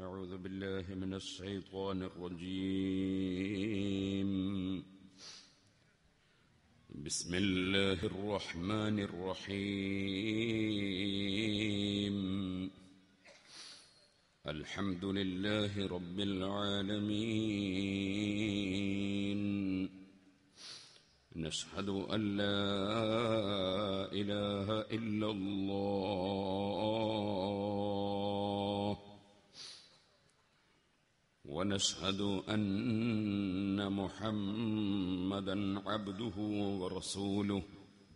أعوذ بالله من الشيطان الرجيم بسم الله الرحمن الرحيم الحمد لله رب العالمين نشهد أن لا إله إلا الله ونشهد أن محمدا عبده ورسوله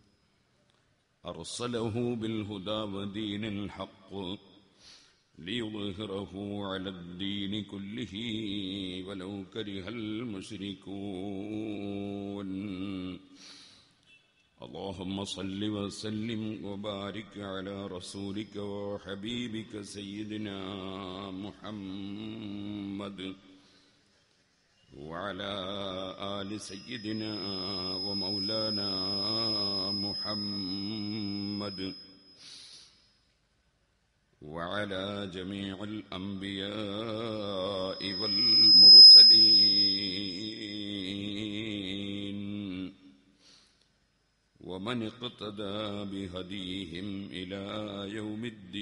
أرسله بالهدى ودين الحق ليظهره على الدين كله ولو كره المشركون اللهم صل وسلم وبارك على رسولك وحبيبك سيدنا محمد وعلى آل سيدنا ومولانا محمد وعلى جميع الأنبياء والمرسلين ومن اقتدى بهديهم إلى يوم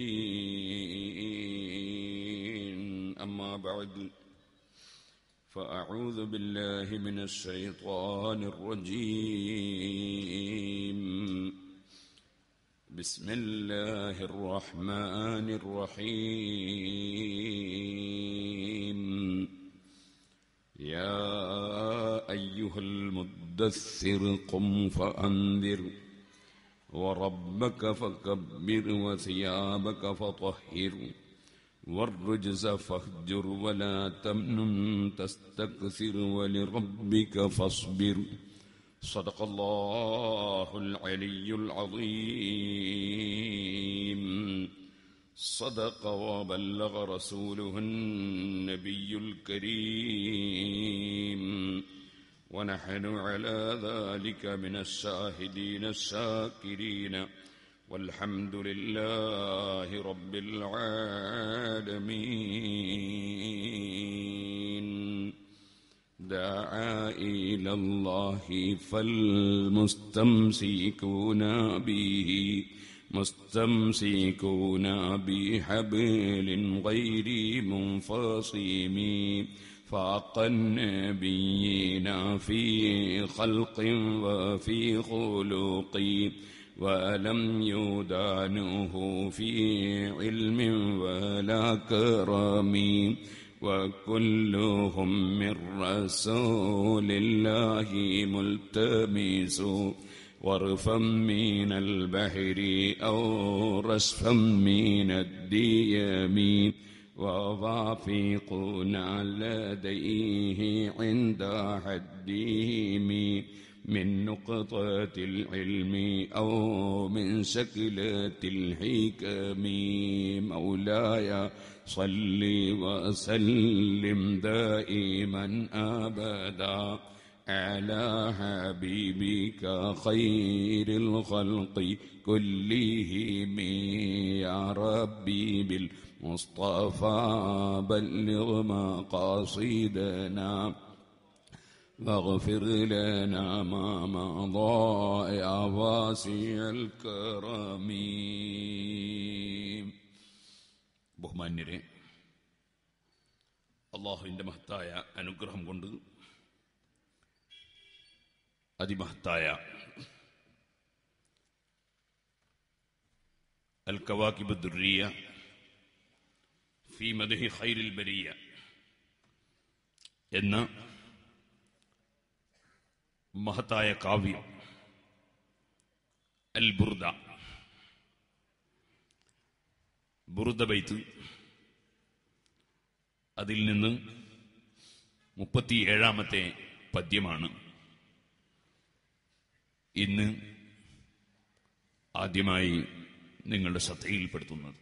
الدين أما بعد فأعوذ بالله من الشيطان الرجيم بسم الله الرحمن الرحيم يا أيها المدثر قم فأنذر وربك فكبر وثيابك فطهر والرجز فاهجر ولا تمنن تستكثر ولربك فاصبر صدق الله العلي العظيم صدق وبلغ رسوله النبي الكريم ونحن على ذلك من الشاهدين الشاكرين والحمد لله رب العالمين دعا إلى الله فالمستمسكون به مستمسكون بحبل غير منفصم فاق النبيين في خلق وفي خلق ولم يدانه في علم ولا كرم وكلهم من رسول الله ملتمس ورفا من البحر أو رشفا من الديم ووافقنا لديه عند حدهم من نقطة العلم أو من شكلة الحكم مولاي صل وسلم دائما أبدا على حبيبك خير الخلق كلهم يا ربي بالمصطفى بلغ مقاصدنا واغفر لنا ما مضى يا واسع الكرم ബഹുമാന്യരെ അള്ളാഹുവിൻ്റെ മഹത്തായ അനുഗ്രഹം കൊണ്ട് അതിമഹത്തായ അൽ കവാക്കിബ് ദുറിയ ഫി മദഹി ഖൈരിൽ ബരിയ എന്ന മഹത്തായ കാവ്യം അൽ ബുർദ ബുർദ ബൈത്ത് അതിൽ നിന്ന് മുപ്പത്തിയേഴാമത്തെ പദ്യമാണ് ഇന്ന് ആദ്യമായി നിങ്ങളുടെ ശ്രദ്ധയിൽപ്പെടുത്തുന്നത്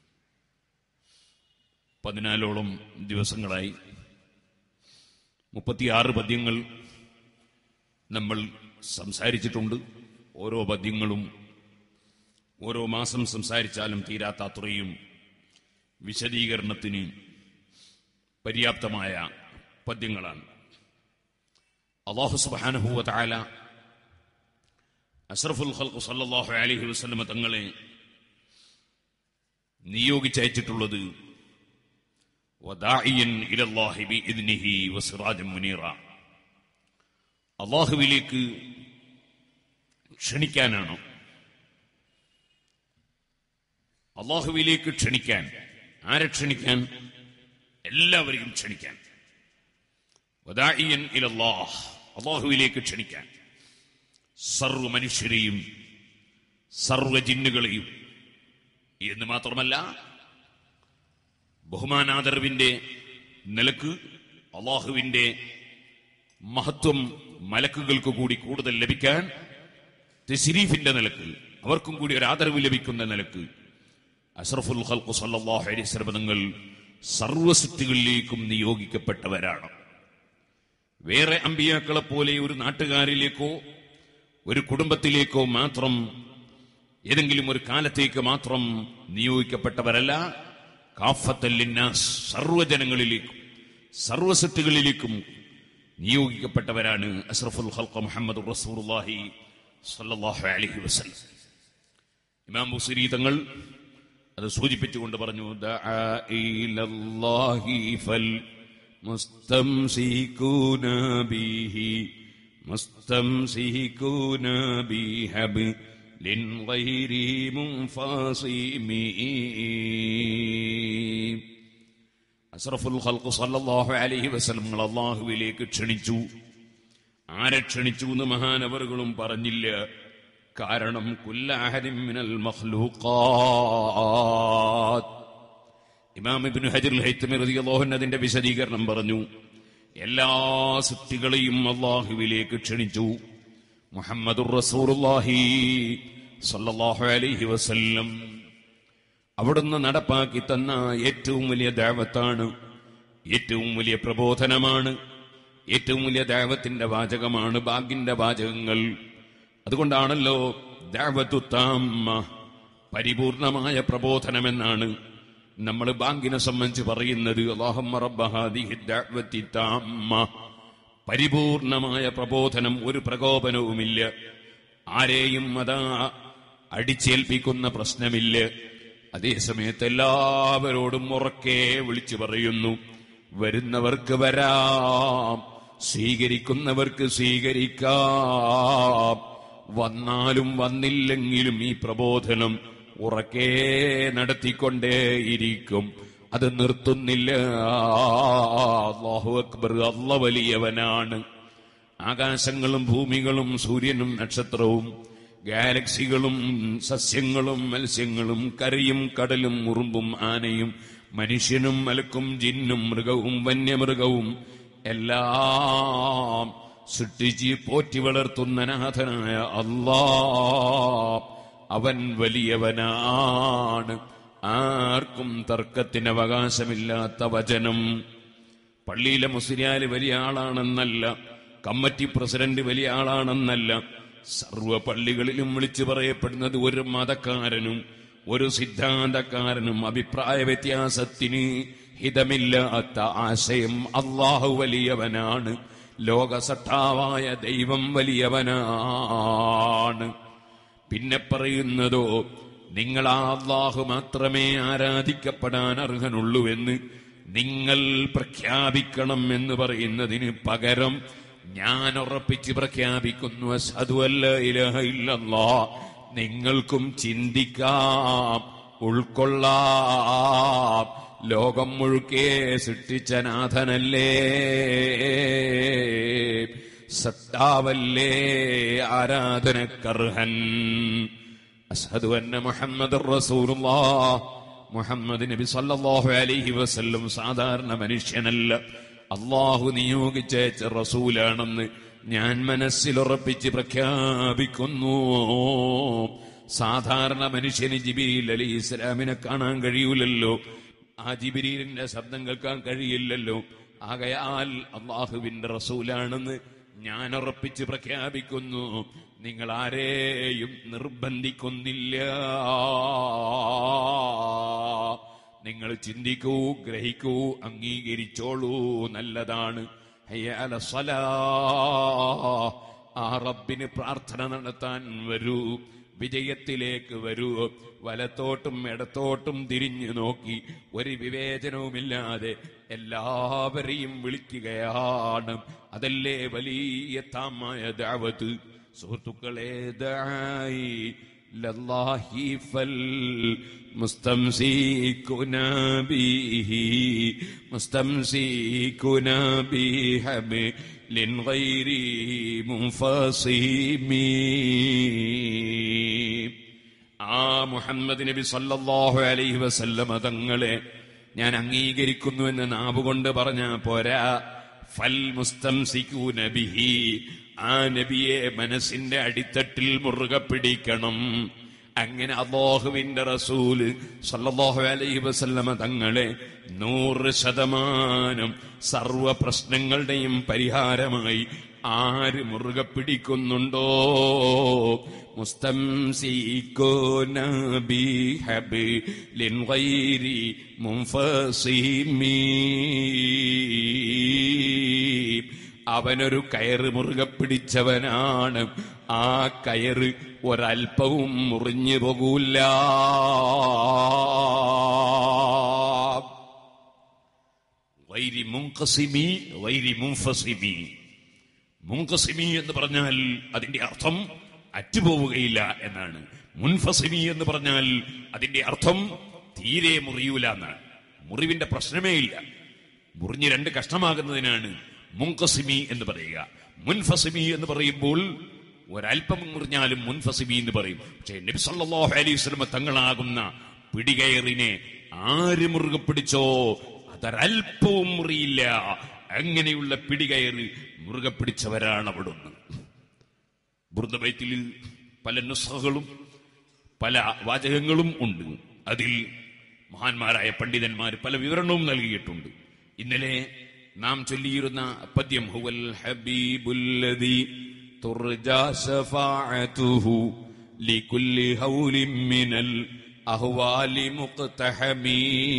പതിനാലോളം ദിവസങ്ങളായി മുപ്പത്തിയാറ് പദ്യങ്ങൾ നമ്മൾ സംസാരിച്ചിട്ടുണ്ട് ഓരോ പദ്യങ്ങളും ഓരോ മാസം സംസാരിച്ചാലും തീരാത്ത അത്രയും വിശദീകരണത്തിന് പര്യാപ്തമായ പദ്യങ്ങളാണ് അള്ളാഹു സുബാനുഭൂവ താല അഷ്റഫുൽ ഖൽഖ് സല്ലല്ലാഹു അലൈഹി വസല്ലമ തങ്ങളെ നിയോഗിച്ചയച്ചിട്ടുള്ളത് വദാഇയൻ ഇലല്ലാഹി ബിഇദ്നിഹി വസിറാജൻ മുനീറ അള്ളാഹുവിലേക്ക് ക്ഷണിക്കാനാണ് അള്ളാഹുവിലേക്ക് ക്ഷണിക്കാൻ ആരെ ക്ഷണിക്കാൻ എല്ലാവരെയും ക്ഷണിക്കാൻ വദാഇയൻ ഇലല്ലാഹ് അള്ളാഹുവിലേക്ക് ക്ഷണിക്കാൻ സർവ മനുഷ്യരെയും സർവ ജിന്നുകളെയും എന്ന് മാത്രമല്ല ബഹുമാനാദർവിന്റെ നിലക്ക് അള്ളാഹുവിന്റെ മഹത്വം മലക്കുകൾക്ക് കൂടി കൂടുതൽ ലഭിക്കാൻ തെസിരീഫിന്റെ നിലക്ക് അവർക്കും കൂടി ഒരു ആദരവ് ലഭിക്കുന്ന നിലക്ക് അഷറഫുൽ ഖൽഖു സല്ലല്ലാഹു അലൈഹി വസല്ലം തങ്ങൾ സർവസൃഷ്ടികളിലേക്കും നിയോഗിക്കപ്പെട്ടവരാണ് വേറെ അമ്പിയാക്കളെ പോലെ ഒരു നാട്ടുകാരിലേക്കോ ഒരു കുടുംബത്തിലേക്കോ മാത്രം ഏതെങ്കിലും ഒരു കാലത്തേക്ക് മാത്രം നിയോഗിക്കപ്പെട്ടവരല്ല കാഫത്തല്ലിന്നാസ് സർവ്വജനങ്ങളിലേക്കും സർവസൃഷ്ടികളിലേക്കും നിയോഗിക്കപ്പെട്ടവരാണ് അഷ്റഫുൽ ഖൽഖ മുഹമ്മദ് റസൂലുള്ളാഹി സ്വല്ലല്ലാഹു അലൈഹി വസല്ലം ഇമാം ബുസരി തങ്ങൾ അത് സൂചിപ്പിച്ചുകൊണ്ട് പറഞ്ഞു ദഅ ഇലല്ലാഹി ഫൽ മുസ്തംസികൂന ബിഹി മുസ്തംസികൂന ബിഹബ് ലിൻ ഗൈരി മുൻഫാസിമി അഷ്റഫുൽ ഖൽഖ് സല്ലല്ലാഹു അലൈഹി വസല്ലം അള്ളാഹുവിലേക്ക് ക്ഷണിച്ചു ആരെ ക്ഷണിച്ചു എന്ന് മഹാനവറുകളും പറഞ്ഞില്ല കാരണം കുല്ലാഹദിൻ മിനൽ മഖ്ലൂഖാത്ത് ഇമാം ഇബ്നു ഹജർ ഹൈത്തമി റളിയല്ലാഹു അൻഹു അതിന്റെ വിശദീകരണം പറഞ്ഞു എല്ലാ സൃഷ്ടികളെയും അള്ളാഹുവിലേക്ക് ക്ഷണിച്ചു മുഹമ്മദുർ റസൂലുള്ളാഹി സല്ലല്ലാഹു അലൈഹി വസല്ലം അവിടുന്ന് നടപ്പാക്കി തന്ന ഏറ്റവും വലിയ ദാവത്താണ് ഏറ്റവും വലിയ പ്രബോധനമാണ് ഏറ്റവും വലിയ ദാവത്തിന്റെ വാചകമാണ് ബാഗിന്റെ വാചകങ്ങൾ അതുകൊണ്ടാണല്ലോ ദാവത്തു താമ്മ പരിപൂർണമായ പ്രബോധനമെന്നാണ് നമ്മൾ ബാങ്കിനെ സംബന്ധിച്ച് പറയുന്നത് അല്ലാഹുമ്മ റബ്ബ ഹാദിഹി ദഅവത്തി താമ്മ പരിപൂർണമായ പ്രബോധനം ഒരു പ്രകോപനവുമില്ല ആരെയും അതാ അടിച്ചേൽപ്പിക്കുന്ന പ്രശ്നമില്ല അതേസമയത്ത് എല്ലാവരോടും ഉറക്കെ വിളിച്ചു പറയുന്നു വരുന്നവർക്ക് വരാം സ്വീകരിക്കുന്നവർക്ക് സ്വീകരിക്കാം വന്നാലും വന്നില്ലെങ്കിലും ഈ പ്രബോധനം ഉറക്കെ നടത്തിക്കൊണ്ടേയിരിക്കും അത് നിർത്തുന്നില്ല അല്ലാഹു അക്ബർ അല്ല വലിയവനാണ് ആകാശങ്ങളും ഭൂമികളും സൂര്യനും നക്ഷത്രവും ഗാലക്സികളും സസ്യങ്ങളും മത്സ്യങ്ങളും കരയും കടലും ഉറുമ്പും ആനയും മനുഷ്യനും മലക്കും ജിന്നും മൃഗവും വന്യമൃഗവും എല്ലാം സൃഷ്ടിച്ച് പോറ്റി വളർത്തുന്ന നാഥനായ അല്ലാ അവൻ വലിയവനാണ് ആർക്കും തർക്കത്തിന് അവകാശമില്ലാത്ത വചനം പള്ളിയിലെ മുസ്ലിയാല് വലിയ ആളാണെന്നല്ല കമ്മിറ്റി പ്രസിഡന്റ് വലിയ ആളാണെന്നല്ല സർവ പള്ളികളിലും വിളിച്ചു പറയപ്പെടുന്നത് ഒരു മതക്കാരനും ഒരു സിദ്ധാന്തക്കാരനും അഭിപ്രായ വ്യത്യാസത്തിന് ഹിതമില്ലാത്ത ആശയം അള്ളാഹു വലിയവനാണ് ലോകസട്ടാവായ ദൈവം വലിയവനാണ് പിന്നെ പറയുന്നതോ നിങ്ങൾ ആ അള്ളാഹു മാത്രമേ ആരാധിക്കപ്പെടാൻ അർഹനുള്ളൂവെന്ന് നിങ്ങൾ പ്രഖ്യാപിക്കണം എന്ന് പറയുന്നതിന് പകരം ഞാൻ ഉറപ്പിച്ച് പ്രഖ്യാപിക്കുന്നു അസ്ഹദു അല്ല ഇലഹ ഇല്ലല്ലാ നിങ്ങൾക്കും ചിന്തിക്കാം ഉൾക്കൊള്ളാം ലോകം മുഴുക്കെ സൃഷ്ടിച്ച നാഥനല്ലേ സത്താവല്ലേ ആരാധനക്കർഹൻ അസ്ഹദു അന്ന മുഹമ്മദ് റസൂലുള്ളാ മുഹമ്മദ് നബി സല്ലല്ലാഹു അലൈഹി വസല്ലം സാധാരണ മനുഷ്യനല്ല അള്ളാഹു നിയോഗിച്ചയച്ച റസൂലാണെന്ന് ഞാൻ മനസ്സിലുറപ്പിച്ച് പ്രഖ്യാപിക്കുന്നു സാധാരണ മനുഷ്യന് ജിബിരിൽ അലി ഇസ്ലാമിനെ കാണാൻ കഴിയൂലല്ലോ ആ ജിബിരിലിന്റെ ശബ്ദം കേൾക്കാൻ കഴിയില്ലല്ലോ ആകയാൽ അള്ളാഹുവിന്റെ റസൂലാണെന്ന് ഞാൻ ഉറപ്പിച്ച് പ്രഖ്യാപിക്കുന്നു നിങ്ങൾ ആരെയും നിർബന്ധിക്കുന്നില്ല നിങ്ങൾ ചിന്തിക്കൂ ഗ്രഹിക്കൂ അംഗീകരിച്ചോളൂ നല്ലതാണ് ഹയ്യ അല സ്വലാ. ആ റബ്ബിന് പ്രാർത്ഥന നടത്താൻ വരൂ വിജയത്തിലേക്ക് വരൂ വലത്തോട്ടും ഇടത്തോട്ടും തിരിഞ്ഞു നോക്കി ഒരു വിവേചനവുമില്ലാതെ എല്ലാവരെയും വിളിക്കുകയാണ് അതല്ലേ വലിയ താമായ ദാവത്ത് സുഹൃത്തുക്കളെ ദായി ലല്ലാഹി ഫൽ مستمسكون به مستمسكون بحبل غير منفصم ആ മുഹമ്മദ് നബി സല്ലല്ലാഹു അലൈഹി വസല്ലമ തങ്ങളെ ഞാൻ അംഗീകരിക്കുന്നു എന്ന് നാവുകൊണ്ട് പറഞ്ഞ പോരാ ഫൽ മുസ്തംസിക്കൂ നബിഹി ആ നബിയെ മനസ്സിന്റെ അടിത്തട്ടിൽ മുറുകെ പിടിക്കണം അങ്ങനെ അള്ളാഹുവിന്റെ റസൂല് സല്ലല്ലാഹു അലൈഹി വസല്ലമ തങ്ങളെ നൂറ് ശതമാനം സർവ പ്രശ്നങ്ങളുടെയും പരിഹാരമായി ആര് മുറുകെ പിടിക്കുന്നുണ്ടോ മുസ്തംസീക്കോന ബിഹബിലിൻ ഗൈരി മുൻഫസിമീ അവനൊരു കയറ് മുറുകെ പിടിച്ചവനാണ് ആ കയറ് ഒരൽപ്പവും മുറിഞ്ഞു പോകൂല വൈരി മുങ്കസിമി വൈരി മുൻഫസിമി മുങ്കസിമി എന്ന് പറഞ്ഞാൽ അതിന്റെ അർത്ഥം അറ്റുപോവുകയില്ല എന്നാണ് മുൻഫസിമി എന്ന് പറഞ്ഞാൽ അതിന്റെ അർത്ഥം തീരെ മുറിയൂല എന്നാണ് മുറിവിന്റെ പ്രശ്നമേ ഇല്ല മുറിഞ്ഞ് രണ്ട് കഷ്ടമാകുന്നതിനാണ് മുൻകസിമി എന്ന് പറയുക മുൻഫസിമി എന്ന് പറയുമ്പോൾ ഒരൽപ്പം മുറിഞ്ഞാലും മുൻഫസിമി എന്ന് പറയും പക്ഷേ നബി സല്ലല്ലാഹു അലൈഹി വസല്ലം തങ്ങളാകുന്ന പിടികയറിനെ ആര് മുറുകെ പിടിച്ചോ അതൊരൽപ്പവും മുറിയില്ല അങ്ങനെയുള്ള പിടികയറി മുറുകെ പിടിച്ചവരാണ് അവിടുന്ന് ബുർദബൈത്തിൽ പല നുസ്ഖകളും പല വാചകങ്ങളും ഉണ്ട് അതിൽ മഹാന്മാരായ പണ്ഡിതന്മാർ പല വിവരണവും നൽകിയിട്ടുണ്ട് ഇന്നലെ നാം ചൊല്ലിയിരുന്ന പദ്യം ഹുവൽ ഹബീബുല്ലദി തുർജാ ശഫാഅതുഹു ലികുല്ലി ഹൗലിൻ മിനൽ അഹ്വാലി മുഖ്തഹമീ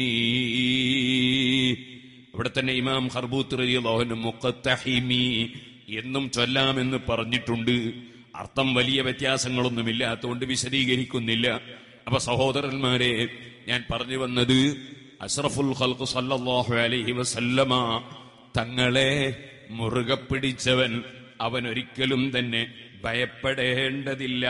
ഇവിടെ തന്നെ ഇമാം ഹർബൂത്ത് റളിയല്ലാഹു മുഖത്തഹിമി എന്നും ചൊല്ലാമെന്ന് പറഞ്ഞിട്ടുണ്ട് അർത്ഥം വലിയ വ്യത്യാസങ്ങളൊന്നുമില്ലാത്തതുകൊണ്ട് വിശദീകരിക്കുന്നില്ല അപ്പൊ സഹോദരന്മാരെ ഞാൻ പറഞ്ഞു വന്നത് അഷ്റഫുൽ ഖൽഖ് സല്ലല്ലാഹു അലൈഹി വസല്ലമ തങ്ങളെ മുറുകെ പിടിച്ചവൻ അവൻ ഒരിക്കലും തന്നെ ഭയപ്പെടേണ്ടതില്ല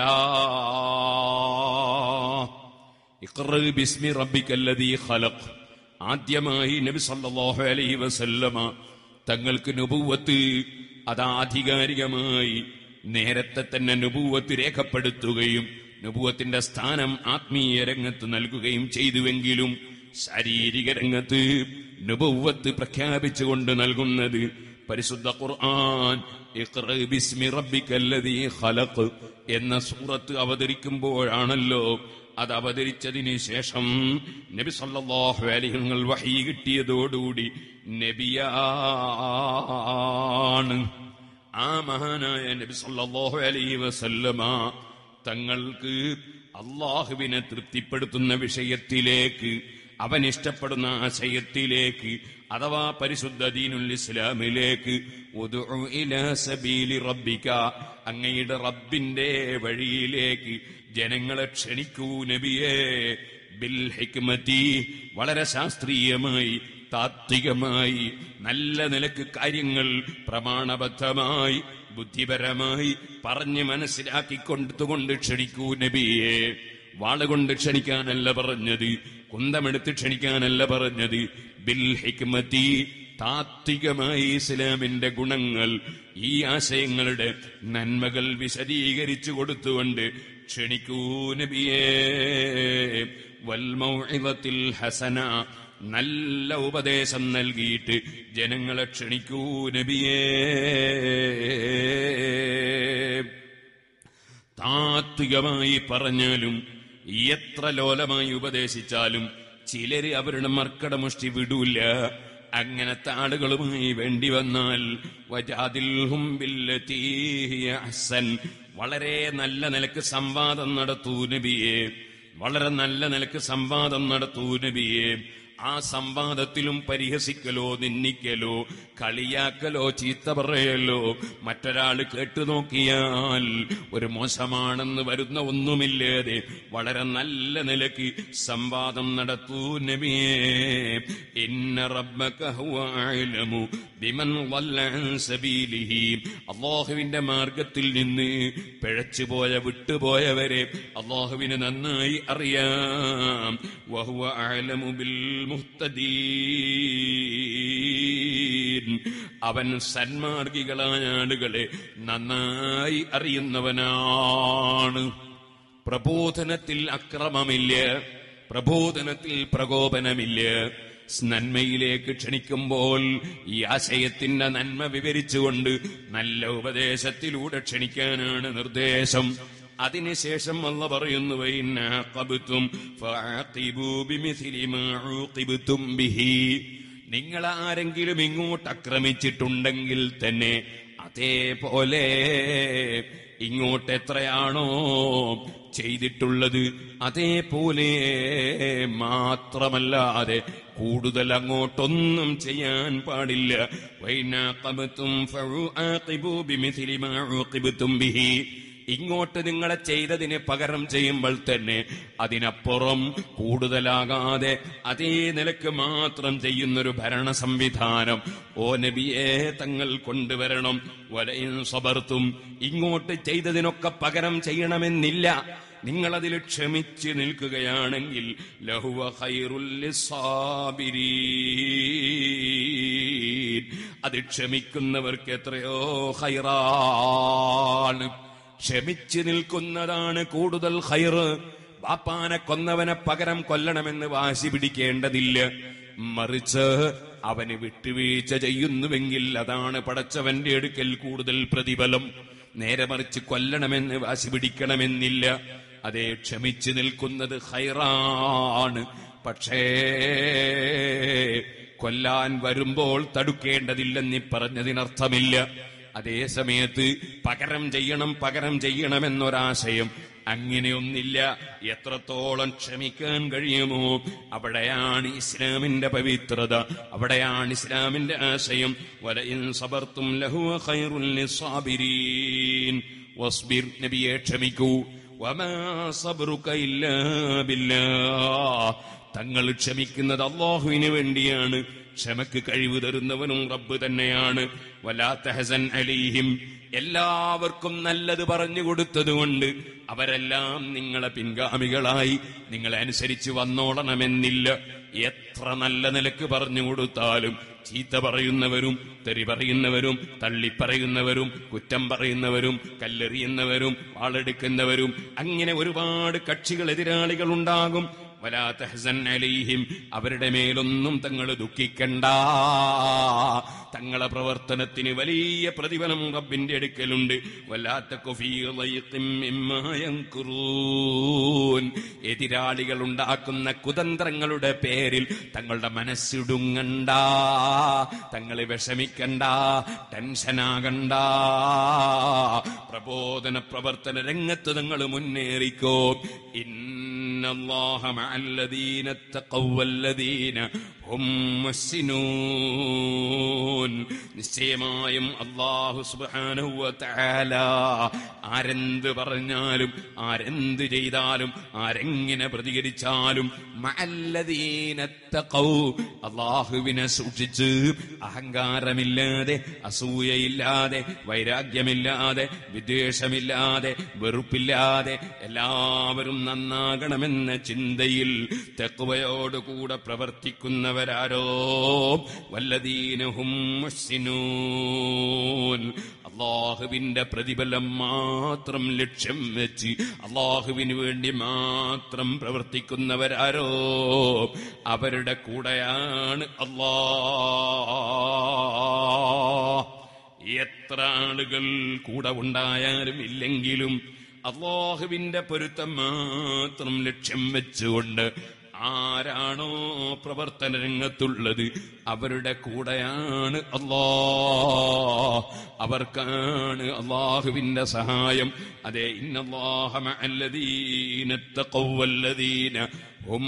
ഇഖ്റ ബിസ്മി റബ്ബിക്കല്ലദീ ഖലഖ് ആദ്യമായി നബി സല്ലല്ലാഹു അലൈഹി വസല്ലമ തങ്ങൾക്ക് നുബുവത്ത് അതാധികാരികമായി നേരത്തെ തന്നെ നുബുവത്ത് രേഖപ്പെടുത്തുകയും നുബുവത്തിന്റെ സ്ഥാനം ആത്മീയ രംഗത്ത് നൽകുകയും ചെയ്തുവെങ്കിലും ശാരീരിക രംഗത്ത് നുബുവത്ത് പ്രഖ്യാപിച്ചുകൊണ്ട് നൽകുന്നത് പരിശുദ്ധ ഖുർആൻ ഇഖ്റ ബിസ്മി റബ്ബിക്കല്ലദീ ഖലഖ് എന്ന സൂറത്ത് അവതരിക്കുമ്പോഴാണല്ലോ അത് അവതരിച്ചതിന് ശേഷം നബി സല്ലല്ലാഹു അലൈഹി വസല്ലം വഹി കിട്ടിയതോടുകൂടി നബിയാണ് ആ മഹാനായ നബി സല്ലല്ലാഹു അലൈഹി വസല്ലമ തങ്ങൾക്ക് അള്ളാഹുവിനെ തൃപ്തിപ്പെടുത്തുന്ന വിഷയത്തിലേക്ക് അവൻ ഇഷ്ടപ്പെടുന്ന ആശയത്തിലേക്ക് അഥവാ പരിശുദ്ധ ദീനുൽ ഇസ്ലാമിലേക്ക് ഉദ്ഉ ഇലാ സബീലി റബ്ബിക അങ്ങയുടെ റബ്ബിന്റെ വഴിയിലേക്ക് ജനങ്ങളെ ക്ഷണിക്കൂ നബിയേ ബിൽ ഹിക്മതി വളരെ ശാസ്ത്രീയമായി താത്വികമായി നല്ല നിലക്ക് കാര്യങ്ങൾ പ്രമാണബദ്ധമായി ബുദ്ധിപരമായി പറഞ്ഞ് മനസ്സിലാക്കി കൊടുത്തുകൊണ്ട് ക്ഷണിക്കൂ നബിയെ വാളുകൊണ്ട് ക്ഷണിക്കാനല്ല പറഞ്ഞത് കുന്തമെടുത്ത് ക്ഷണിക്കാനല്ല പറഞ്ഞത് ബിൽ ഹിക്മതി താത്വികമായി ഇസ്ലാമിന്റെ ഗുണങ്ങൾ ഈ ആശയങ്ങളുടെ നന്മകൾ വിശദീകരിച്ചു കൊടുത്തുകൊണ്ട് ക്ഷണിക്കൂ നബിയേ വൽമൗഇദത്തിൽ ഹസന നല്ല ഉപദേശം നൽകിയിട്ട് ജനങ്ങളെ ക്ഷണിക്കൂ നബിയേ താത്വികമായി പറഞ്ഞാലും എത്ര ലോലമായി ഉപദേശിച്ചാലും ചിലര് അവരുടെ മർക്കട മുഷ്ടി വിടൂല അങ്ങനത്തെ ആളുകളുമായി വേണ്ടി വന്നാൽ വജാദിൽഹും ബില്ലതീ ഹിയ അഹ്സൻ വളരെ നല്ല നിലക്ക് സംവാദം നടത്തൂ നബിയെ വളരെ നല്ല നിലക്ക് സംവാദം നടത്തൂ നബിയെ ആ സംവാദത്തിലും പരിഹസിക്കലോ നിന്ദിക്കലോ കളിയാക്കലോ ചീത്ത പറയലോ മറ്റൊരാൾ കേട്ടു നോക്കിയാൽ ഒരു മോശമാണെന്ന് വരുന്ന ഒന്നുമില്ലാതെ വളരെ നല്ല നിലയ്ക്ക് സംവാദം നടത്തൂ നബിയേ ഇന്ന റബ്ബക ഹുവ അഅലമു ബിമൻ ളല്ല അൻ സബീലിഹി അല്ലാഹുവിന്റെ മാർഗത്തിൽ നിന്ന് പിഴച്ചുപോയ വിട്ടുപോയവരെ അള്ളാഹുവിന് നന്നായി അറിയാം വഹുവ അഅലമു ബിൽ മുഹ്തദീൻ അവൻ സന്മാർഗികളായ ആളുകളെ നന്നായി അറിയുന്നവനാണ് പ്രബോധനത്തിൽ അക്രമമില്ല പ്രബോധനത്തിൽ പ്രകോപനമില്ല നന്മയിലേക്ക് ക്ഷണിക്കുമ്പോൾ ഈ ആശയത്തിന്റെ നന്മ വിവരിച്ചുകൊണ്ട് നല്ല ഉപദേശത്തിലൂടെ ക്ഷണിക്കാനാണ് നിർദ്ദേശം അതിനുശേഷം അല്ല പറയുന്നു "വൈനാഖബ്തും ഫഅഖിബൂ ബിമിസ്ലി മാ ഉഖിബ്തും ബിഹി." നിങ്ങൾ ആരെങ്കിലും ഇങ്ങോട്ട് ആക്രമിച്ചിട്ടുണ്ടെങ്കിൽ തന്നെ അതേപോലെ ഇങ്ങോട്ട് എത്രയാണോ ചെയ്തിട്ടുള്ളത് അതേപോലെ മാത്രമല്ലാതെ കൂടുതൽ അങ്ങോട്ടൊന്നും ചെയ്യാൻ പാടില്ല വൈനാഖബ്തും ഫഉആഖിബൂ ബിമിസ്ലി മാ ഉഖിബ്തും ബിഹി ഇങ്ങോട്ട് നിങ്ങളെ ചെയ്തതിന് പകരം ചെയ്യുമ്പോൾ തന്നെ അതിനപ്പുറം കൂടുതലാകാതെ അതേ നിലക്ക് മാത്രം ചെയ്യുന്നൊരു ഭരണ സംവിധാനം ഓ നബിയെ തങ്ങൾ കൊണ്ടുവരണം വലയും സബർത്തും ഇങ്ങോട്ട് ചെയ്തതിനൊക്കെ പകരം ചെയ്യണമെന്നില്ല നിങ്ങളതിൽ ക്ഷമിച്ച് നിൽക്കുകയാണെങ്കിൽ ലഹുവ ഖൈറുൽ ലിസ്സാബിരീൻ. അത് ക്ഷമിക്കുന്നവർക്ക് എത്രയോ ഹൈറാണ് ക്ഷമിച്ചു നിൽക്കുന്നതാണ് കൂടുതൽ ഹൈറ് ബാപ്പാനെ കൊന്നവനെ പകരം കൊല്ലണമെന്ന് വാശി പിടിക്കേണ്ടതില്ല മറിച്ച് അവന് വിട്ടുവീഴ്ച ചെയ്യുന്നുവെങ്കിൽ അതാണ് പടച്ചവന്റെ അടുക്കൽ കൂടുതൽ പ്രതിഫലം നേരെ മറിച്ച് കൊല്ലണമെന്ന് വാശി പിടിക്കണമെന്നില്ല അതേ ക്ഷമിച്ചു നിൽക്കുന്നത് ഹൈറാണ് പക്ഷേ കൊല്ലാൻ വരുമ്പോൾ തടുക്കേണ്ടതില്ലെന്ന് പറഞ്ഞതിനർത്ഥമില്ല അതേ സമയത്ത് പകരം ചെയ്യണം പകരം ചെയ്യണമെന്നൊരാശയം അങ്ങനെയൊന്നില്ല എത്രത്തോളം ക്ഷമിക്കാൻ കഴിയുമോ അവിടെയാണ് ഇസ്ലാമിന്റെ പവിത്രത അവിടെയാണ് ഇസ്ലാമിന്റെ ആശയം വലയിൻ സബർത്തും ലഹുവ ഖൈറുൽ ലിസ്സാബിരീൻ വസ്ബിർ നബിയെ ക്ഷമിക്കൂ വമാ സബ്റുക ഇല്ലാ ബില്ലാഹ് തങ്ങൾ ക്ഷമിക്കുന്നത് അള്ളാഹുവിന് വേണ്ടിയാണ് ക്ഷമക്ക് കഴിവ് തരുന്നവനും റബ്ബ് തന്നെയാണ് വലാത്ത ഹസൻ അലീഹിം എല്ലാവർക്കും നല്ലത് പറഞ്ഞു കൊടുത്തതുകൊണ്ട് അവരെല്ലാം നിങ്ങളെ പിൻഗാമികളായി നിങ്ങളെ അനുസരിച്ച് വന്നോളണമെന്നില്ല എത്ര നല്ല നിലക്ക് പറഞ്ഞു കൊടുത്താലും ചീത്ത പറയുന്നവരും തെറി പറയുന്നവരും തള്ളിപ്പറയുന്നവരും കുറ്റം പറയുന്നവരും കല്ലെറിയുന്നവരും വാളെടുക്കുന്നവരും അങ്ങനെ ഒരുപാട് കക്ഷികൾ എതിരാളികൾ ഉണ്ടാകും വലാ തഹ്സൻ അലൈഹിം അവരുടെ മേലൊന്നും തങ്ങൾ ദുഃഖിക്കണ്ട തങ്ങളെ പ്രവർത്തനത്തിന് വലിയ പ്രതിഫലം റബ്ബിന്റെ അടുക്കലുണ്ട് വല്ലാത്ത എതിരാളികൾ ഉണ്ടാക്കുന്ന കുതന്ത്രങ്ങളുടെ പേരിൽ തങ്ങളുടെ മനസ്സിടുങ്ങണ്ട തങ്ങൾ വിഷമിക്കണ്ട ടെൻഷനാകണ്ട പ്രബോധന പ്രവർത്തന രംഗത്ത് തങ്ങൾ മുന്നേറിക്കോ ഇന്നല്ലാഹ മഅല്ലദീന തഖവ്വ വല്ലദീന ഹും മുഹ്സിനൂൻ നിശ്ചയമായും അല്ലാഹു സുബ്ഹാനഹു വ തആല ആരെന്ത് പറഞ്ഞാലും ആരെന്ത് ചെയ്താലും ആരെങ്ങനെ പ്രതികരിച്ചാലും മഅല്ലദീന തഖൗ അല്ലാഹുവിനെ സൂക്ഷിച്ച് അഹങ്കാരമില്ലാതെ അസൂയയില്ലാതെ വൈരാഗ്യമില്ലാതെ വിദ്വേഷമില്ലാതെ വെറുപ്പില്ലാതെ എല്ലാവരും നന്നാകണമെന്ന ചിന്തയിൽ തെക്കുവയോടുകൂടെ പ്രവർത്തിക്കുന്നവരാരോ വല്ലദീനഹും മുഹ്സിനൂൻ അള്ളാഹുവിന്റെ പ്രതിഫലം മാത്രം ലക്ഷ്യം വെച്ച് അള്ളാഹുവിന് വേണ്ടി മാത്രം പ്രവർത്തിക്കുന്നവരാരോ അവരുടെ കൂടെയാണ് അള്ളാ എത്ര ആളുകൾ കൂടെ ഉണ്ടായാലും ഇല്ലെങ്കിലും അള്ളാഹുവിന്റെ പൊരുത്തം മാത്രം ലക്ഷ്യം വെച്ചുകൊണ്ട് ആരാണോ പ്രവർത്തന രംഗത്തുള്ളത് അവരുടെ കൂടെയാണ് അള്ളാ അവർക്കാണ് അള്ളാഹുവിന്റെ സഹായം അതെ ഇന്നല്ലാഹ മഅല്ലദീന തഖവ്വ വല്ലദീന ഹും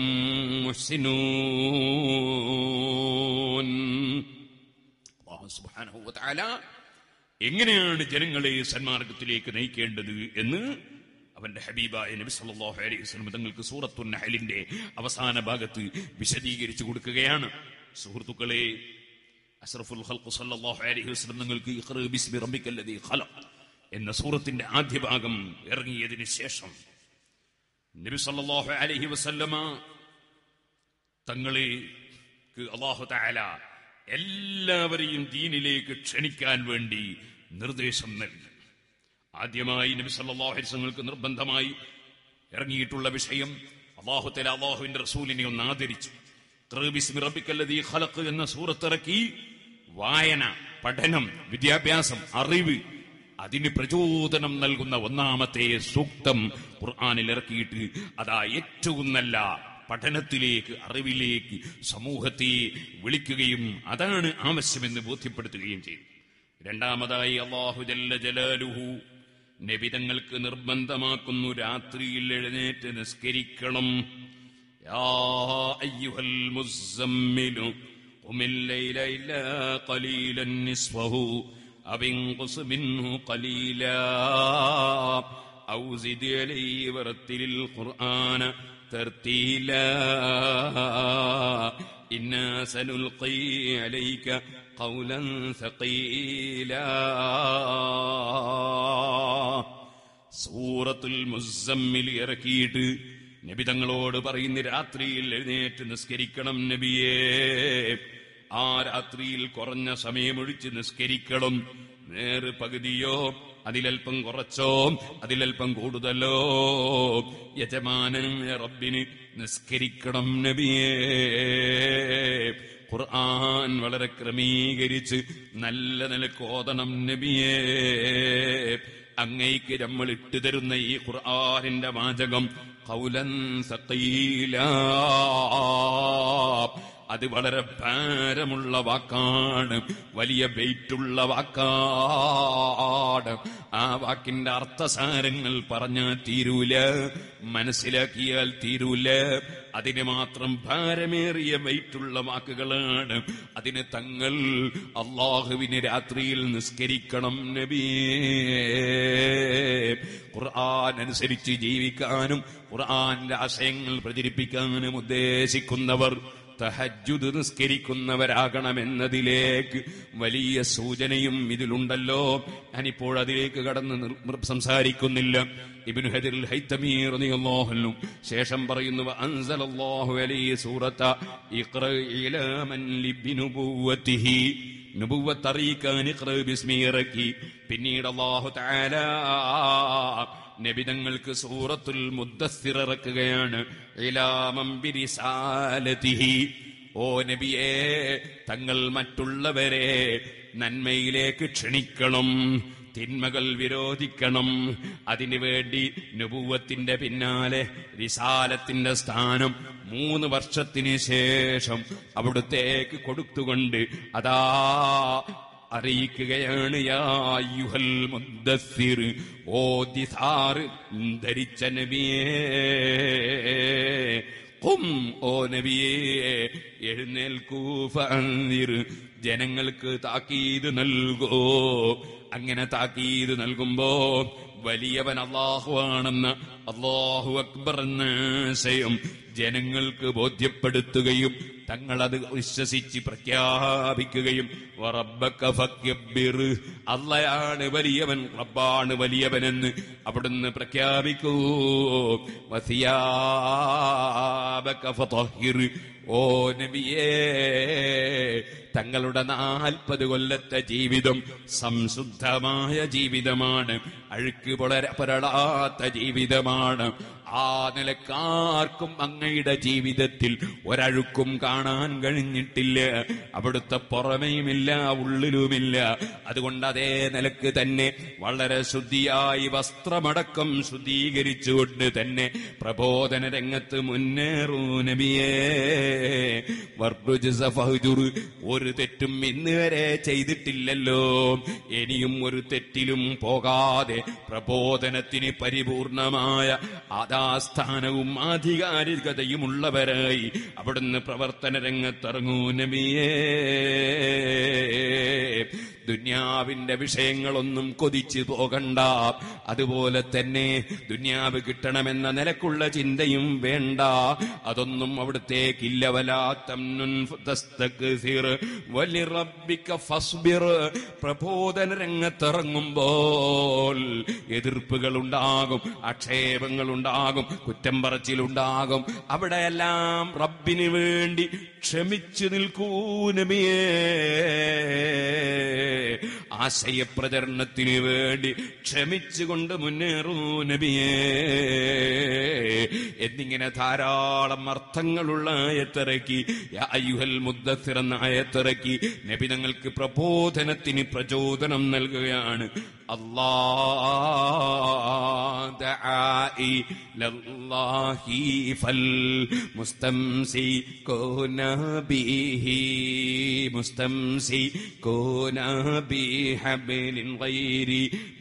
മുഹ്സിനൂൻ അല്ലാഹു സുബ്ഹാനഹു വ തആല എങ്ങനെയാണ് ജനങ്ങളെ സന്മാർഗത്തിലേക്ക് നയിക്കേണ്ടത് എന്ന് അവന്റെ ഹബീബായ നബി സല്ലല്ലാഹു അലൈഹി വസല്ലം തങ്ങൾക്ക് സൂറത്തുൻ നഹലിന്റെ അവസാന ഭാഗത്ത് വിശദീകരിച്ചു കൊടുക്കുകയാണ് സുഹൃത്തുക്കളെ അഷ്റഫുൽ ഖൽഖ് സല്ലല്ലാഹു അലൈഹി വസല്ലം നിങ്ങൾക്ക് ഇഖ്റ ബിസ്മി റബ്ബിക്കല്ലദീ ഖലഖ് എന്ന സൂറത്തിന്റെ ആദ്യ ഭാഗം ഇറങ്ങിയതിന് ശേഷം നബി സല്ലല്ലാഹു അലൈഹി വസല്ലമ തങ്ങളെ അള്ളാഹു തആല എല്ലാവരെയും ദീനിലേക്ക് ക്ഷണിക്കാൻ വേണ്ടി നിർദ്ദേശം നൽകി ആദ്യമായി നബി സല്ലല്ലാഹു അലൈഹി വസല്ലമക്ക് നിർബന്ധമായി ഇറങ്ങിയിട്ടുള്ള വിഷയം അള്ളാഹു തആല അള്ളാഹുവിന്റെ റസൂലിനെ ഒന്ന് ആദരിച്ചു ഖുറ ബിസ്മി റബ്ബിക്കല്ലദീ ഖലഖ് എന്ന സൂറത്തിറക്കി വായന പഠനം വിദ്യാഭ്യാസം അറിവ് അതിന് പ്രചോദനം നൽകുന്ന ഒന്നാമത്തെ സൂക്തം ഖുർആനിൽ ഇറക്കിയിട്ട് അതാ ഏറ്റവും നല്ല പഠനത്തിലേക്ക് അറിവിലേക്ക് സമൂഹത്തെ വിളിക്കുകയും അതാണ് ആവശ്യമെന്ന് ബോധ്യപ്പെടുത്തുകയും ചെയ്തു രണ്ടാമതായി അള്ളാഹു ജല്ല ജലാലുഹു നബിതങ്ങൾക്ക് നിർബന്ധമാക്കുന്നു രാത്രിയിൽ എഴുന്നേറ്റ് നിസ്കരിക്കണം യാ അയ്യുഹൽ മുസമ്മിലു قم الليل إلا قليلا نصفه أو انقص منه قليلا أو زد عليه ورتل القرآن ترتيلا إنا سنلقي عليك قولا ثقيلا സൂറത്തുൽ മുസമ്മിൽ ഇറക്കിയിട്ട് നബി തങ്ങളോട് പറയുന്ന രാത്രിയിൽ എഴുന്നേറ്റ് നിസ്കരിക്കണം നബിയേ ആ രാത്രിയിൽ കുറഞ്ഞ സമയമൊഴിച്ച് നിസ്കരിക്കണം നേര് പകുതിയോ അതിലൽപ്പം കുറച്ചോ അതിലൽപ്പം കൂടുതലോ യജമാനായ റബ്ബിന് നിസ്കരിക്കണം നബിയേ ഖുർആൻ വളരെ ക്രമീകരിച്ച് നല്ല നിലക്ക് ഓതണം നബിയേ അങ്ങയ്ക്ക് നമ്മൾ ഇട്ടു തരുന്ന ഈ ഖുർആനിന്റെ വാചകം കൗലൻ സഖീല അത് വളരെ ഭാരമുള്ള വാക്കാണ് വലിയ വെയിറ്റുള്ള വാക്കാണ് ആ വാക്കിന്റെ അർത്ഥസാരങ്ങൾ പറഞ്ഞാൽ തീരൂല മനസ്സിലാക്കിയാൽ തീരൂല അതിന് മാത്രം ഭാരമേറിയ വെയിറ്റുള്ള വാക്കുകളാണ് അതിന് തങ്ങൾ അള്ളാഹുവിന് രാത്രിയിൽ നിസ്കരിക്കണം നബിയേ ഖുർആൻ അനുസരിച്ച് ജീവിക്കാനും ഖുർആന്റെ ആശയങ്ങൾ പ്രചരിപ്പിക്കാനും ഉദ്ദേശിക്കുന്നവർ തഹജുദ് നിസ്കരിക്കുന്നവരാകണമെന്നതിലേക്ക് വലിയ സൂചനയും ഇതിലുണ്ടല്ലോ ഞാനിപ്പോൾ അതിലേക്ക് കടന്ന് നിർ- നിർ- സംസാരിക്കുന്നില്ല ഇബ്നു ഹജറുൽ ഹൈത്തമീ റളിയല്ലാഹു ശേഷം പറയുന്നു അൻസലല്ലാഹു അലൈഹി സൂറത്ത ഇഖ്റ ഇലാ മൻ ലിബിനുബുവതിഹി നുബുവത്ത് അറിയിക്കാൻ ഇഖ്റ ബിസ്മി ഇറക്കി പിന്നീട് അല്ലാഹു തആല നബിതങ്ങൾക്ക് സൂറത്തുൽ മുദ്ദസ്സിർ ഇറക്കുകയാണ് ഇലാമം ബിരിസാലതിഹി ഓ നബിയേ തങ്ങൾ മറ്റുള്ളവരെ നന്മയിലേക്ക് ക്ഷണിക്കണം തിന്മകൾ വിരോധിക്കണം അതിനുവേണ്ടി നുപൂവത്തിന്റെ പിന്നാലെ റിസാലത്തിന്റെ സ്ഥാനം മൂന്ന് വർഷത്തിന് ശേഷം അവിടുത്തേക്ക് കൊടുത്തുകൊണ്ട് അതാ അറിയിക്കുകയാണ് യാ യുഹൽ മുദ്ദസ്സിർ ഓ ദിസാർ ധരിച്ച നബിയേ ഖും ഓ നബിയേ എഴുന്നേൽക്കൂ ഫഅൻദിർ ജനങ്ങൾക്ക് താക്കീത് നൽകോ അങ്ങനെ താക്കീത് നൽകുമ്പോ വലിയവൻ അള്ളാഹുവാണെന്ന് അള്ളാഹു അക്ബർ എന്ന ആശയം ജനങ്ങൾക്ക് ബോധ്യപ്പെടുത്തുകയും തങ്ങളത് വിശ്വസിച്ച് പ്രഖ്യാപിക്കുകയും വറബ്ബക ഫക്കബ്ബിർ. അള്ളയാണ് വലിയവൻ റബ്ബാണ് വലിയവനെന്ന് അവിടുന്ന് പ്രഖ്യാപിക്കൂ വസിയാബക ഫതഹിർ. ഓ നബിയേ തങ്ങളുടെ നാൽപ്പത് കൊല്ലത്തെ ജീവിതം സംശുദ്ധമായ ജീവിതമാണ് അഴുക്ക് പുലര പുരളാത്ത ജീവിതമാണ് ആ നിലക്കാർക്കും അങ്ങയുടെ ജീവിതത്തിൽ ഒരഴുക്കും കാണാൻ കഴിഞ്ഞിട്ടില്ല അവിടുത്തെ പുറമേയുമില്ല ഉള്ളിലുമില്ല അതുകൊണ്ട് അതേ നിലക്ക് തന്നെ വളരെ ശുദ്ധിയായി വസ്ത്രമടക്കം ശുദ്ധീകരിച്ചുകൊണ്ട് തന്നെ പ്രബോധന രംഗത്ത് മുന്നേറൂ നബിയേ വർബുജ് സഫഹുജുർ. ഒരു തെറ്റും ഇന്ന് വരെ ചെയ്തിട്ടില്ലല്ലോ ഇനിയും ഒരു തെറ്റിലും പോകാതെ പ്രബോധനത്തിന് പരിപൂർണമായ ആദാസ്ഥാനവും ആധികാരികതയും ഉള്ളവരായി അവിടുന്ന് പ്രവർത്തന രംഗത്തിറങ്ങൂ നബിയേ ദുന്യാവിന്റെ വിഷയങ്ങളൊന്നും കൊതിച്ചു പോകണ്ട അതുപോലെ തന്നെ ദുന്യാവ് കിട്ടണമെന്ന നിലക്കുള്ള ചിന്തയും വേണ്ട അതൊന്നും അവിടത്തേക്കില്ല വലാത്തം ഫസ്ബിർ പ്രബോധന രംഗത്തിറങ്ങുമ്പോൾ എതിർപ്പുകൾ ഉണ്ടാകും ആക്ഷേപങ്ങൾ ഉണ്ടാകും കുറ്റം പറച്ചിലുണ്ടാകും അവിടെയെല്ലാം റബ്ബിന് വേണ്ടി ക്ഷമിച്ചു നിൽക്കൂ നബിയേ ആശയപ്രചരണത്തിന് വേണ്ടി ക്ഷമിച്ചുകൊണ്ട് മുന്നേറൂ നബിയേ എന്നിങ്ങനെ ധാരാളം അർത്ഥങ്ങളുള്ള ആയത്തിറക്കി യാ അയ്യുഹൽ മുദ്ദസിർ എന്ന ആയത്തിറക്കി നബി തങ്ങൾക്ക് പ്രബോധനത്തിന് പ്രചോദനം നൽകുകയാണ് അല്ലാ ദആഇ ലല്ലാഹി ഫൽ മുസ്തംസികൂന ബിഹി മുസ്തംസികൂന ബിഹബ്ലിൻ ഗൈരി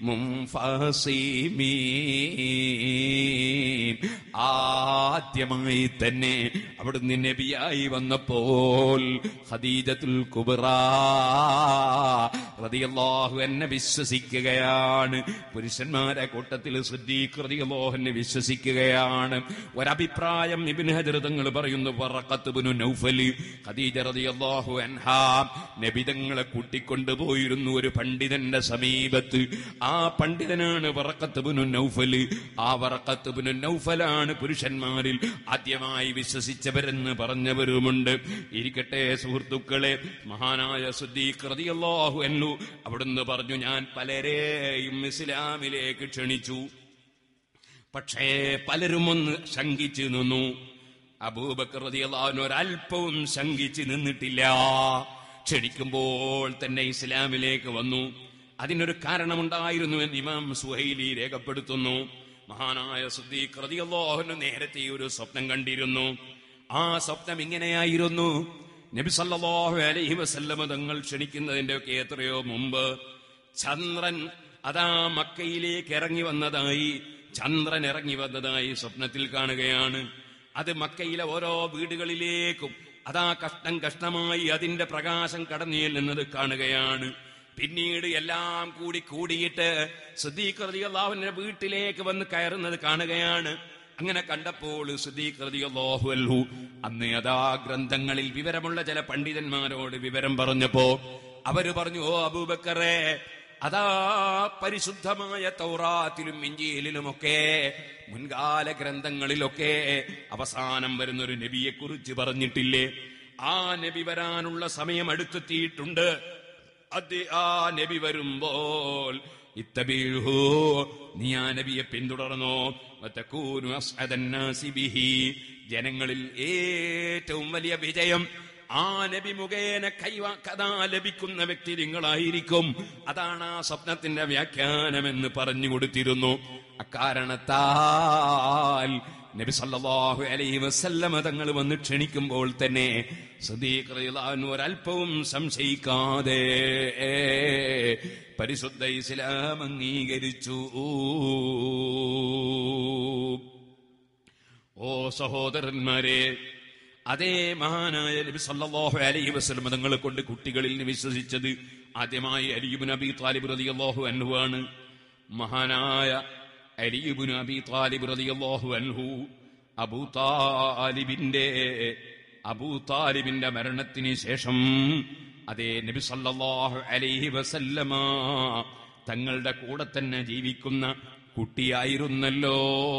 മുൻഫസിമീൻ ആദ്യമായി തന്നെ അവിടുന്ന് നബിയായി വന്നപ്പോൾ ഖദീജത്തുൽ കുബ്ര റളിയല്ലാഹു എന്നെ വിശ്വസിക്കുകയാണ് പുരുഷന്മാരെ കൂട്ടത്തിൽ സിദ്ദീഖ് റളിയല്ലാഹു എന്നെ വിശ്വസിക്കുകയാണ് ഒരഭിപ്രായം ഇബ്നു ഹജർ തങ്ങൾ പറയുന്നു വറഖത്ത് ഇബ്നു നൗഫൽ ഖദീജ റളിയല്ലാഹു അൻഹാ നബി തങ്ങളെ കൂട്ടിക്കൊണ്ടുപോയിരുന്നു ഒരു പണ്ഡിതന്റെ സമീപത്ത് ആ പണ്ഡിതനാണ് വറഖത്ത് ഇബ്നു നൗഫൽ ആ വറഖത്ത് ഇബ്നു നൗഫലാണ് പുരുഷന്മാരിൽ ആദ്യമായി വിശ്വസിച്ചവരെന്ന് പറഞ്ഞവരുമുണ്ട് ഇരിക്കട്ടെ സുഹൃത്തുക്കളെ മഹാനായ സുദ്ദീഖ് റളിയല്ലാഹു അൻഹു അവിടുന്ന് പറഞ്ഞു ഞാൻ പലരെയും ഇസ്ലാമിലേക്ക് ക്ഷണിച്ചു പക്ഷേ പലരും ഒന്ന് ശങ്കിച്ചു നിന്നു അബൂബക്കർ റളിയല്ലാഹു ഒരല്പവും ശങ്കിച്ച് നിന്നിട്ടില്ല ക്ഷണിക്കുമ്പോൾ തന്നെ ഇസ്ലാമിലേക്ക് വന്നു അതിനൊരു കാരണമുണ്ടായിരുന്നു എന്ന് ഇമാം സുഹൈലി രേഖപ്പെടുത്തുന്നു മഹാനായ സുദ്ദീഖ് റളിയല്ലാഹു നേരത്തെ ഒരു സ്വപ്നം കണ്ടിരുന്നു ആ സ്വപ്നം ഇങ്ങനെയായിരുന്നു നബി സല്ലല്ലാഹു അലൈഹി വസല്ലമ തങ്ങൾ ക്ഷണിക്കുന്നതിന്റെ ഒക്കെ എത്രയോ മുമ്പ് ചന്ദ്രൻ അതാ മക്കയിലേക്ക് ഇറങ്ങി വന്നതായി ചന്ദ്രൻ ഇറങ്ങി വന്നതായി സ്വപ്നത്തിൽ കാണുകയാണ് അത് മക്കയിലെ ഓരോ വീടുകളിലേക്കും അതാ കഷ്ടം കഷ്ടമായി അതിന്റെ പ്രകാശം കടന്നു ചെല്ലുന്നത് കാണുകയാണ് പിന്നീട് എല്ലാം കൂടി കൂടിയിട്ട് സുദ്ദീഖ്ലാഹുവിന്റെ വീട്ടിലേക്ക് വന്ന് കയറുന്നത് കാണുകയാണ് അങ്ങനെ കണ്ടപ്പോൾ സുദ്ദീഖ്ലാഹു അന്ന് അതാ ഗ്രന്ഥങ്ങളിൽ വിവരമുള്ള ചില പണ്ഡിതന്മാരോട് വിവരം പറഞ്ഞപ്പോ അവര് പറഞ്ഞു ഓ അബൂബക്കറെ അതാ പരിശുദ്ധമായ തൗറാത്തിലും ഇഞ്ചിയിലുമൊക്കെ മുൻകാല ഗ്രന്ഥങ്ങളിലൊക്കെ അവസാനം വരുന്നൊരു നബിയെ കുറിച്ച് പറഞ്ഞിട്ടില്ലേ ആ നബി വരാനുള്ള സമയം അടുത്തെത്തിയിട്ടുണ്ട് അത് ആ നബി വരുമ്പോൾ ഇത്തബീഹു നീ ആ നബിയെ പിന്തുടർന്നോ വതകൂനു അസ്അദന്നാസി ബിഹി ജനങ്ങളിൽ ഏറ്റവും വലിയ വിജയം ആ നബി മുഖേന കൈവ കഥാ ലഭിക്കുന്ന വ്യക്തി നിങ്ങളായിരിക്കും അതാണ് ആ സ്വപ്നത്തിന്റെ വ്യാഖ്യാനമെന്ന് പറഞ്ഞു കൊടുത്തിരുന്നു അക്കാരണത്താൽ നബി സല്ലല്ലാഹു അലൈഹി വസല്ലമ തങ്ങൾ വന്ന് ക്ഷണിക്കുമ്പോൾ തന്നെ സദീഖ് റളിയല്ലാഹു അൻഹു ഒരല്പവും സംശയിക്കാതെ പരിശുദ്ധ ഇസ്ലാം അംഗീകരിച്ചു ഓ സഹോദരന്മാരെ അതേ മഹാനായ നബി സല്ലല്ലാഹു അലൈഹി വസല്ലം തങ്ങളെ കൊണ്ട് കുട്ടികളിൽ വിശ്വസിച്ചത് ആദ്യമായി അലിയുബ് നബി താലിബ് റളിയല്ലാഹു അൻഹു ആണ് മഹാനായ അലിയുബ് നബി താലിബ് റളിയല്ലാഹു അൻഹു അബൂ താലിബിന്റെ അബൂ താലിബിന്റെ മരണത്തിന് ശേഷം അതേ നബി സല്ലല്ലാഹു അലൈഹി വസല്ലമ തങ്ങളുടെ കൂടെ തന്നെ ജീവിക്കുന്ന കുട്ടിയായിരുന്നല്ലോ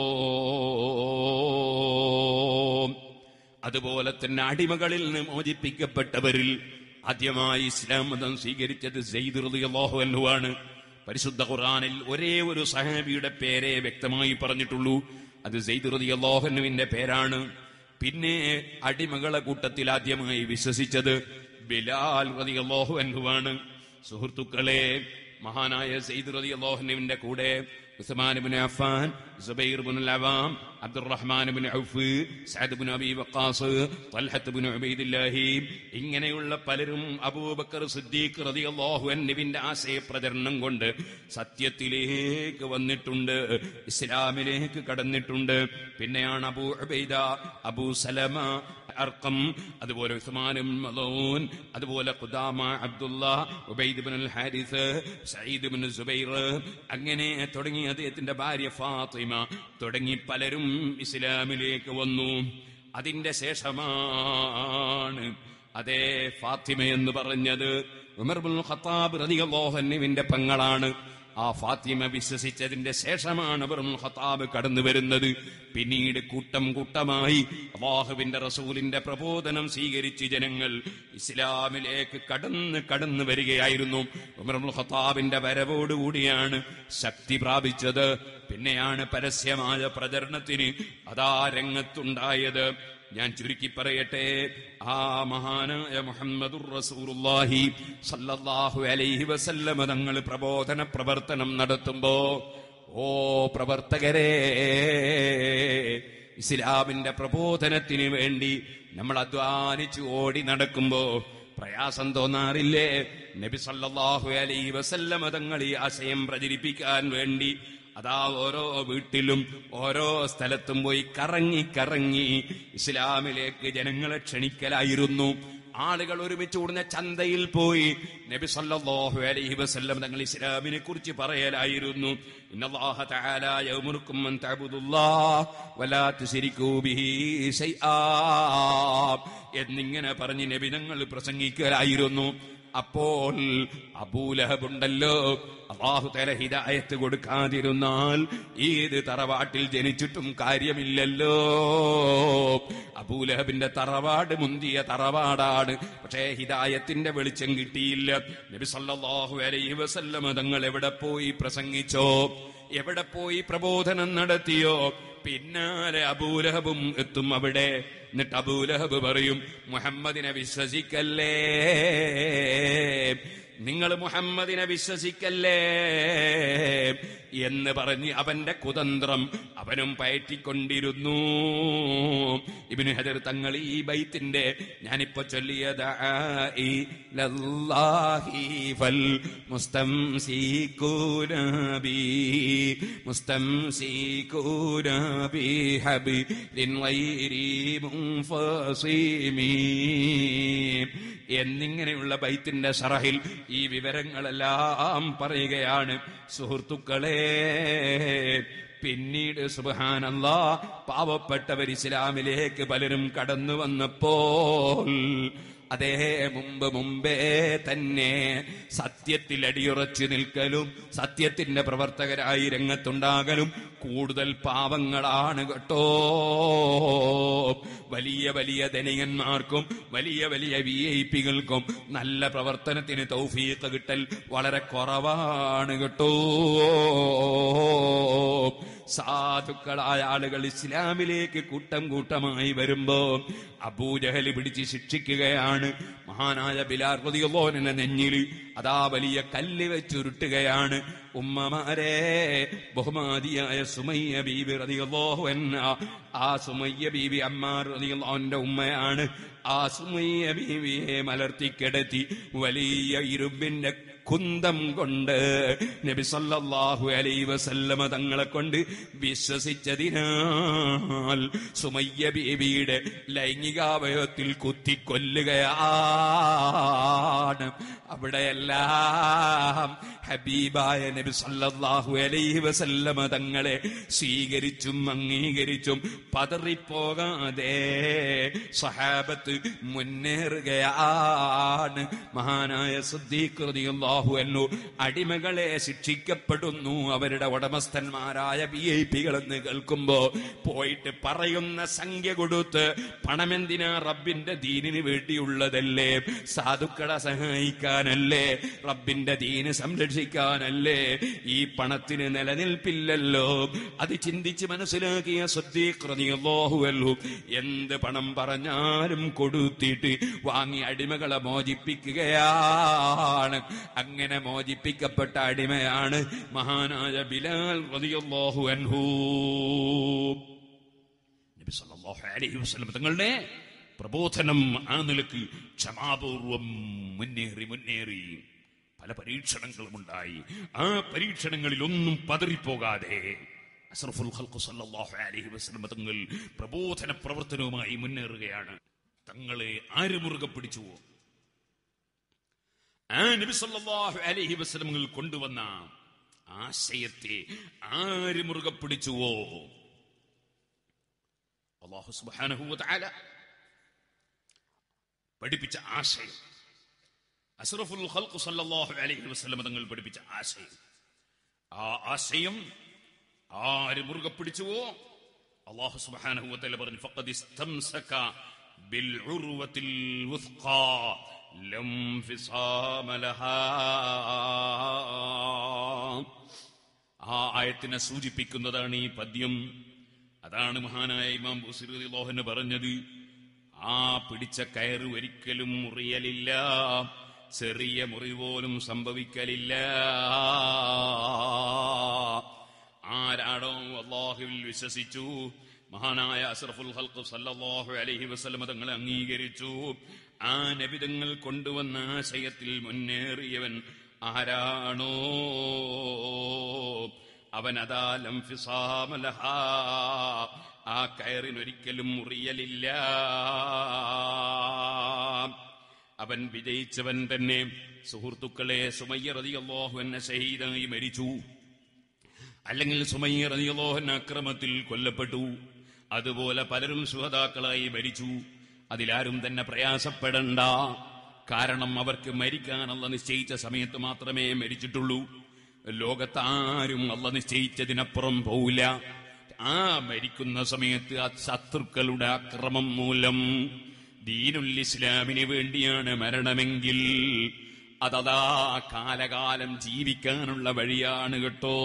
അതുപോലെ തന്നെ അടിമകളിൽ നിന്ന് മോചിപ്പിക്കപ്പെട്ടവരിൽ ആദ്യമായി ഇസ്ലാം മതം സ്വീകരിച്ചത് സെയ്ദ് റളിയല്ലാഹു അൻഹു ആണ് പരിശുദ്ധ ഖുർആനിൽ ഒരേ ഒരു സഹാബിയുടെ പേരെ വ്യക്തമായി പറഞ്ഞിട്ടുള്ളൂ അത് സെയ്ദ് റളിയല്ലാഹുവിന്റെ പേരാണ് പിന്നെ അടിമകളെ കൂട്ടത്തിൽ ആദ്യമായി വിശ്വസിച്ചത് ബിലാൽ റളിയല്ലാഹു അൻഹുവാണ് സുഹൃത്തുക്കളെ മഹാനായ സെയ്ദ് റളിയല്ലാഹുവിന്റെ കൂടെ Usman Ibn Affan Zubair Ibnul Awam Abdurrahman Ibn Auf Saad Ibn Abi Waqqas Talha Ibn Ubaidillah ഇങ്ങനെയുള്ള പലരും അബൂബക്കർ സിദ്ദീഖ് റളിയല്ലാഹു അൻഹുവിന്റെ ആശയ പ്രചരണം കൊണ്ട് സത്യത്തിലേക്ക് വന്നിട്ടുണ്ട് ഇസ്ലാമിലേക്ക് കടന്നിട്ടുണ്ട് പിന്നെയാണ് അബൂ ഉബൈദ അബൂ സലമ അർക്കം അതുപോലെ ഉസ്മാനും മലൂൻ അതുപോലെ ഖുദാമ അബ്ദുള്ള ഉബൈദ് ഇബ്നുൽ ഹാരിസ് സഈദ് ഇബ്നു സുബൈർ അങ്ങനെ തുടങ്ങി അദ്ദേഹത്തിന്റെ ഭാര്യ ഫാത്തിമ തുടങ്ങി പലരും ഇസ്ലാമിലേക്ക് വന്നു അതിന്റെ ശേഷമാണ് അതേ ഫാത്തിമ എന്ന് പറഞ്ഞത് ഉമർ ബിൻ ഖത്താബ് റളിയല്ലാഹു അൻഹുവിന്റെ പെങ്ങളാണ് ആ ഫാത്തിമ വിശ്വസിച്ചതിന്റെ ശേഷമാണ് ഉമർ ഖത്താബ് കടന്നു വരുന്നത് പിന്നീട് കൂട്ടം കൂട്ടമായി അള്ളാഹുവിന്റെ റസൂലിന്റെ പ്രബോധനം സ്വീകരിച്ച് ജനങ്ങൾ ഇസ്ലാമിലേക്ക് കടന്ന് കടന്നു വരികയായിരുന്നു ഉമർ ഖത്താബിന്റെ വരവോടുകൂടിയാണ് ശക്തി പ്രാപിച്ചത് പിന്നെയാണ് പരസ്യമായ പ്രചരണത്തിന് അതാ രംഗത്തുണ്ടായത് ഞാൻ ചുരുക്കി പറയട്ടെ ആ മഹാനായ മുഹമ്മദുർ റസൂലുള്ളാഹി സല്ലല്ലാഹു അലൈഹി വസല്ലമ തങ്ങൾ പ്രബോധന പ്രവർത്തനം നടത്തുമ്പോ ഓ പ്രവർത്തകരെ ഇസ്ലാമിന്റെ പ്രബോധനത്തിന് വേണ്ടി നമ്മൾ അധ്വാനിച്ചു ഓടി നടക്കുമ്പോ പ്രയാസം തോന്നാറില്ലേ നബി സല്ലല്ലാഹു അലൈഹി വസല്ലമ തങ്ങൾ ഈ ആശയം പ്രചരിപ്പിക്കാൻ വേണ്ടി അതാ ഓരോ വീട്ടിലും ഓരോ സ്ഥലത്തും പോയി കറങ്ങി കറങ്ങി ഇസ്ലാമിലേക്ക് ജനങ്ങളെ ക്ഷണിക്കലായിരുന്നു ആളുകൾ ഒരുമിച്ച് കൂടുന്ന ചന്തയിൽ പോയി നബി സല്ലല്ലാഹു അലൈഹി വസല്ലം തങ്ങൾ ഇസ്ലാമിനെ കുറിച്ച് പറയലായിരുന്നു ഇന്നല്ലാഹ തആല യഅമുറുക്കും അൻ തഅബുദുല്ലാഹ വലാ തുശ്രികൂ ബിഹി ശൈആ എന്നിങ്ങനെ പറഞ്ഞ് നബി തങ്ങൾ പ്രസംഗിക്കലായിരുന്നു അപ്പോൾ അബൂലഹബുണ്ടല്ലോ അള്ളാഹു തല ഹിദായത്ത് കൊടുക്കാതിരുന്നാൽ ഏത് തറവാട്ടിൽ ജനിച്ചിട്ടും കാര്യമില്ലല്ലോ അബൂലഹബിന്റെ തറവാട് മുന്തിയ തറവാടാണ് പക്ഷേ ഹിദായത്തിന്റെ വെളിച്ചം കിട്ടിയില്ല നബി സല്ലല്ലാഹു അലൈഹി വസല്ലമ തങ്ങൾ എവിടെ പോയി പ്രസംഗിച്ചോ എവിടെ പോയി പ്രബോധനം നടത്തിയോ പിന്നാലെ അബൂലഹബും എത്തും അവിടെ എന്നിട്ട് അബൂലഹബ് പറയും മുഹമ്മദിനെ വിശ്വസിക്കല്ലേ നിങ്ങൾ മുഹമ്മദിനെ വിശ്വസിക്കല്ലേ എന്ന് പറഞ്ഞ് അവന്റെ കുതന്ത്രം അവനും പയറ്റിക്കൊണ്ടിരുന്നു ഇബിന് ഹജർ തങ്ങൾ ഈ ബൈത്തിന്റെ ഞാനിപ്പോ ചൊല്ലിയത് എന്നിങ്ങനെയുള്ള ബൈത്തിന്റെ ഷറഹിൽ ഈ വിവരങ്ങളെല്ലാം പറയുകയാണ് സുഹൃത്തുക്കളെ പിന്നീട് സുബാനല്ല പാവപ്പെട്ടവർ ഇസ്ലാമിലേക്ക് പലരും കടന്നു വന്നപ്പോൾ അതേ മുമ്പ് മുമ്പേ തന്നെ സത്യത്തിൽ അടിയുറച്ചു നിൽക്കലും സത്യത്തിന്റെ പ്രവർത്തകരായി രംഗത്തുണ്ടാകലും കൂടുതൽ പാവങ്ങളാണ് കേട്ടോ വലിയ വലിയ ധനികന്മാർക്കും വലിയ വലിയ വി ഐ പികൾക്കും നല്ല പ്രവർത്തനത്തിന് തൗഫീഖ് കിട്ടൽ വളരെ കുറവാണ് കേട്ടോ സാധുക്കളായ ആളുകൾ ഇസ്ലാമിലേക്ക് കൂട്ടം കൂട്ടമായി വരുമ്പോ അബൂജഹൽ പിടിച്ച് ശിക്ഷിക്കുകയാണ് മഹാനായ ബിലാർ റളിയല്ലാഹുവിന്റെ നെഞ്ഞിൽ അതാ വലിയ കല്ല് വെച്ചുരുട്ടുകയാണ് ഉമ്മമാരെ ബഹുമാതിയായ സുമയ്യ ബീബി റളിയല്ലാഹു അൻഹ ആ സുമയ്യ ബീബി അമ്മാർ റളിയല്ലാഹുവിന്റെ ഉമ്മയാണ് ആ സുമയ്യ ബീവിയെ മലർത്തിക്കിടത്തി വലിയ ഇരുമ്പിന്റെ കുന്തം കൊണ്ട് നബി സല്ലല്ലാഹു അലൈഹി വസല്ലമ തങ്ങളെ കൊണ്ട് വിശ്വസിച്ചതിനാൽ സുമയ്യ ബീവിയുടെ ലൈംഗികാവയവത്തിൽ കുത്തിക്കൊല്ലുകയാണ് അവിടെയെല്ലാം ഹബീബായ നബി സല്ലല്ലാഹു അലൈഹി വസല്ലമ തങ്ങളെ സ്വീകരിച്ചും അംഗീകരിച്ചും പതറിപ്പോകാതെ സഹാബത്ത് മുന്നേറുകയാണ് മഹാനായ സിദ്ദീഖ് റളിയല്ലാഹു അൻഹു അടിമകളെ ശിക്ഷിക്കപ്പെടുന്നു അവരുടെ ഉടമസ്ഥന്മാരായ വി ഐ പികളെന്ന് കേൾക്കുമ്പോ പോയിട്ട് പറയുന്ന സംഖ്യ കൊടുത്ത് പണമെന്തിനാ റബ്ബിന്റെ ദീനിന് വേണ്ടിയുള്ളതല്ലേ സാധുക്കളെ സഹായിക്കാനല്ലേ റബ്ബിന്റെ ദീന് സംരക്ഷിക്കാൻ രക്ഷിക്കാനല്ലേ ഈ പണത്തിന് നിലനിൽപ്പില്ലല്ലോ അത് ചിന്തിച്ച് മനസ്സിലാക്കിയ ശ്രദ്ധീകൃതിയല്ലോഹുവല്ലോ എന്ത് പണം പറഞ്ഞാലും കൊടുത്തിട്ട് വാങ്ങി അടിമകളെ മോചിപ്പിക്കുകയാണ് അങ്ങനെ മോചിപ്പിക്കപ്പെട്ട അടിമയാണ് മഹാനായ ബിലാൽ റളിയല്ലാഹു അൻഹു നബി സല്ലല്ലാഹു അലൈഹി വസല്ലം തങ്ങളുടെ പ്രബോധനം ആ നിലക്ക് ക്ഷമാപൂർവം മുന്നേറി മുന്നേറി പല പരീക്ഷണങ്ങളും ഉണ്ടായി ആ പരീക്ഷണങ്ങളിൽ ഒന്നും പതറിപ്പോകാതെ അസ്റഫുൽ ഖൽഖ് സല്ലല്ലാഹു അലൈഹി വസല്ലം തങ്ങൾ പ്രബോധന പ്രവർത്തനവുമായി മുന്നേറുകയാണ് തങ്ങളെ ആര് മുറുകെ പിടിച്ചുവോ ആ നബി സല്ലല്ലാഹു അലൈഹി വസല്ലം കൊണ്ടുവന്ന ആശയത്തെ ആര് മുറുകെ പിടിച്ചുവോ അള്ളാഹു സുബ്ഹാനഹു വതആല പഠിപ്പിച്ച ആശയം അസ്റഫുൽ ഖൽഖ് സല്ലല്ലാഹു അലൈഹി വസല്ലം തങ്ങൾ പഠിപ്പിച്ച ആശയം ആ ആശയം ആര് മുറുകെ പിടിച്ചുവോ അള്ളാഹു സുബ്ഹാനഹു വതആല പറഞ്ഞു ഫഖദ് ഇസ്തംസക ബിൽ ഉർവത്തിൽ വുസ്ഖാ ലം ഫിസാമ ലഹാ ആ ആയത്തിനെ സൂചിപ്പിക്കുന്നതാണ് ഈ പദ്യം അതാണ് മഹാനായ ഇമാം ബുസിറി ലോഹന് പറഞ്ഞത് ആ പിടിച്ച കയറ് ഒരിക്കലും മുറിയലില്ല ചെറിയ മുറി പോലും സംഭവിക്കലില്ല ആരാണോ അള്ളാഹുവിൽ വിശ്വസിച്ചു മഹാനായ അസ്രഫുൽ ഹൽക്ക് സല്ലല്ലാഹു അലൈഹി വസല്ലം തങ്ങളെ അംഗീകരിച്ചു ആ നബിതങ്ങൾ കൊണ്ടുവന്ന ആശയത്തിൽ മുന്നേറിയവൻ ആരാണോ അവൻ അതാ ലംഫിസാമലഹ ആ കയറിനൊരിക്കലും മുറിയലില്ല അവൻ വിജയിച്ചവൻ തന്നെ സുഹൃത്തുക്കളെ സുമയ്യ റളിയല്ലാഹു എന്ന ഷഹീദായി മരിച്ചു അല്ലെങ്കിൽ സുമയ്യ റളിയല്ലാഹു അക്രമത്തിൽ കൊല്ലപ്പെട്ടു അതുപോലെ പലരും സുഹതാക്കളായി മരിച്ചു അതിലാരും തന്നെ പ്രയാസപ്പെടണ്ട കാരണം അവർക്ക് മരിക്കാനുള്ള നിശ്ചയിച്ച സമയത്ത് മാത്രമേ മരിച്ചിട്ടുള്ളൂ ലോകത്താരും അല്ല നിശ്ചയിച്ചതിനപ്പുറം പോവില്ല ആ മരിക്കുന്ന സമയത്ത് ആ ശത്രുക്കളുടെ അക്രമം മൂലം ദീനുൽ ഇസ്ലാമിന് വേണ്ടിയാണ് മരണമെങ്കിൽ അതതാ കാലകാലം ജീവിക്കാനുള്ള വഴിയാണ് കേട്ടോ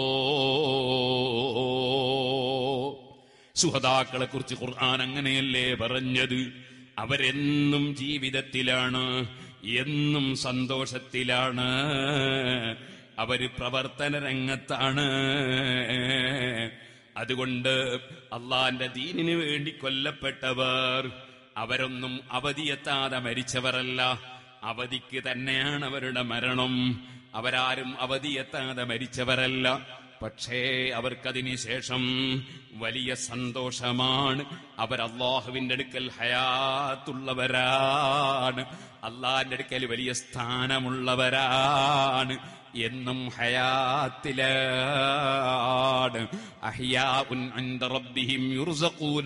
സുഹതാക്കളെ കുറിച്ച് ഖുർആൻ അങ്ങനെയല്ലേ പറഞ്ഞത് അവരെന്നും ജീവിതത്തിലാണ് എന്നും സന്തോഷത്തിലാണ് അവര് പ്രവർത്തന രംഗത്താണ് അതുകൊണ്ട് അള്ളാന്റെ ദീനിന് വേണ്ടി കൊല്ലപ്പെട്ടവർ അവരൊന്നും അവധിയെത്താതെ മരിച്ചവരല്ല അവധിക്ക് തന്നെയാണ് അവരുടെ മരണം അവരാരും അവധിയെത്താതെ മരിച്ചവരല്ല പക്ഷേ അവർക്കതിന് ശേഷം വലിയ സന്തോഷമാണ് അവർ അള്ളാഹുവിന്റെ അടുക്കൽ ഹയാത്തുള്ളവരാണ് അള്ളാഹിന്റെ അടുക്കൽ വലിയ സ്ഥാനമുള്ളവരാണ് എന്നും ഹയാത്തിലാണ് അഹ്യാഉൻ അൻദ റബ്ബിഹിം യുർസഖൂന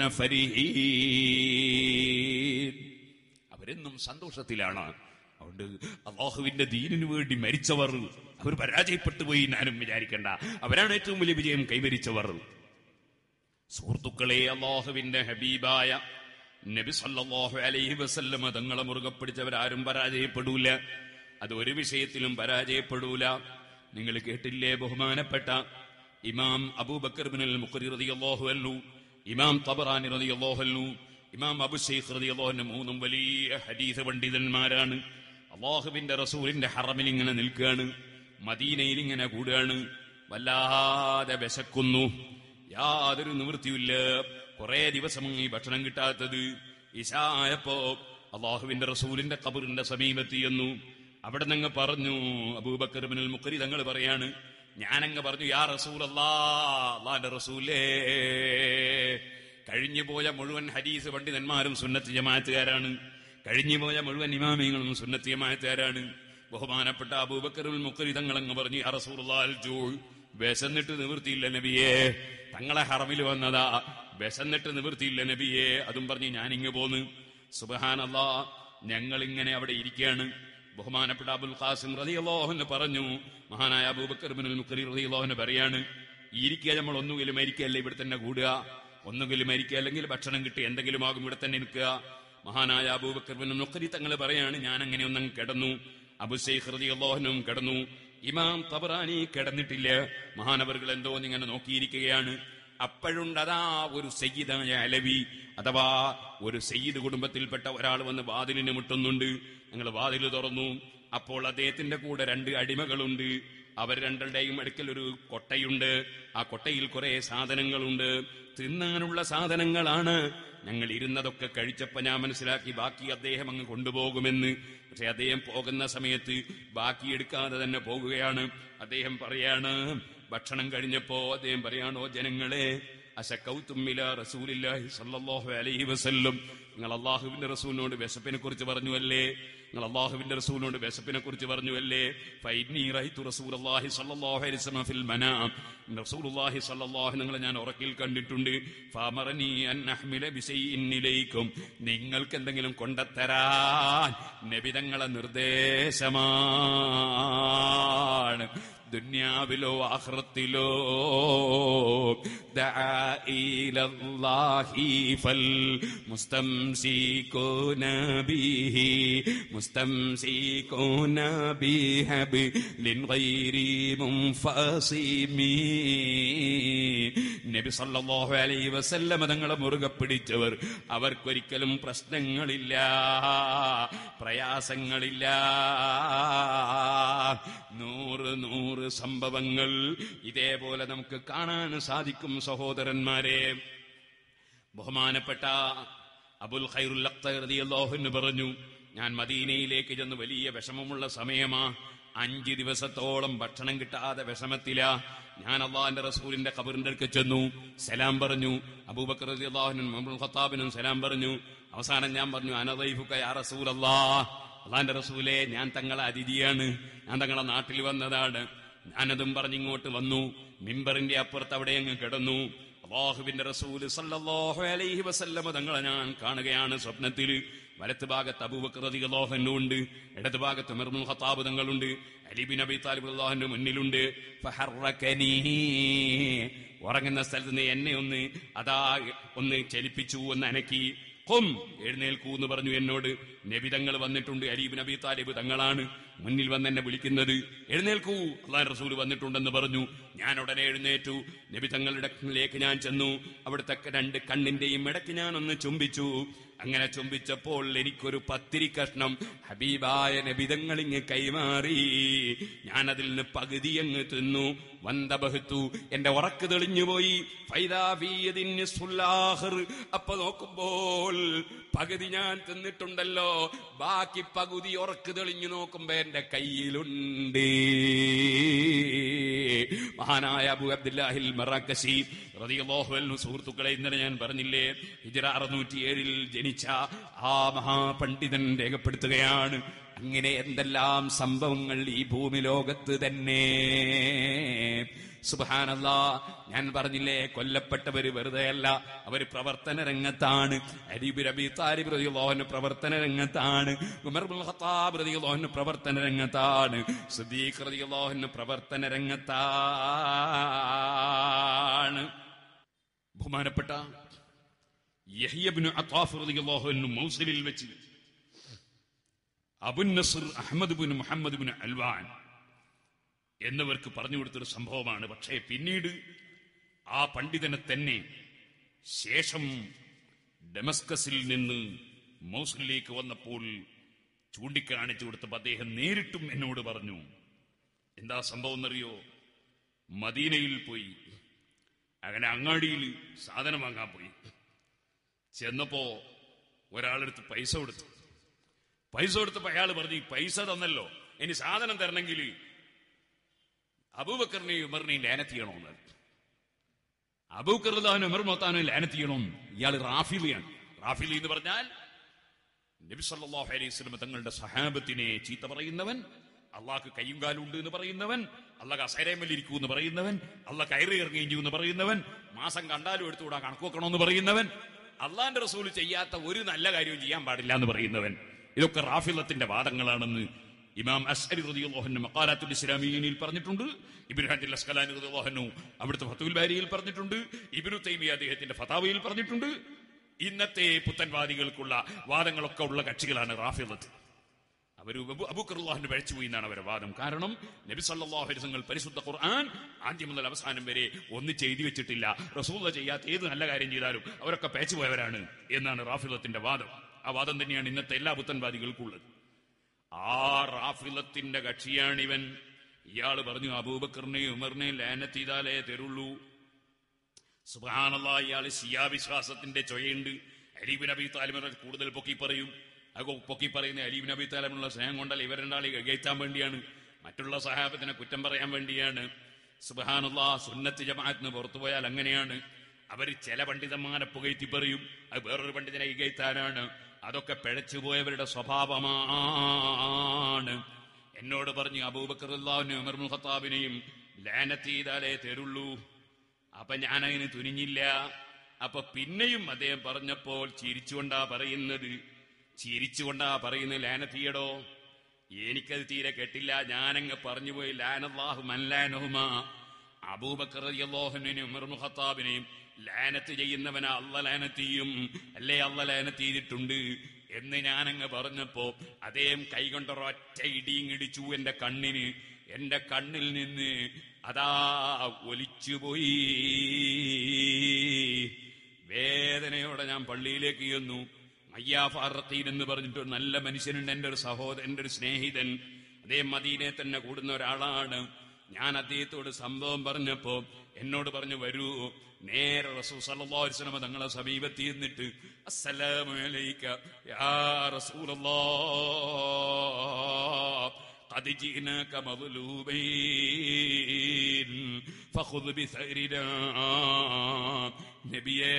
ഫരീഹീൻ അവരെന്നും സന്തോഷത്തിലാണ് അതുകൊണ്ട് അള്ളാഹുവിന്റെ ദീനിനു വേണ്ടി മരിച്ചവർ അവർ പരാജയപ്പെട്ടു പോയി ഞാനും വിചാരിക്കണ്ട അവരാണ് ഏറ്റവും വലിയ വിജയം കൈവരിച്ചവർ സുഹൃത്തുക്കളെ അള്ളാഹുവിന്റെ ഹബീബായ നബി സല്ലല്ലാഹു അലൈഹി വസല്ലമ തങ്ങളെ മുറുകെ പിടിച്ചവരാരും പരാജയപ്പെടൂല അത് ഒരു വിഷയത്തിലും പരാജയപ്പെടൂല നിങ്ങൾ കേട്ടില്ലേ ബഹുമാനപ്പെട്ട ഇമാം അബൂബക്കർ ബിൻ അൽ മുഖരി റളിയല്ലാഹു അൻഹു ഇമാം തബറാനി റളിയല്ലാഹു അൻഹു ഇമാം അബു ശൈഖ് റളിയല്ലാഹു അൻഹു മൂന്നും വലിയ ഹദീസ് പണ്ഡിതന്മാരാണ് അള്ളാഹുവിന്റെ റസൂലിന്റെ ഹറമിൽ ഇങ്ങനെ നിൽക്കുകയാണ് മദീനയിൽ ഇങ്ങനെ കൂടുകയാണ് വല്ലാതെ വിശക്കുന്നു യാതൊരു നിവൃത്തിയില്ല കുറെ ദിവസം ഈ ഭക്ഷണം കിട്ടാത്തത് ഇശായപ്പോ അള്ളാഹുവിന്റെ റസൂലിന്റെ കബറിന്റെ സമീപത്ത് ചെന്നു അവിടെ നിന്ന് പറഞ്ഞു അബൂബക്കർബിനുൽ മുക്കരി തങ്ങൾ പറയാണ് ഞാനങ്ങ് പറഞ്ഞു യാ റസൂൽ അള്ളാന്റെ റസൂലേ കഴിഞ്ഞുപോയ മുഴുവൻ ഹദീസ് പണ്ഡിതന്മാരും സുന്നത്ത് ജമാഅത്തുകാരാണ് കഴിഞ്ഞുപോയ മുഴുവൻ ഇമാമികളും സുന്നത്ത് ജമാഅത്തുകാരാണ് ബഹുമാനപ്പെട്ട അബൂബക്കറുൽ മുക്കരി തങ്ങളങ്ങ് പറഞ്ഞു യാ റസൂൽ ജോൾ വിശന്നിട്ട് നിവൃത്തിയില്ല നബിയെ തങ്ങളെ ഹറമിൽ വന്നതാ വിശന്നിട്ട് നിവൃത്തിയില്ല നബിയെ അതും പറഞ്ഞ് ഞാനിങ്ങ് പോന്ന് സുബഹാനല്ലാ ഞങ്ങൾ ഇങ്ങനെ അവിടെ ഇരിക്കുകയാണ് ബഹുമാനപ്പെട്ട അബുൽ ഖാസിം റളിയല്ലാഹുവിന് പറഞ്ഞു മഹാനായ അബൂബക്കർ ബിൻ മുഖരി റളിയല്ലാഹുവിന് പറയാണ് ഇരിക്കുക നമ്മൾ ഒന്നുകിലും മരിക്കല്ല ഇവിടെ തന്നെ കൂടുക ഒന്നുകിലും മരിക്കുക അല്ലെങ്കിൽ ഭക്ഷണം കിട്ടി എന്തെങ്കിലും ആകും ഇവിടെ തന്നെ നിൽക്കുക മഹാനായ അബൂബക്കർ ബിൻ മുഖരി തങ്ങൾ പറയാണ് ഞാൻ അങ്ങനെ ഒന്നും കിടന്നു അബു ശൈഖ് റളിയല്ലാഹുനും കിടന്നു ഇമാം തബറാനി കിടന്നിട്ടില്ല മഹാനവറുകൾ എന്തോ ഇങ്ങനെ നോക്കിയിരിക്കുകയാണ് അപ്പോഴുണ്ടതാ ഒരു സയ്യിദായ അലവി അഥവാ ഒരു സയ്യിദ് കുടുംബത്തിൽപ്പെട്ട ഒരാൾ വന്ന് വാതിലിന് മുട്ടുന്നുണ്ട് ഞങ്ങൾ വാതിൽ തുറന്നു അപ്പോൾ അദ്ദേഹത്തിന്റെ കൂടെ രണ്ട് അടിമകളുണ്ട് അവർ രണ്ടുടെയും അടുക്കൽ ഒരു കൊട്ടയുണ്ട് ആ കൊട്ടയിൽ കുറെ സാധനങ്ങളുണ്ട് തിന്നാനുള്ള സാധനങ്ങളാണ് ഞങ്ങൾ ഇരുന്നതൊക്കെ കഴിച്ചപ്പോ ഞാൻ മനസ്സിലാക്കി ബാക്കി അദ്ദേഹം അങ്ങ് കൊണ്ടുപോകുമെന്ന് പക്ഷെ അദ്ദേഹം പോകുന്ന സമയത്ത് ബാക്കി എടുക്കാതെ തന്നെ പോകുകയാണ് അദ്ദേഹം പറയാണ് ഭക്ഷണം കഴിഞ്ഞപ്പോ അദ്ദേഹം പറയാണോ ജനങ്ങളെ അശക്കൗത്തുമ്മില റസൂലില്ലാഹി സല്ലല്ലാഹു അലൈഹി വസല്ലം നിങ്ങൾ അള്ളാഹുവിന്റെ റസൂലിനോട് വിശപ്പിനെ കുറിച്ച് പറഞ്ഞുവല്ലേ നിങ്ങൾ അള്ളാഹുവിന്റെ റസൂലിനോട് വിശപ്പിനെ കുറിച്ച് പറഞ്ഞുവല്ലേ ഫൈനി റൈതു റസൂലുള്ളാഹി സല്ലല്ലാഹു അലൈഹി വസല്ലം ഫിൽ മനാം റസൂലുള്ളാഹി സല്ലല്ലാഹു നിങ്ങളെ ഞാൻ ഉറക്കിൽ കണ്ടിട്ടുണ്ട് ഫമറനി അൻ അഹ്മില ബിശൈഇൻ ഇലൈക്കും നിങ്ങൾക്ക് എന്തെങ്കിലും കൊണ്ടത്തരാൻ നബിതങ്ങളെ നിർദ്ദേശമാണ് ദുന്യാവിലോ ആഹ്റത്തിലോ ഫൽ മുസ്തംസീകൂന ബിഹി മുസ്തംസീകൂന ബിഹബ് ലിൻ ഗൈരി മുൻഫസിമി നബി സല്ലല്ലാഹു അലൈഹി വസല്ലം തങ്ങളെ മുറുകെ പിടിച്ചവർ അവർക്കൊരിക്കലും പ്രശ്നങ്ങളില്ല പ്രയാസങ്ങളില്ല നൂറ് നൂറ് സംഭവങ്ങൾ ഇതേപോലെ നമുക്ക് കാണാൻ സാധിക്കും സഹോദരന്മാരെ ബഹുമാനപ്പെട്ട അബുൽ ഖൈറുൽ അഖ്തറിയാഹുന്ന് പറഞ്ഞു ഞാൻ മദീനയിലേക്ക് ചെന്ന് വലിയ വിഷമമുള്ള സമയമാ അഞ്ച് ദിവസത്തോളം ഭക്ഷണം കിട്ടാതെ വിഷമത്തില ഞാൻ അള്ളാഹിന്റെ റസൂലിന്റെ ഖബറിന്റെ അടുക്ക് ചെന്നു സലാം പറഞ്ഞു അബൂബക്കർ റളിയല്ലാഹുവിനും ഉമറുൽ ഖത്താബിനും സലാം പറഞ്ഞു അവസാനം ഞാൻ പറഞ്ഞു അനദൈഫുക യാ റസൂൽ അള്ളാഹിന്റെ റസൂലെ ഞാൻ തങ്ങളെ അതിഥിയാണ് ഞാൻ തങ്ങളെ നാട്ടിൽ വന്നതാണ് ഞാനതും പറഞ്ഞിങ്ങോട്ട് വന്നു മിമ്പറിന്റെ അപ്പുറത്ത് അവിടെ അങ്ങ് കിടന്നു അള്ളാഹുവിന്റെ റസൂല് സല്ലല്ലാഹു അലൈഹി വസല്ലമ തങ്ങളെ ഞാൻ കാണുകയാണ് സ്വപ്നത്തിൽ വലത്ത് ഭാഗത്ത് അബൂബക്രതികളോഹനുണ്ട് ഇടത് ഭാഗത്ത് ഉമർമുൽ ഖത്താബ് തങ്ങളുണ്ട് അലിബിൻ അബി താലിബ് അള്ളാഹുന്റെ മുന്നിലുണ്ട് ഫഹറക്കനീ. ഉറങ്ങുന്ന സ്ഥലത്ത് നിന്ന് എന്നെ ഒന്ന് അതാ ഒന്ന് ചലിപ്പിച്ചു ഒന്ന് അനക്കി കൊം എഴുന്നേൽക്കൂ എന്ന് പറഞ്ഞു എന്നോട് നബി തങ്ങൾ വന്നിട്ടുണ്ട് അലീബ് നബി താലിബ് തങ്ങളാണ് മുന്നിൽ വന്ന് എന്നെ വിളിക്കുന്നത് എഴുന്നേൽക്കൂ അള്ളാഹ് റസൂൽ വന്നിട്ടുണ്ടെന്ന് പറഞ്ഞു ഞാൻ ഉടനെ എഴുന്നേറ്റു നബി തങ്ങളുടെ ലേക്ക് ഞാൻ ചെന്നു അവിടുത്തെ രണ്ട് കണ്ണിന്റെയും ഇടയ്ക്ക് ഞാൻ ഒന്ന് ചുംബിച്ചു അങ്ങനെ ചുംബിച്ചപ്പോൾ എനിക്കൊരു പത്തിരി കഷ്ണം ഹബീബായ നബിതങ്ങൾ ഇങ്ങ് കൈമാറി ഞാൻ അതിൽ നിന്ന് പകുതി അങ്ങ് തിന്നു വന്തബഹത്തു എന്റെ ഉറക്ക് തെളിഞ്ഞുപോയി ഫൈദാഫിയതിന് സുല്ലാഹർ അപ്പൊ നോക്കുമ്പോൾ പകുതി ഞാൻ തിന്നിട്ടുണ്ടല്ലോ ബാക്കി പകുതി ഉറക്ക് തെളിഞ്ഞു നോക്കുമ്പോ എന്റെ കയ്യിലുണ്ട് മഹാനായ അബു അബ്ദുല്ലാഹിൽ മറാക്കസി റളിയല്ലാഹു അൻഹു സുഹൃത്തുക്കളെ ഇന്നലെ ഞാൻ പറഞ്ഞില്ലേ ഹിജറ അറുന്നൂറ്റി ഏഴിൽ ജനിച്ച ആ മഹാപണ്ഡിതൻ രേഖപ്പെടുത്തുകയാണ് അങ്ങനെ എന്തെല്ലാം സംഭവങ്ങൾ ഈ ഭൂമി ലോകത്ത് തന്നെ സുബാനല്ല ഞാൻ പറഞ്ഞില്ലേ കൊല്ലപ്പെട്ടവര് വെറുതെയല്ല അവര് പ്രവർത്തന രംഗത്താണ് അരീബ് രബി താരിബ് റതിയുള്ളോഹന് പ്രവർത്തന രംഗത്താണ് ഉമർ ബുൽ ഖത്താബ് റതിയുള്ളോഹന് പ്രവർത്തന രംഗത്താണ് സുദീഖ് റതിയുള്ളോഹന് പ്രവർത്തന രംഗത്താണ് ബഹുമാനപ്പെട്ട യഹിയബിന് അത്താഫ് റതിയുള്ളോഹന് മൗസലിൽ വെച്ച് Abun Nasr Ahmad bin Muhammad bin Alwan എന്നിവർക്ക് പറഞ്ഞു കൊടുത്തൊരു സംഭവമാണ് പക്ഷേ പിന്നീട് ആ പണ്ഡിതനെ തന്നെ ശേഷം ഡെമസ്കസിൽ നിന്ന് മൗസിലേക്ക് വന്നപ്പോൾ ചൂണ്ടിക്കാണിച്ചു കൊടുത്തപ്പോൾ അദ്ദേഹം നേരിട്ടും എന്നോട് പറഞ്ഞു എന്താ സംഭവം എന്നറിയോ മദീനയിൽ പോയി അങ്ങനെ അങ്ങാടിയിൽ സാധനം വാങ്ങാൻ പോയി ചെന്നപ്പോ ഒരാളെടുത്ത് പൈസ കൊടുത്തു പൈസ കൊടുത്തപ്പോ അയാൾ പറഞ്ഞു "ഈ പൈസ തന്നല്ലോ ഇനി സാധനം തരണമെങ്കിൽ അബൂബക്കറിനെയും ഉമറിനെയും ലാനത്ത് ചെയ്യണമെന്ന് അബൂക്കറിന് ഉമർ മൊത്താനും ലാനത്ത് ചെയ്യണം ഇയാൾ റാഫിലിയാണ് റാഫിലി എന്ന് പറഞ്ഞാൽ നബി സല്ലല്ലാഹു അലൈഹി വസല്ലം തങ്ങളുടെ സഹാബത്തിനെ ചീത്ത പറയുന്നവൻ അള്ളാഹ്ക്ക് കയ്യും കാലും ഉണ്ട് എന്ന് പറയുന്നവൻ അള്ളാഹ് അസൈരമല്ലിരിക്കൂ എന്ന് പറയുന്നവൻ അള്ളാഹ് കയറി ഇറങ്ങുകയും ചെയ്യും എന്ന് പറയുന്നവൻ മാസം കണ്ടാലും എടുത്തുകൂടാ കണക്ക് വെക്കണമെന്ന് പറയുന്നവൻ അള്ളാന്റെ റസൂൽ ചെയ്യാത്ത ഒരു നല്ല കാര്യവും ചെയ്യാൻ പാടില്ല എന്ന് പറയുന്നവൻ ഇതൊക്കെ റാഫിലത്തിന്റെ വാദങ്ങളാണെന്ന് ഇമാം അസ്ഹരി റളിയല്ലാഹു മഖാലാത്തുൽ ഇസ്ലാമിയനിൽ പറഞ്ഞിട്ടുണ്ട് ഇബ്നു ഹജർ അസ്കലാനി റളിയല്ലാഹു അവിടുത്തെ ഫത്തുൽ ബാരിയിൽ പറഞ്ഞിട്ടുണ്ട് ഇബ്നു തൈമിയ അദ്ദേഹത്തിന്റെ ഫതാവയിൽ പറഞ്ഞിട്ടുണ്ട് ഇന്നത്തെ പുത്തൻവാദികൾക്കുള്ള വാദങ്ങളൊക്കെ ഉള്ള കക്ഷികളാണ് റാഫിലത്ത് അവർ അബൂക്കറുല്ലാഹിന്റെ പഴിച്ചുപോയി എന്നാണ് അവരുടെ വാദം കാരണം നബി സല്ലല്ലാഹു അലൈഹി വസല്ലം പരിശുദ്ധ ഖുർആൻ ആദ്യം മുതൽ അവസാനം വരെ ഒന്നിച്ച് എഴുതി വെച്ചിട്ടില്ല റസൂല ചെയ്യാത്ത ഏത് നല്ല കാര്യം ചെയ്താലും അവരൊക്കെ പേച്ചുപോയവരാണ് എന്നാണ് റാഫിലത്തിന്റെ വാദം ആ വാദം തന്നെയാണ് ഇന്നത്തെ എല്ലാ പുത്തൻവാദികൾക്കുള്ളത് ആ റാഫിലത്തിന്റെ കക്ഷിയാണിവൻ ഇയാള് പറഞ്ഞു അബൂബക്കറിനെയും ഉമറിനെയും ലാനത്ത് ചെയ്താലേ തരുള്ളൂ സുബാനല്ല ഇയാള് ഷിയാ വിശ്വാസത്തിന്റെ ചൊയയുണ്ട് അലീബിൻ അബി താലിമിനെ കൂടുതൽ പൊക്കി പറയും അത് പൊക്കി പറയുന്ന അലീബിൻ അബി താലിമിനുള്ള സ്നേഹം കൊണ്ടല്ല ഇവർ രണ്ടാളെ കഴിത്താൻ വേണ്ടിയാണ് മറ്റുള്ള സഹാബത്തിനെ കുറ്റം പറയാൻ വേണ്ടിയാണ് സുബാനുള്ള സുന്നത്ത് ജമാഅത്തിന് പുറത്തു പോയാൽ അങ്ങനെയാണ് അവർ ചില പണ്ഡിതന്മാരെ പുകഴ്ത്തി പറയും അത് വേറൊരു പണ്ഡിതനെ ഇകഴ്ത്താനാണ് അതൊക്കെ പിഴച്ചുപോയവരുടെ സ്വഭാവമാണ് എന്നോട് പറഞ്ഞു അബൂബക്കറുല്ലാവിനെയും ഉമർ മുൽ ഖത്താബിനെയും ലാനത്ത് ചെയ്താലേ തരുള്ളൂ അപ്പൊ ഞാൻ അതിന് തുനിഞ്ഞില്ല അപ്പൊ പിന്നെയും അദ്ദേഹം പറഞ്ഞപ്പോൾ ചിരിച്ചുകൊണ്ടാ പറയുന്നത് ചിരിച്ചുകൊണ്ടാ പറയുന്നത് ലാനത്തീയടോ എനിക്കത് തീരെ കെട്ടില്ല ഞാനങ്ങ് പറഞ്ഞുപോയി ലാനല്ലാഹു മൻലാനുഹുമ അബൂബക്കർ റളിയല്ലാഹുവിനെയും ഉമർ ഇബ്നു ഖത്താബിനെയും ലാനത്ത് ചെയ്യുന്നവനെ അല്ല ലാനത്ത് ചെയ്യും അല്ലേ അല്ല ലാനത്ത് ചെയ്തിട്ടുണ്ട് എന്ന് ഞാനങ്ങ് പറഞ്ഞപ്പോ അദ്ദേഹം കൈകൊണ്ടൊരൊറ്റ ഇടിയും ഇടിച്ചു എന്റെ കണ്ണിന് എന്റെ കണ്ണിൽ നിന്ന് അതാ ഒലിച്ചുപോയി വേദനയോടെ ഞാൻ പള്ളിയിലേക്ക് ചെന്നു മയ്യാഫാറത്തീൻ എന്ന് പറഞ്ഞിട്ട് ഒരു നല്ല മനുഷ്യനുണ്ട് എന്റെ ഒരു സഹോദരൻ എന്റെ ഒരു സ്നേഹിതൻ അദ്ദേഹം മദീനെ തന്നെ കൂടുന്ന ഒരാളാണ് ഞാൻ അദ്ദേഹത്തോട് സംഭവം പറഞ്ഞപ്പോ എന്നോട് പറഞ്ഞു വരൂ നേരെ റസൂ സല്ലല്ലാഹു അലൈഹി വസല്ലം തങ്ങളെ സമീപത്ത് ചെന്നിട്ട് അസ്സലാമു അലൈക യാ റസൂലല്ലാഹ് قد جئناك مظلومين فخذ بثأرنا നബിയേ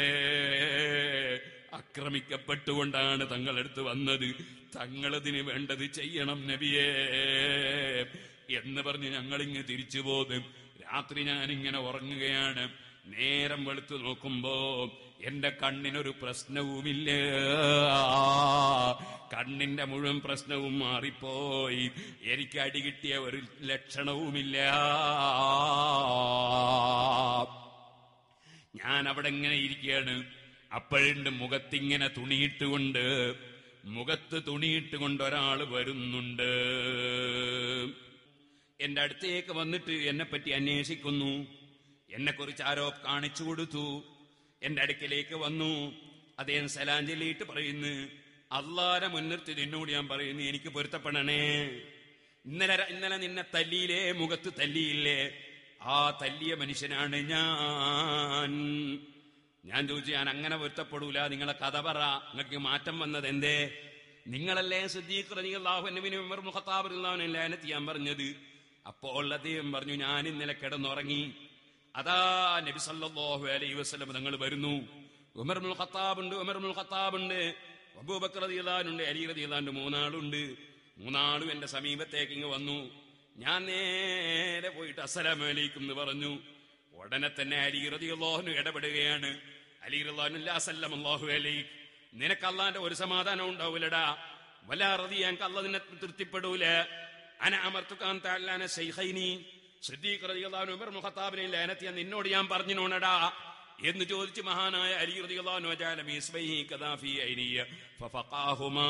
ആക്രമിക്കപ്പെട്ടുകൊണ്ടാണ് തങ്ങളടുത്ത് വന്നത് തങ്ങളതിന് വേണ്ടത് ചെയ്യണം നബിയേ എന്ന് പറഞ്ഞ് ഞങ്ങളിങ്ങ് തിരിച്ചു പോതും രാത്രി ഞാനിങ്ങനെ ഉറങ്ങുകയാണ് നേരം വെളുത്തു നോക്കുമ്പോ എന്റെ കണ്ണിനൊരു പ്രശ്നവുമില്ല കണ്ണിന്റെ മുഴുവൻ പ്രശ്നവും മാറിപ്പോയി എനിക്ക് അടി കിട്ടിയ ഒരു ലക്ഷണവുമില്ല ഞാൻ അവിടെ ഇങ്ങനെ ഇരിക്കുകയാണ് അപ്പോഴുണ്ട് മുഖത്തിങ്ങനെ തുണിയിട്ടുകൊണ്ട് മുഖത്ത് തുണിയിട്ടുകൊണ്ട് ഒരാൾ വരുന്നുണ്ട് എന്റെ അടുത്തേക്ക് വന്നിട്ട് എന്നെ പറ്റി അന്വേഷിക്കുന്നു എന്നെ കുറിച്ച് ആരോ കാണിച്ചു കൊടുത്തു എന്റെ അടുക്കലേക്ക് വന്നു അദ്ദേഹം സലാഞ്ജലിയിട്ട് പറയുന്നു അള്ളാരെ മുൻനിർത്തി നിന്നോട് ഞാൻ പറയുന്നു എനിക്ക് പൊരുത്തപ്പെടണേ ഇന്നലെ ഇന്നലെ നിന്നെ തല്ലിയില്ലേ മുഖത്ത് തല്ലിയില്ലേ ആ തല്ലിയ മനുഷ്യനാണ് ഞാൻ ഞാൻ ചോദിച്ചു ഞാൻ അങ്ങനെ പൊരുത്തപ്പെടൂല നിങ്ങളെ കഥ പറ നിങ്ങൾക്ക് മാറ്റം വന്നത് എന്തേ നിങ്ങളല്ലേ സുദ്ദീഖ്ലാഹുവിനെ ലാനത്ത് ഞാൻ പറഞ്ഞത് അപ്പോൾ അദ്ദേഹം പറഞ്ഞു ഞാൻ ഇന്നലെ കിടന്നുറങ്ങി അതാ നബി സല്ലല്ലാഹു അലൈഹി വസല്ലം തങ്ങൾ വരുന്നു ഉമർ മുൽ ഖത്താബ് ഉണ്ട് ഉമർ മുൽ ഖത്താബ് ഉണ്ട് അബൂബക്കർ റളിയല്ലാഹുണ്ട് അലി റളിയല്ലാഹുണ്ട് മൂന്നാളുണ്ട് മൂന്നാളും എന്റെ സമീപത്തേക്ക് ഇങ്ങ് വന്നു ഞാൻ നേരെ പോയിട്ട് അസ്സലാമു അലൈക്കും എന്ന് പറഞ്ഞു ഉടനെ തന്നെ അലി റളിയല്ലാഹു ഇടപെടുകയാണ് അലി റളിയല്ലാഹു അല്ലാഹു അലൈഹി നിനക്ക് അള്ളാന്റെ ഒരു സമാധാനം ഉണ്ടാവൂലടാ വലാ റളിയ എനിക്ക് അല്ല നിന്നെ തൃപ്തിപ്പെടൂല അന അമർത്തുക്കാൻ താലാന ശൈഖൈനി സിദ്ദീഖ് റളിയല്ലാഹു ഉമർ മുഖത്താബിനെ ലാനത്ത് ഞാൻ നിന്നോട് ഞാൻ പറഞ്ഞിനോണടാ എന്ന് ചോദിച്ച് മഹാനായ അലി റളിയല്ലാഹു വജാല മിസ്ബൈഹി കദാഫി ഐനിയ ഫഫഖാഹുമാ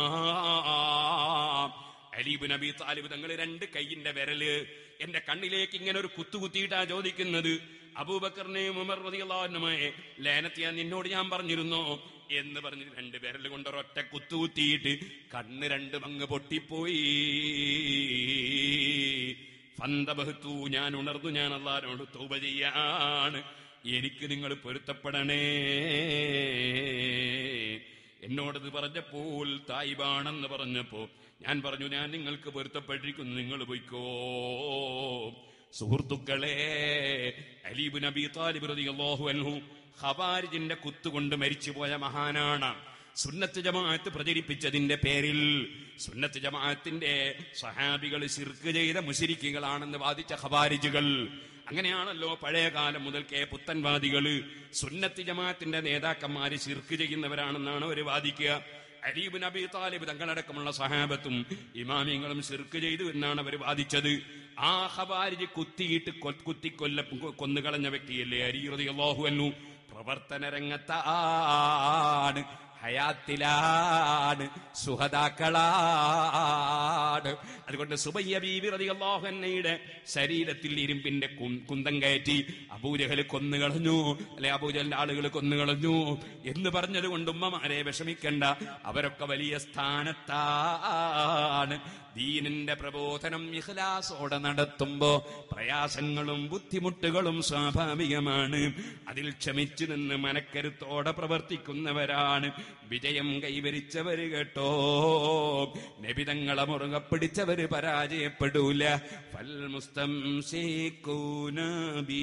അലീബ് നബി താലിബ് തങ്ങൾ രണ്ട് കൈയിന്റെ വിരല് എന്റെ കണ്ണിലേക്ക് ഇങ്ങനെ ഒരു കുത്തു കുത്തിയിട്ടാ ചോദിക്കുന്നത് അബൂബക്കറിനെയും ഉമർ റളിയല്ലാഹുനുമായി ലാനത്ത് ഞാൻ നിന്നോട് ഞാൻ പറഞ്ഞിരുന്നോ എന്ന് പറഞ്ഞ് രണ്ട് വിരല് കൊണ്ട് ഒരൊറ്റ കുത്തു കുത്തിയിട്ട് കണ്ണ് രണ്ട് മങ്ങ് പൊട്ടിപ്പോയി ഫന്തബഹത്തു ഞാൻ ഉണർന്നു ഞാൻ അള്ളാരോട് തൗബ ചെയ്യാണ് എനിക്ക് നിങ്ങൾ പൊരുത്തപ്പെടണേ എന്നോടത് പറഞ്ഞപ്പോൾ തായിബാണെന്ന് പറഞ്ഞപ്പോ ഞാൻ പറഞ്ഞു ഞാൻ നിങ്ങൾക്ക് പൊരുത്തപ്പെട്ടിരിക്കുന്നു നിങ്ങൾ പോയിക്കോ സുഹൃത്തുക്കളെ അലീബ് നബി താലിബ് റളിയല്ലാഹു അൻഹു ഖവാരിജിന്റെ കുത്തുകൊണ്ട് മരിച്ചുപോയ മഹാനാണ് സുന്നത്ത് ജമാഅത്ത് പ്രചരിപ്പിച്ചതിന്റെ പേരിൽ സുന്നത്ത് ജമാഅത്തിന്റെ സഹാബികൾ ശിർക്ക് ചെയ്ത മുശിരിക്കുകളാണെന്ന് വാദിച്ച ഖവാരിജുകൾ അങ്ങനെയാണല്ലോ പഴയ കാലം മുതൽക്കേ പുത്തൻവാദികള് സുന്നത്ത് ജമാഅത്തിന്റെ നേതാക്കന്മാര് ശിർക്ക് ചെയ്യുന്നവരാണെന്നാണ് അവർ വാദിക്കുക അലീബ് നബി താലിബ് തങ്ങളടക്കമുള്ള സഹാബത്തും ഇമാമിയങ്ങളും ശിർക്ക് ചെയ്തു എന്നാണ് അവർ വാദിച്ചത് ആ ഖവാരിജ് കുത്തിയിട്ട് കൊ- കുത്തിക്കൊല്ല കൊന്നുകളഞ്ഞ വ്യക്തിയല്ലേ അരീറതി അള്ളാഹു അന്നു പ്രവർത്തന രംഗത്താണ് ഹയാത്തിലാണ് സുഹതാക്കളാണ് അതുകൊണ്ട് സുബയ്യ ബീബി റളിയല്ലാഹുഅൻഹയുടെ ശരീരത്തിൽ ഇരുമ്പിന്റെ കു- കുന്തം കയറ്റി അബൂജഹൽ കൊന്നുകളഞ്ഞു അല്ലെ അബൂജഹലിന്റെ ആളുകൾ കൊന്നുകളഞ്ഞു എന്ന് പറഞ്ഞത് കൊണ്ട് ഉമ്മമാരെ വിഷമിക്കണ്ട അവരൊക്കെ വലിയ സ്ഥാനത്താണ് ദീനിന്റെ പ്രബോധനം ഇഖ്ലാസോടെ നടത്തുമ്പോ പ്രയാസങ്ങളും ബുദ്ധിമുട്ടുകളും സ്വാഭാവികമാണ് അതിൽ ക്ഷമിച്ചു നിന്ന് മനക്കരുത്തോടെ പ്രവർത്തിക്കുന്നവരാണ് വിജയം കൈവരിച്ചവര് കേട്ടോ നബിതങ്ങളെ മുറുകെ പിടിച്ചവര് പരാജയപ്പെടൂല ഫൽ മുസ്തംസിക്കൂന ബി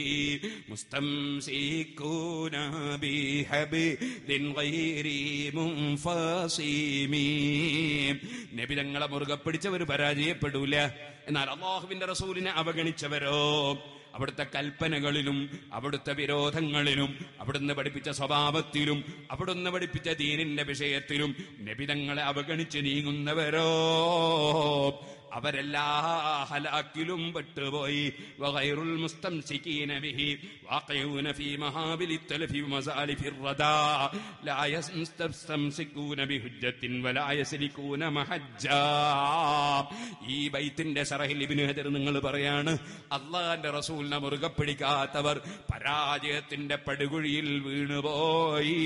മുസ്തംസിക്കൂന ബി ഹബിലിൻ ഗൈരി മുൻഫസിമീ നബിതങ്ങളെ മുറുകെ പിടിച്ചവർ പരാജയപ്പെടൂല എന്നാൽ അള്ളാഹുവിന്റെ റസൂലിനെ അവഗണിച്ചവരോ അവിടുത്തെ കൽപ്പനകളിലും അവിടുത്തെ വിരോധങ്ങളിലും അവിടുന്ന് പഠിപ്പിച്ച സ്വഭാവത്തിലും അവിടുന്ന് പഠിപ്പിച്ച ദീനിന്റെ വിഷയത്തിലും നബിതങ്ങളെ അവഗണിച്ച് നീങ്ങുന്നവരോ അവരെല്ലാ ഹലാക്കിലും പെട്ടുപോയി വഗൈറുൽ മുസ്തംസികീന ബിഹി വാഖിഊന ഫീ മഹാബിലി തലഫി വമസാലിഫി റദാ ലാ യസ്തംസികൂന ബിഹുജ്ജത്തിൻ വലാ യസ്ലികൂന മഹജ്ജാ ഈ ബൈത്തിന്റെ ശറഹിൽ ഇബ്നു ഹജർ നിങ്ങൾ പറയാണ് അള്ളാന്റെ റസൂലിനെ മുറുകെ പിടിക്കാത്തവർ പരാജയത്തിന്റെ പടുകുഴിയിൽ വീണുപോയി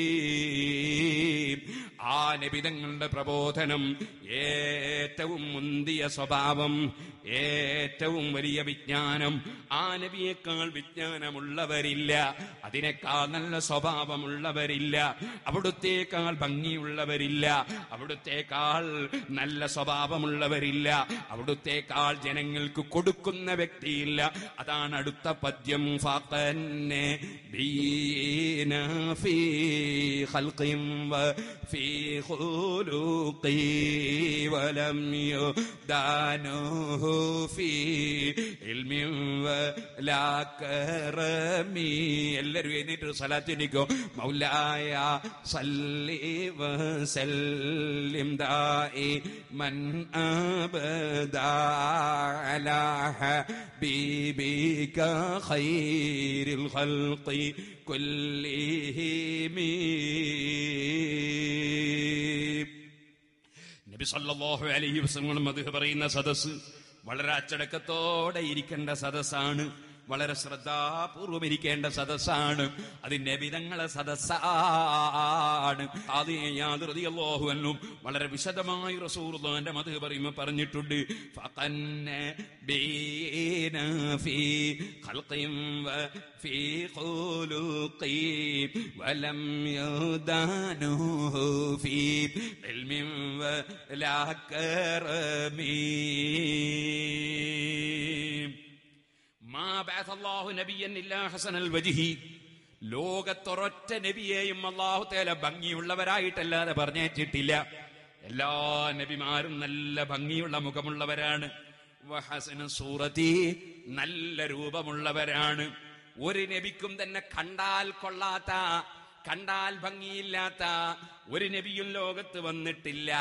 ആ നബിതങ്ങളുടെ പ്രബോധനം ഏറ്റവും മുന്തിയ സ്വഭാവം ഏറ്റവും വലിയ വിജ്ഞാനം ആ നബിയേക്കാൾ വിജ്ഞാനമുള്ളവരില്ല അതിനേക്കാൾ നല്ല സ്വഭാവമുള്ളവരില്ല അവിടുത്തേക്കാൾ ഭംഗിയുള്ളവരില്ല അവിടുത്തേക്കാൾ നല്ല സ്വഭാവമുള്ളവരില്ല അവിടുത്തേക്കാൾ ജനങ്ങൾക്ക് കൊടുക്കുന്ന വ്യക്തിയില്ല അതാണ് അടുത്ത പദ്യം ഫഖന്നെ ബീന ഫീ ഖൽഖിൻ വഫീ ഖുലൂഖി വലം യുദാനുഹു ഫീ ഇൽമിൻ വലാ കറമി എല്ലാവരും എഴുന്നേറ്റ് സലാത്തിനിക്കോ മൗലായ സല്ലി വസല്ലിം ദായി മൻ അബദാ അലാ ഹബീബിക ഖൈരിൽ ഖൽഖി കുല്ലിഹിം നബി സല്ലല്ലാഹു അലൈഹി വസല്ലം മധു പറയുന്ന സദസ് വളരെ അച്ചടക്കത്തോടെ ഇരിക്കേണ്ട സദസ്സാണ് വളരെ ശ്രദ്ധാപൂർവം ഇരിക്കേണ്ട സദസ്സാണ് അത് നബിതങ്ങളെ സദസ്സാണ് ാഹുവനും വളരെ വിശദമായി റസൂർന്റെ മധു പറയുമ്പോ പറഞ്ഞിട്ടുണ്ട് ഫഖന്ന ബീന ഫീ ഖൽഖിൻ വഫീ ഖുലൂഖി വലം യുദാനുഹു ഫീ ഇൽമിൻ വലാ കറമീ മാ ബഅസല്ലാഹു നബിയൻ ഇല്ലാ ഹസനൽ വജ്ഹി ലോകത്തൊരൊറ്റ നബിയെയും അള്ളാഹു തേല ഭംഗിയുള്ളവരായിട്ടല്ലാതെ പറഞ്ഞേച്ചിട്ടില്ല എല്ലാ നബിമാരും നല്ല ഭംഗിയുള്ള മുഖമുള്ളവരാണ് വഹസന സൂറത്തി നല്ല രൂപമുള്ളവരാണ് ഒരു നബിക്കും തന്നെ കണ്ടാൽ കൊള്ളാത്ത കണ്ടാൽ ഭംഗിയില്ലാത്ത ഒരു നബിയും ലോകത്ത് വന്നിട്ടില്ല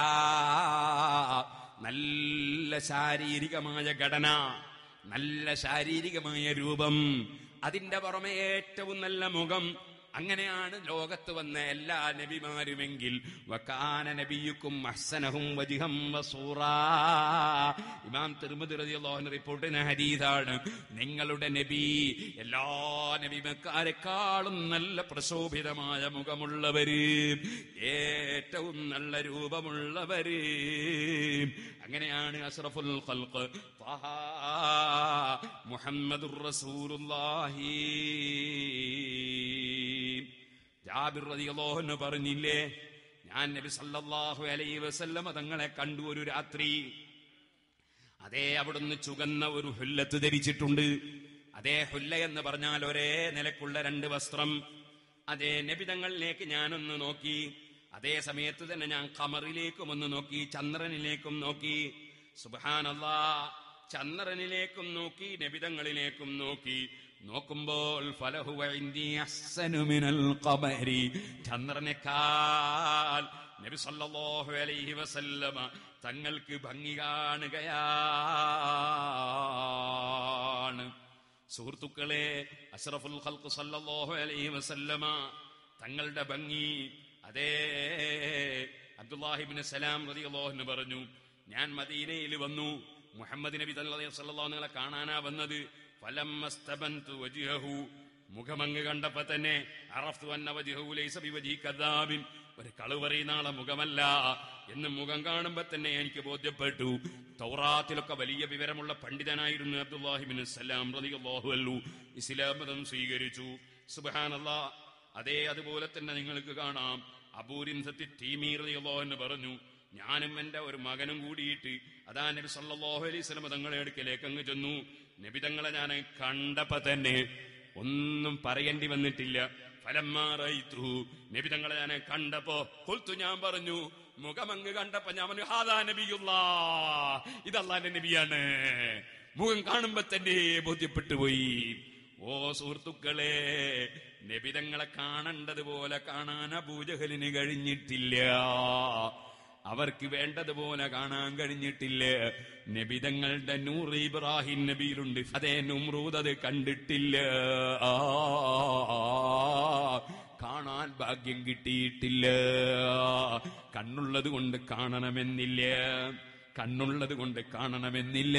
നല്ല ശാരീരികമായ ഘടന നല്ല ശാരീരികമായ രൂപം അതിന്റെ പുറമെ ഏറ്റവും നല്ല മുഖം അങ്ങനെയാണ് ലോകത്ത് വന്ന എല്ലാ നബിമാരുമെങ്കിൽ വക്കാന നബിയുക്കും അഹ്സനഹും വജിഹം വസൂറാ ഇമാം തിരുമതി റളിയല്ലാഹു റിപ്പോർട്ട് ചെയ്യുന്ന ഹദീസാണ് നിങ്ങളുടെ നബി എല്ലാ നബിമക്കാരെക്കാളും നല്ല പ്രശോഭിതമായ മുഖമുള്ളവര് ഏറ്റവും നല്ല രൂപമുള്ളവര് അങ്ങനെയാണ് അഷ്റഫുൽ ഖൽഖ് ത്വഹ മുഹമ്മദുർ റസൂലുള്ളാഹി ജാബിർ റളിയല്ലാഹു അൻഹു പറഞ്ഞില്ലേ ഞാൻ നബി സല്ലല്ലാഹു അലൈഹി വസല്ലമ തങ്ങളെ കണ്ടു ഒരു രാത്രി അതേ അവിടുന്ന് ചുകന്ന ഒരു ഹുല്ലത്ത് ധരിച്ചിട്ടുണ്ട് അതേ ഹുല്ല എന്ന് പറഞ്ഞാൽ ഒരേ നിലക്കുള്ള രണ്ട് വസ്ത്രം അതേ നബിതങ്ങളിലേക്ക് ഞാനൊന്ന് നോക്കി അതേ സമയത്ത് തന്നെ ഞാൻ കമറിലേക്കും ഒന്ന് നോക്കി ചന്ദ്രനിലേക്കും നോക്കി സുബാനല്ലാ ചന്ദ്രനിലേക്കും നോക്കി നബിതങ്ങളിലേക്കും നോക്കി നോക്കുമ്പോൾ ഫലഹുവ ഇന്ദി അഹ്സനു മിനൽ ഖമരി ചന്ദ്രനേക്കാൾ നബി സല്ലല്ലാഹു അലൈഹി വസല്ലമ തങ്ങൾക്ക് ഭംഗി കാണുകയാണ് സുഹൃത്തുക്കളെ അഷ്റഫുൽ ഖൽഖ് സല്ലല്ലാഹു അലൈഹി വസല്ലമ തങ്ങളുടെ ഭംഗി അതേ അബ്ദുല്ലാഹിബിന് സലാം റളിയല്ലാഹു പറഞ്ഞു ഞാൻ മദീനയിൽ വന്നു മുഹമ്മദ് നബി സല്ലല്ലാഹു നിങ്ങളെ കാണാനാ വന്നത് ഫലമ്മസ്തബന്തു വജ്ഹഹു മുഖമങ്ങ് കണ്ടപ്പോ തന്നെ അറഫ്തു അന്ന വജ്ഹഹു ലൈസ ബിവജ്ഹി കദാബിൻ ഒരു കളു പറയുന്ന ആളെ മുഖമല്ല എന്ന് മുഖം കാണുമ്പോ തന്നെ എനിക്ക് ബോധ്യപ്പെട്ടു തൗറാത്തിലൊക്കെ വലിയ വിവരമുള്ള പണ്ഡിതനായിരുന്നു അബ്ദുല്ലാഹിബിൻ സലാം റളിയല്ലാഹു അൻഹു ഇസ്ലാം മതം സ്വീകരിച്ചു സുബ്ഹാനല്ലാ അതേ അതുപോലെ തന്നെ നിങ്ങൾക്ക് കാണാം അബൂരിൻ സത്യ ടീമീറിയല്ലോ എന്ന് പറഞ്ഞു ഞാനും എന്റെ ഒരു മകനും കൂടിയിട്ട് അതാ നബി സല്ലല്ലാഹു അലൈഹി വസല്ലം തങ്ങളെ അടുക്കലേക്ക് അങ്ങ് ചെന്നു നബി തങ്ങളെ ഞാൻ കണ്ടപ്പോ തന്നെ ഒന്നും പറയേണ്ടി വന്നിട്ടില്ല ഫലമാറയിത്തു നബി തങ്ങളെ ഞാൻ കണ്ടപ്പോ കൊൽത്തു ഞാൻ പറഞ്ഞു മുഖമങ്ങ് കണ്ടപ്പോ ഞാൻ പറഞ്ഞു ഹാദാ നബിയുള്ള ഇതല്ലാന്റെ നബിയാണ് മുഖം കാണുമ്പോ തന്നെ ബോധ്യപ്പെട്ടു പോയി ഓ സുഹൃത്തുക്കളെ നബിതങ്ങളെ കാണേണ്ടതുപോലെ കാണാൻ അബൂജഹലിന് കഴിഞ്ഞിട്ടില്ല അവർക്ക് വേണ്ടതുപോലെ കാണാൻ കഴിഞ്ഞിട്ടില്ല നബിതങ്ങളുടെ നൂറ് ഇബ്രാഹിം നബിയിലുണ്ട് അതേ നുമ്രൂദ് അത് കണ്ടിട്ടില്ല ആ, കാണാൻ ഭാഗ്യം കിട്ടിയിട്ടില്ല കണ്ണുള്ളത് കൊണ്ട് കാണണമെന്നില്ല കണ്ണുള്ളത് കൊണ്ട് കാണണമെന്നില്ല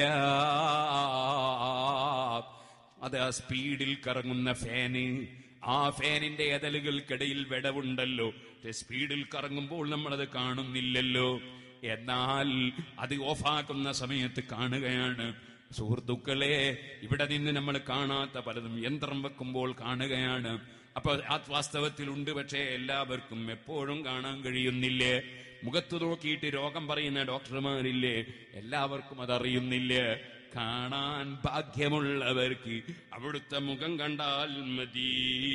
അത് ആ സ്പീഡിൽ കറങ്ങുന്ന ഫാന് ആ ഫാനിന്റെ എതലുകൾക്കിടയിൽ വിടവുണ്ടല്ലോ പക്ഷെ സ്പീഡിൽ കറങ്ങുമ്പോൾ നമ്മളത് കാണുന്നില്ലല്ലോ എന്നാൽ അത് ഓഫാക്കുന്ന സമയത്ത് കാണുകയാണ് സുഹൃത്തുക്കളെ ഇവിടെ നിന്ന് നമ്മൾ കാണാത്ത പലതും യന്ത്രം വെക്കുമ്പോൾ കാണുകയാണ് അപ്പൊ ആ വാസ്തവത്തിലുണ്ട് പക്ഷേ എല്ലാവർക്കും എപ്പോഴും കാണാൻ കഴിയുന്നില്ലേ മുഖത്ത് നോക്കിയിട്ട് രോഗം പറയുന്ന ഡോക്ടർമാരില്ലേ എല്ലാവർക്കും അതറിയുന്നില്ല കാണാൻ ഭാഗ്യമുള്ളവർക്ക് അവിടുത്തെ മുഖം കണ്ടാൽ മതി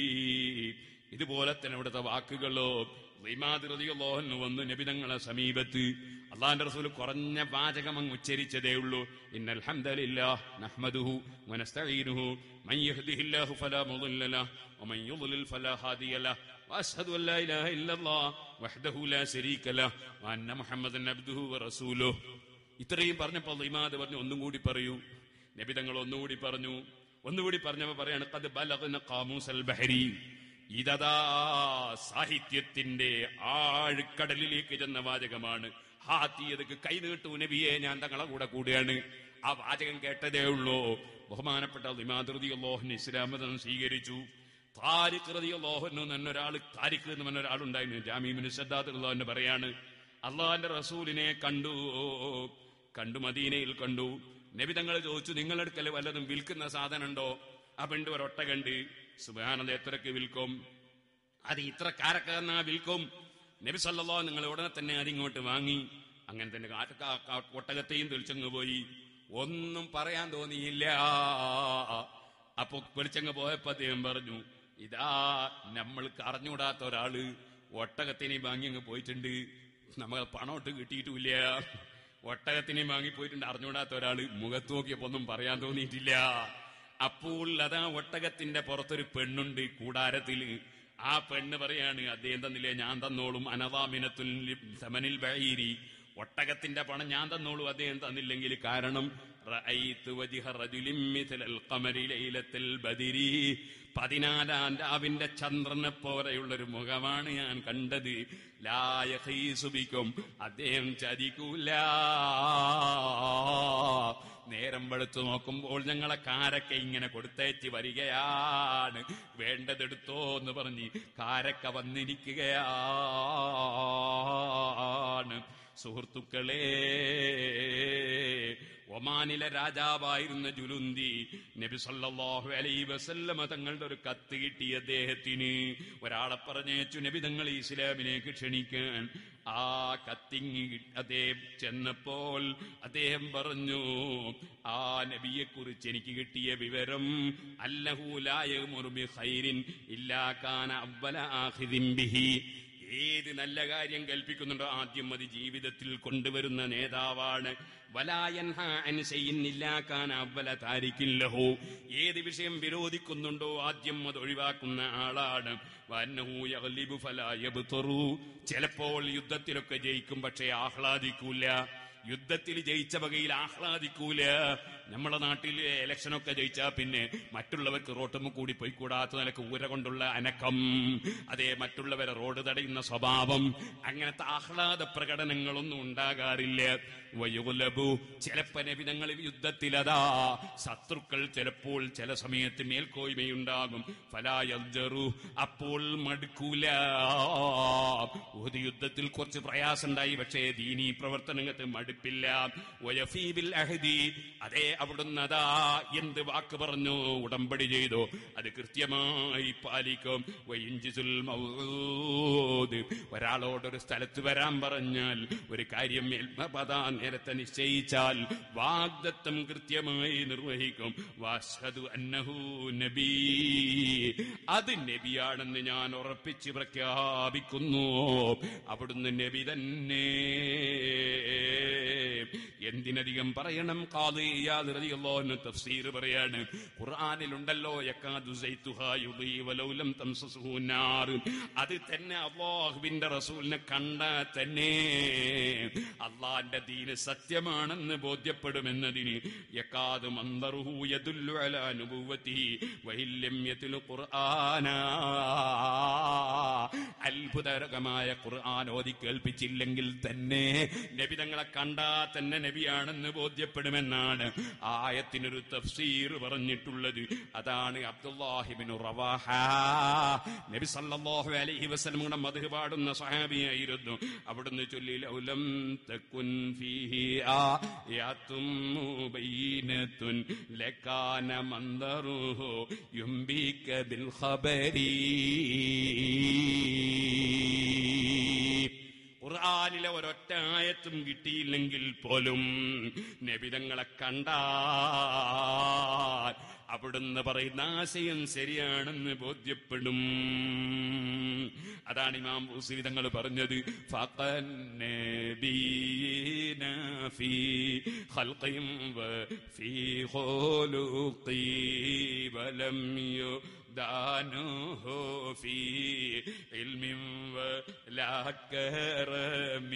ഇതുപോലെ തന്നെ അവിടുത്തെ വാക്കുകളോ റളിയല്ലാഹു വന്നു നബിതങ്ങളെ സമീപത്ത് അള്ളാന്റെ റസൂൽ കുറഞ്ഞ വാചകം അങ്ങ് ഉച്ചരിച്ചതേ ഉള്ളൂ ഇന്നൽ ഹംദലില്ലാഹ് നഹ്മദുഹു വനസ്തഈനുഹു മൻ യഹ്ദിഹില്ലാഹു ഫലാ മുضل له ومن يضلل فلا هادي له واشهد ان لا اله الا الله وحده لا شريك له وان محمدا عبده ورسوله ഇത്രയും പറഞ്ഞപ്പോൾ ഇമാദ് പറഞ്ഞു ഒന്നും കൂടി പറയൂ നബി തങ്ങൾ ഒന്നുകൂടി പറഞ്ഞു ഒന്നുകൂടി പറഞ്ഞപ്പോ പറയാണ് കത് ബലഗ്ന ഖാമൂസൽ ബഹരി ഇതതാ സാഹിത്യത്തിന്റെ ആഴ്ക്കടലിലേക്ക് ചെന്ന വാചകമാണ് ഹാത്തിയതക്ക് കൈ നീട്ടു നബിയെ ഞാൻ തങ്ങളെ കൂടെ കൂടുകയാണ് ആ വാചകം കേട്ടതേ ഉള്ളൂ ബഹുമാനപ്പെട്ട ഇമാദൃതിയല്ലോഹൻ ഇസ്ലാം മതം സ്വീകരിച്ചു താരിഖ് റളിയല്ലാഹു എന്നൊരാൾ താരിഖ് എന്ന് പറഞ്ഞ ഒരാളുണ്ടായിരുന്നു ജാമീമിന് സദ്ദാത്തുള്ള എന്ന് പറയാണ് അള്ളാഹിന്റെ റസൂലിനെ കണ്ടു കണ്ടു മദീനയിൽ കണ്ടു നബി തങ്ങൾ ചോദിച്ചു നിങ്ങളെടുക്കൽ വല്ലതും വിൽക്കുന്ന സാധനം ഉണ്ടോ ആ പെണ്ട് ഒരൊട്ടകണ്ട് സുബാനത് എത്രക്ക് വിൽക്കും അത് ഇത്ര കാരക്കാരനാ വിൽക്കും നബി സല്ലല്ലാഹു നിങ്ങൾ ഉടനെ തന്നെ അതിങ്ങോട്ട് വാങ്ങി അങ്ങനെ തന്നെ കാ- കാ- കാ- ഒട്ടകത്തെയും തെളിച്ചങ്ങ് പോയി ഒന്നും പറയാൻ തോന്നിയില്ല അപ്പൊ വെളിച്ചങ്ങ് പോയപ്പോ അദ്ദേഹം പറഞ്ഞു ഇതാ നമ്മൾക്ക് അറിഞ്ഞുകൂടാത്ത ഒരാള് ഒട്ടകത്തിനെയും വാങ്ങി അങ്ങ് പോയിട്ടുണ്ട് നമ്മൾ പണമൊട്ട് കിട്ടിയിട്ടുമില്ല ഒട്ടകത്തിനെയും വാങ്ങി പോയിട്ടുണ്ട് അറിഞ്ഞുകൂടാത്ത ഒരാള് മുഖത്ത് നോക്കിയപ്പോ ഒന്നും പറയാൻ തോന്നിയിട്ടില്ല അപ്പോൾ അതാ ഒട്ടകത്തിന്റെ പുറത്തൊരു പെണ്ണുണ്ട് കൂടാരത്തില് ആ പെണ്ണ് പറയാണ് അദ്ദേഹം തന്നില്ലേ ഞാൻ തന്നോളും അനവാമിനത്തുൽ സമനിൽ ബഹീരി ഒട്ടകത്തിന്റെ പണം ഞാൻ തന്നോളൂ അദ്ദേഹം തന്നില്ലെങ്കിൽ കാരണം റഅയ്തു വജ്ഹ റജുലിൻ മിഥലൽ ഖമരി ലൈലത്തുൽ ബദരി പതിനാലാം രാവിന്റെ ചന്ദ്രനെ പോലെയുള്ളൊരു മുഖമാണ് ഞാൻ കണ്ടത് ലായഹീസുബിക്കും അദ്ദേഹം ചതിക്കൂല നേരം വെളുത്തു നോക്കുമ്പോൾ ഞങ്ങളെ കാരക്ക ഇങ്ങനെ കൊടുത്തേച്ച് വരികയാണ് വേണ്ടതെടുത്തോ എന്ന് പറഞ്ഞ് കാരക്ക വന്നിരിക്കുകയാണ് സുഹൃത്തുക്കളെ ഒമാനിലെ രാജാവായിരുന്ന ജുലുന്തി നബി സല്ലല്ലാഹു അലൈഹി വസല്ലമ തങ്ങളുടെ ഒരു കത്ത് കിട്ടി അദ്ദേഹത്തിന് ഒരാളെ പറഞ്ഞേച്ചു നബി തങ്ങൾ ഇസ്ലാമിലേക്ക് ക്ഷണിക്കാൻ ആ കത്തിങ്ങി അദ്ദേഹം ചെന്നപ്പോൾ അദ്ദേഹം പറഞ്ഞു ആ നബിയെ കുറിച്ച് എനിക്ക് കിട്ടിയ വിവരം അല്ലഹൂലായ മുറുബി ഖൈരിൻ ഇല്ലാക്കാന അവല ആഖിദിൻ ബിഹി ഏത് നല്ല കാര്യം കൽപ്പിക്കുന്നുണ്ടോ ആദ്യം അത് ജീവിതത്തിൽ കൊണ്ടുവരുന്ന നേതാവാണ് വലായൻഹ അനുസയിന്നില്ലാക്കാൻ അവല താരിക്കില്ലഹോ ഏത് വിഷയം വിരോധിക്കുന്നുണ്ടോ ആദ്യം അത് ഒഴിവാക്കുന്ന ആളാണ് വന്നഹു യഗ്ലിബു ഫലാ യബ്തറു ചിലപ്പോൾ യുദ്ധത്തിലൊക്കെ ജയിക്കും പക്ഷേ ആഹ്ലാദിക്കൂല യുദ്ധത്തിൽ ജയിച്ച വകയിൽ ആഹ്ലാദിക്കൂല നമ്മളെ നാട്ടിൽ ഇലക്ഷനൊക്കെ ജയിച്ചാൽ പിന്നെ മറ്റുള്ളവർക്ക് റോട്ടുമ്മ കൂടി പോയിക്കൂടാത്ത നിലക്ക് ഊര കൊണ്ടുള്ള അനക്കം അതേ മറ്റുള്ളവരെ റോഡ് തടയുന്ന സ്വഭാവം അങ്ങനത്തെ ആഹ്ലാദ പ്രകടനങ്ങളൊന്നും ഉണ്ടാകാറില്ല വയുലബു ചിലപ്പോ നബിതങ്ങൾ യുദ്ധത്തിലതാ ശത്രുക്കൾ ചിലപ്പോൾ ചില സമയത്ത് മേൽക്കോയ്മയുണ്ടാകും ഫലായു അപ്പോൾ മടുക്കൂല ഒരു യുദ്ധത്തിൽ കുറച്ച് പ്രയാസമുണ്ടായി പക്ഷേ ദീനീ പ്രവർത്തനങ്ങൾക്ക് മടുപ്പില്ല വയഫീബിൽ അഹദി അതേ അവിടുന്ന് അതാ എന്ത് വാക്ക് പറഞ്ഞു ഉടമ്പടി ചെയ്തു അത് കൃത്യമായി പാലിക്കും വയിഞ്ചിസുൽ മൗദ് ഒരാളോടൊരു സ്ഥലത്ത് വരാൻ പറഞ്ഞാൽ ഒരു കാര്യം മേൽമപതാ നേരത്തെ നിശ്ചയിച്ചാൽ വാഗ്ദത്തം കൃത്യമായി നിർവഹിക്കും വാഷദു അന്നഹു നബി അത് നബിയാണെന്ന് ഞാൻ ഉറപ്പിച്ച് പ്രഖ്യാപിക്കുന്നു അവിടുന്ന് നബി തന്നെ എന്തിനധികം പറയണം കാളിയാന്ന് തഫ്സീർ പറയാണ് ഖുർആനിലുണ്ടല്ലോ യക്കാദു സൈത്തുഹാ യുദീ വലൗലം തംസസുഹു നാർ അത് തന്നെ അള്ളാഹുവിന്റെ റസൂലിനെ കണ്ട തന്നെ അള്ളാന്റെ ദീന് സത്യമാണെന്ന് ബോധ്യപ്പെടുമെന്നതിന് യക്കാദ് മന്ദറുഹു യദുല്ലു അലാ നുബുവതിഹി വഹില്ലം യത്ലു ഖുർആനാ അത്ഭുതകരമായ ഖുർആൻ ഓതി കേൾപ്പിച്ചില്ലെങ്കിൽ തന്നെ നബി തങ്ങളെ കണ്ടാ തന്നെ നബിയാണെന്ന് ബോധ്യപ്പെടുമെന്നാണ് ആയത്തിനൊരു തഫ്സീർ പറഞ്ഞിട്ടുള്ളത് അതാണ് അബ്ദുല്ലാഹിബിൻ റവാഹ നബി സല്ലല്ലാഹു അലൈഹി വസല്ലമയുടെ മധു പാടുന്ന സഹാബിയായിരുന്നു അവിടുന്ന് ചൊല്ലി ലൗലം തക്കുൻ ഫീഹി ആയാത്തും മുബൈനത്തുൻ ലകാന മന്ദറുഹു യുംബിക ബിൽ ഖബരി ഖുർആാനിലെ ഒരൊറ്റ ആയത്തും കിട്ടിയില്ലെങ്കിൽ പോലും നബിതങ്ങളെ കണ്ടാൽ അവിടുന്ന് പറയുന്ന ആശയം ശരിയാണെന്ന് ബോധ്യപ്പെടും അതാണ് ഇമാം ബൂസരി തങ്ങൾ പറഞ്ഞത് ഫഖൻ നബീന ഫീ ഖൽഖിൻ വഫീ ഖുലുഖി വലം يدانه في علم ولا كرم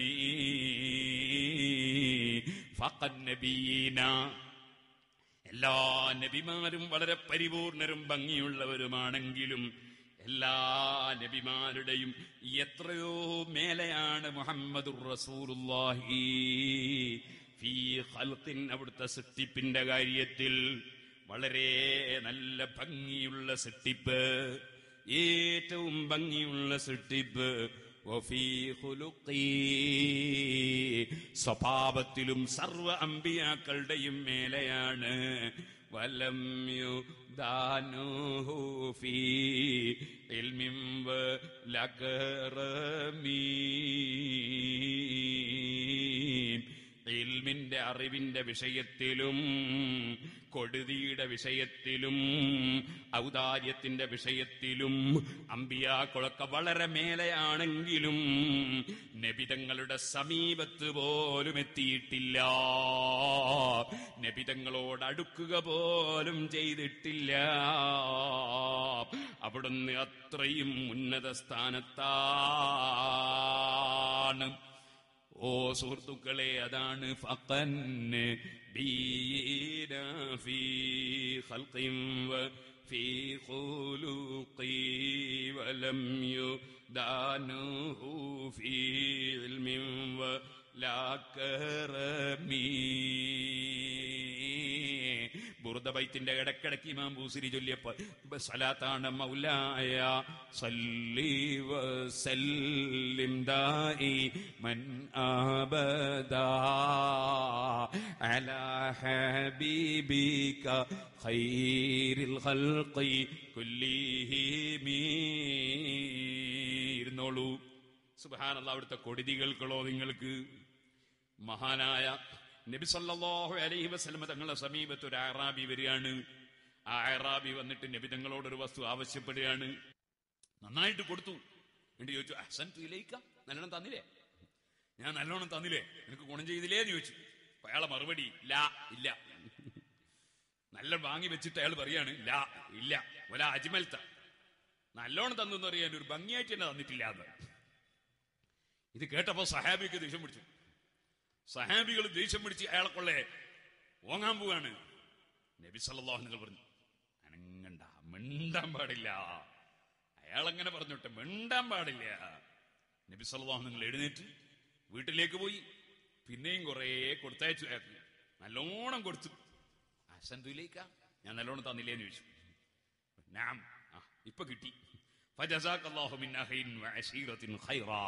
فقد نبينا എല്ലാ നബിമാരും വളരെ പരിപൂർണരും ഭംഗിയുള്ളവരുമാണെങ്കിലും എല്ലാ നബിമാരുടെയും എത്രയോ മേലെയാണ് മുഹമ്മദുർ റസൂലുള്ളാഹി ഫീ ഖൽഖിൻ അവിടുത്തെ സൃഷ്ടിപ്പിന്റെ കാര്യത്തിൽ വളരെ നല്ല ഭംഗിയുള്ള സൃഷ്ടിപ്പ് ഏറ്റവും ഭംഗിയുള്ള സൃഷ്ടിപ്പ് വഫീ ഖുലുഖി സ്വഭാവത്തിലും സർവ അമ്പിയാക്കളുടെയും മേലെയാണ് വലം യുദാനുഹു ഫീ ഇൽമിൻ വലകറമീൻ ഇൽമിന്റെ അറിവിന്റെ വിഷയത്തിലും കൊടുതിയുടെ വിഷയത്തിലും ഔദാര്യത്തിന്റെ വിഷയത്തിലും അമ്പിയാക്കളൊക്കെ വളരെ മേലെയാണെങ്കിലും നബിതങ്ങളുടെ സമീപത്ത് പോലും എത്തിയിട്ടില്ല നബിതങ്ങളോട് അടുക്കുക പോലും ചെയ്തിട്ടില്ല അവിടുന്ന് അത്രയും ഉന്നത സ്ഥാനത്താണ് ഓ സുഹൃത്തുക്കളെ അതാണ് ഫഖന്ന് ബീന ഫീ ഖൽഖിൻ വഫീ ഖുലുഖി വലം യുദാനുഹു ഫീ ഇൽമിൻ വലാ കറമീ ബുർദബൈത്തിന്റെ ഇടക്കിടക്ക് ഇമാം ബൂസിരി ചൊല്ലിയപ്പോൾ സലാത്താണ് മൗലായ സല്ലി വസല്ലിം ദായി മൻ ആബദാ അലാ ഹബീബിക ഖൈരിൽ ഖൽഖി കുല്ലിഹിം ഇരുന്നോളൂ സുബ്ഹാനല്ലാഹ് അവിടുത്തെ കൊടിതികൾക്കുള്ളോ നിങ്ങൾക്ക് മഹാനായ നബി സല്ലല്ലാഹു അലൈഹി വസല്ലമ തങ്ങളുടെ സമീപത്ത് ഒരു അറാബി വരികയാണ് ആ അറാബി വന്നിട്ട് നബി തങ്ങളോട് ഒരു വസ്തു ആവശ്യപ്പെടുകയാണ് നന്നായിട്ട് കൊടുത്തു എന്നിട്ട് ചോദിച്ചു അഹ്സൻ ഇലയിക്ക നല്ലോണം തന്നില്ലേ ഞാൻ നല്ലോണം തന്നില്ലേ നിനക്ക് ഗുണം ചെയ്തില്ലേ എന്ന് ചോദിച്ചു അപ്പൊ അയാളെ മറുപടി ലാ ഇല്ല നല്ല വാങ്ങി വെച്ചിട്ട് അയാൾ പറയാണ് ലാ ഇല്ല ഒല അജ്മൽത്ത നല്ലോണം തന്നു എന്ന് പറയാൻ ഒരു ഭംഗിയായിട്ട് തന്നെ തന്നിട്ടില്ല എന്ന് ഇത് കേട്ടപ്പോ സഹാബിക്ക് ദേഷ്യം പിടിച്ചു സഹാബികൾ ദേഷ്യം പിടിച്ച് അയാളെ കൊള്ളെ ഓങ്ങാൻ പോവാണ് നബി സല്ലല്ലാഹു നിങ്ങൾ പറഞ്ഞു അനങ്ങണ്ട മിണ്ടാൻ പാടില്ല അയാൾ അങ്ങനെ പറഞ്ഞോട്ടെ മിണ്ടാൻ പാടില്ല നബി സല്ലല്ലാഹു നിങ്ങൾ എഴുന്നേറ്റ് വീട്ടിലേക്ക് പോയി പിന്നെയും കുറേ കൊടുത്തയച്ചു അയാൾക്ക് നല്ലോണം കൊടുത്തു അസന്തുലേക്കാ ഞാൻ നല്ലോണം തന്നില്ലേന്ന് ചോദിച്ചു നാം ആ ഇപ്പൊ കിട്ടി ഫജസാഖല്ലാഹു മിൻ അഖിൻ വഅശീറത്തിൻ ഖൈറാ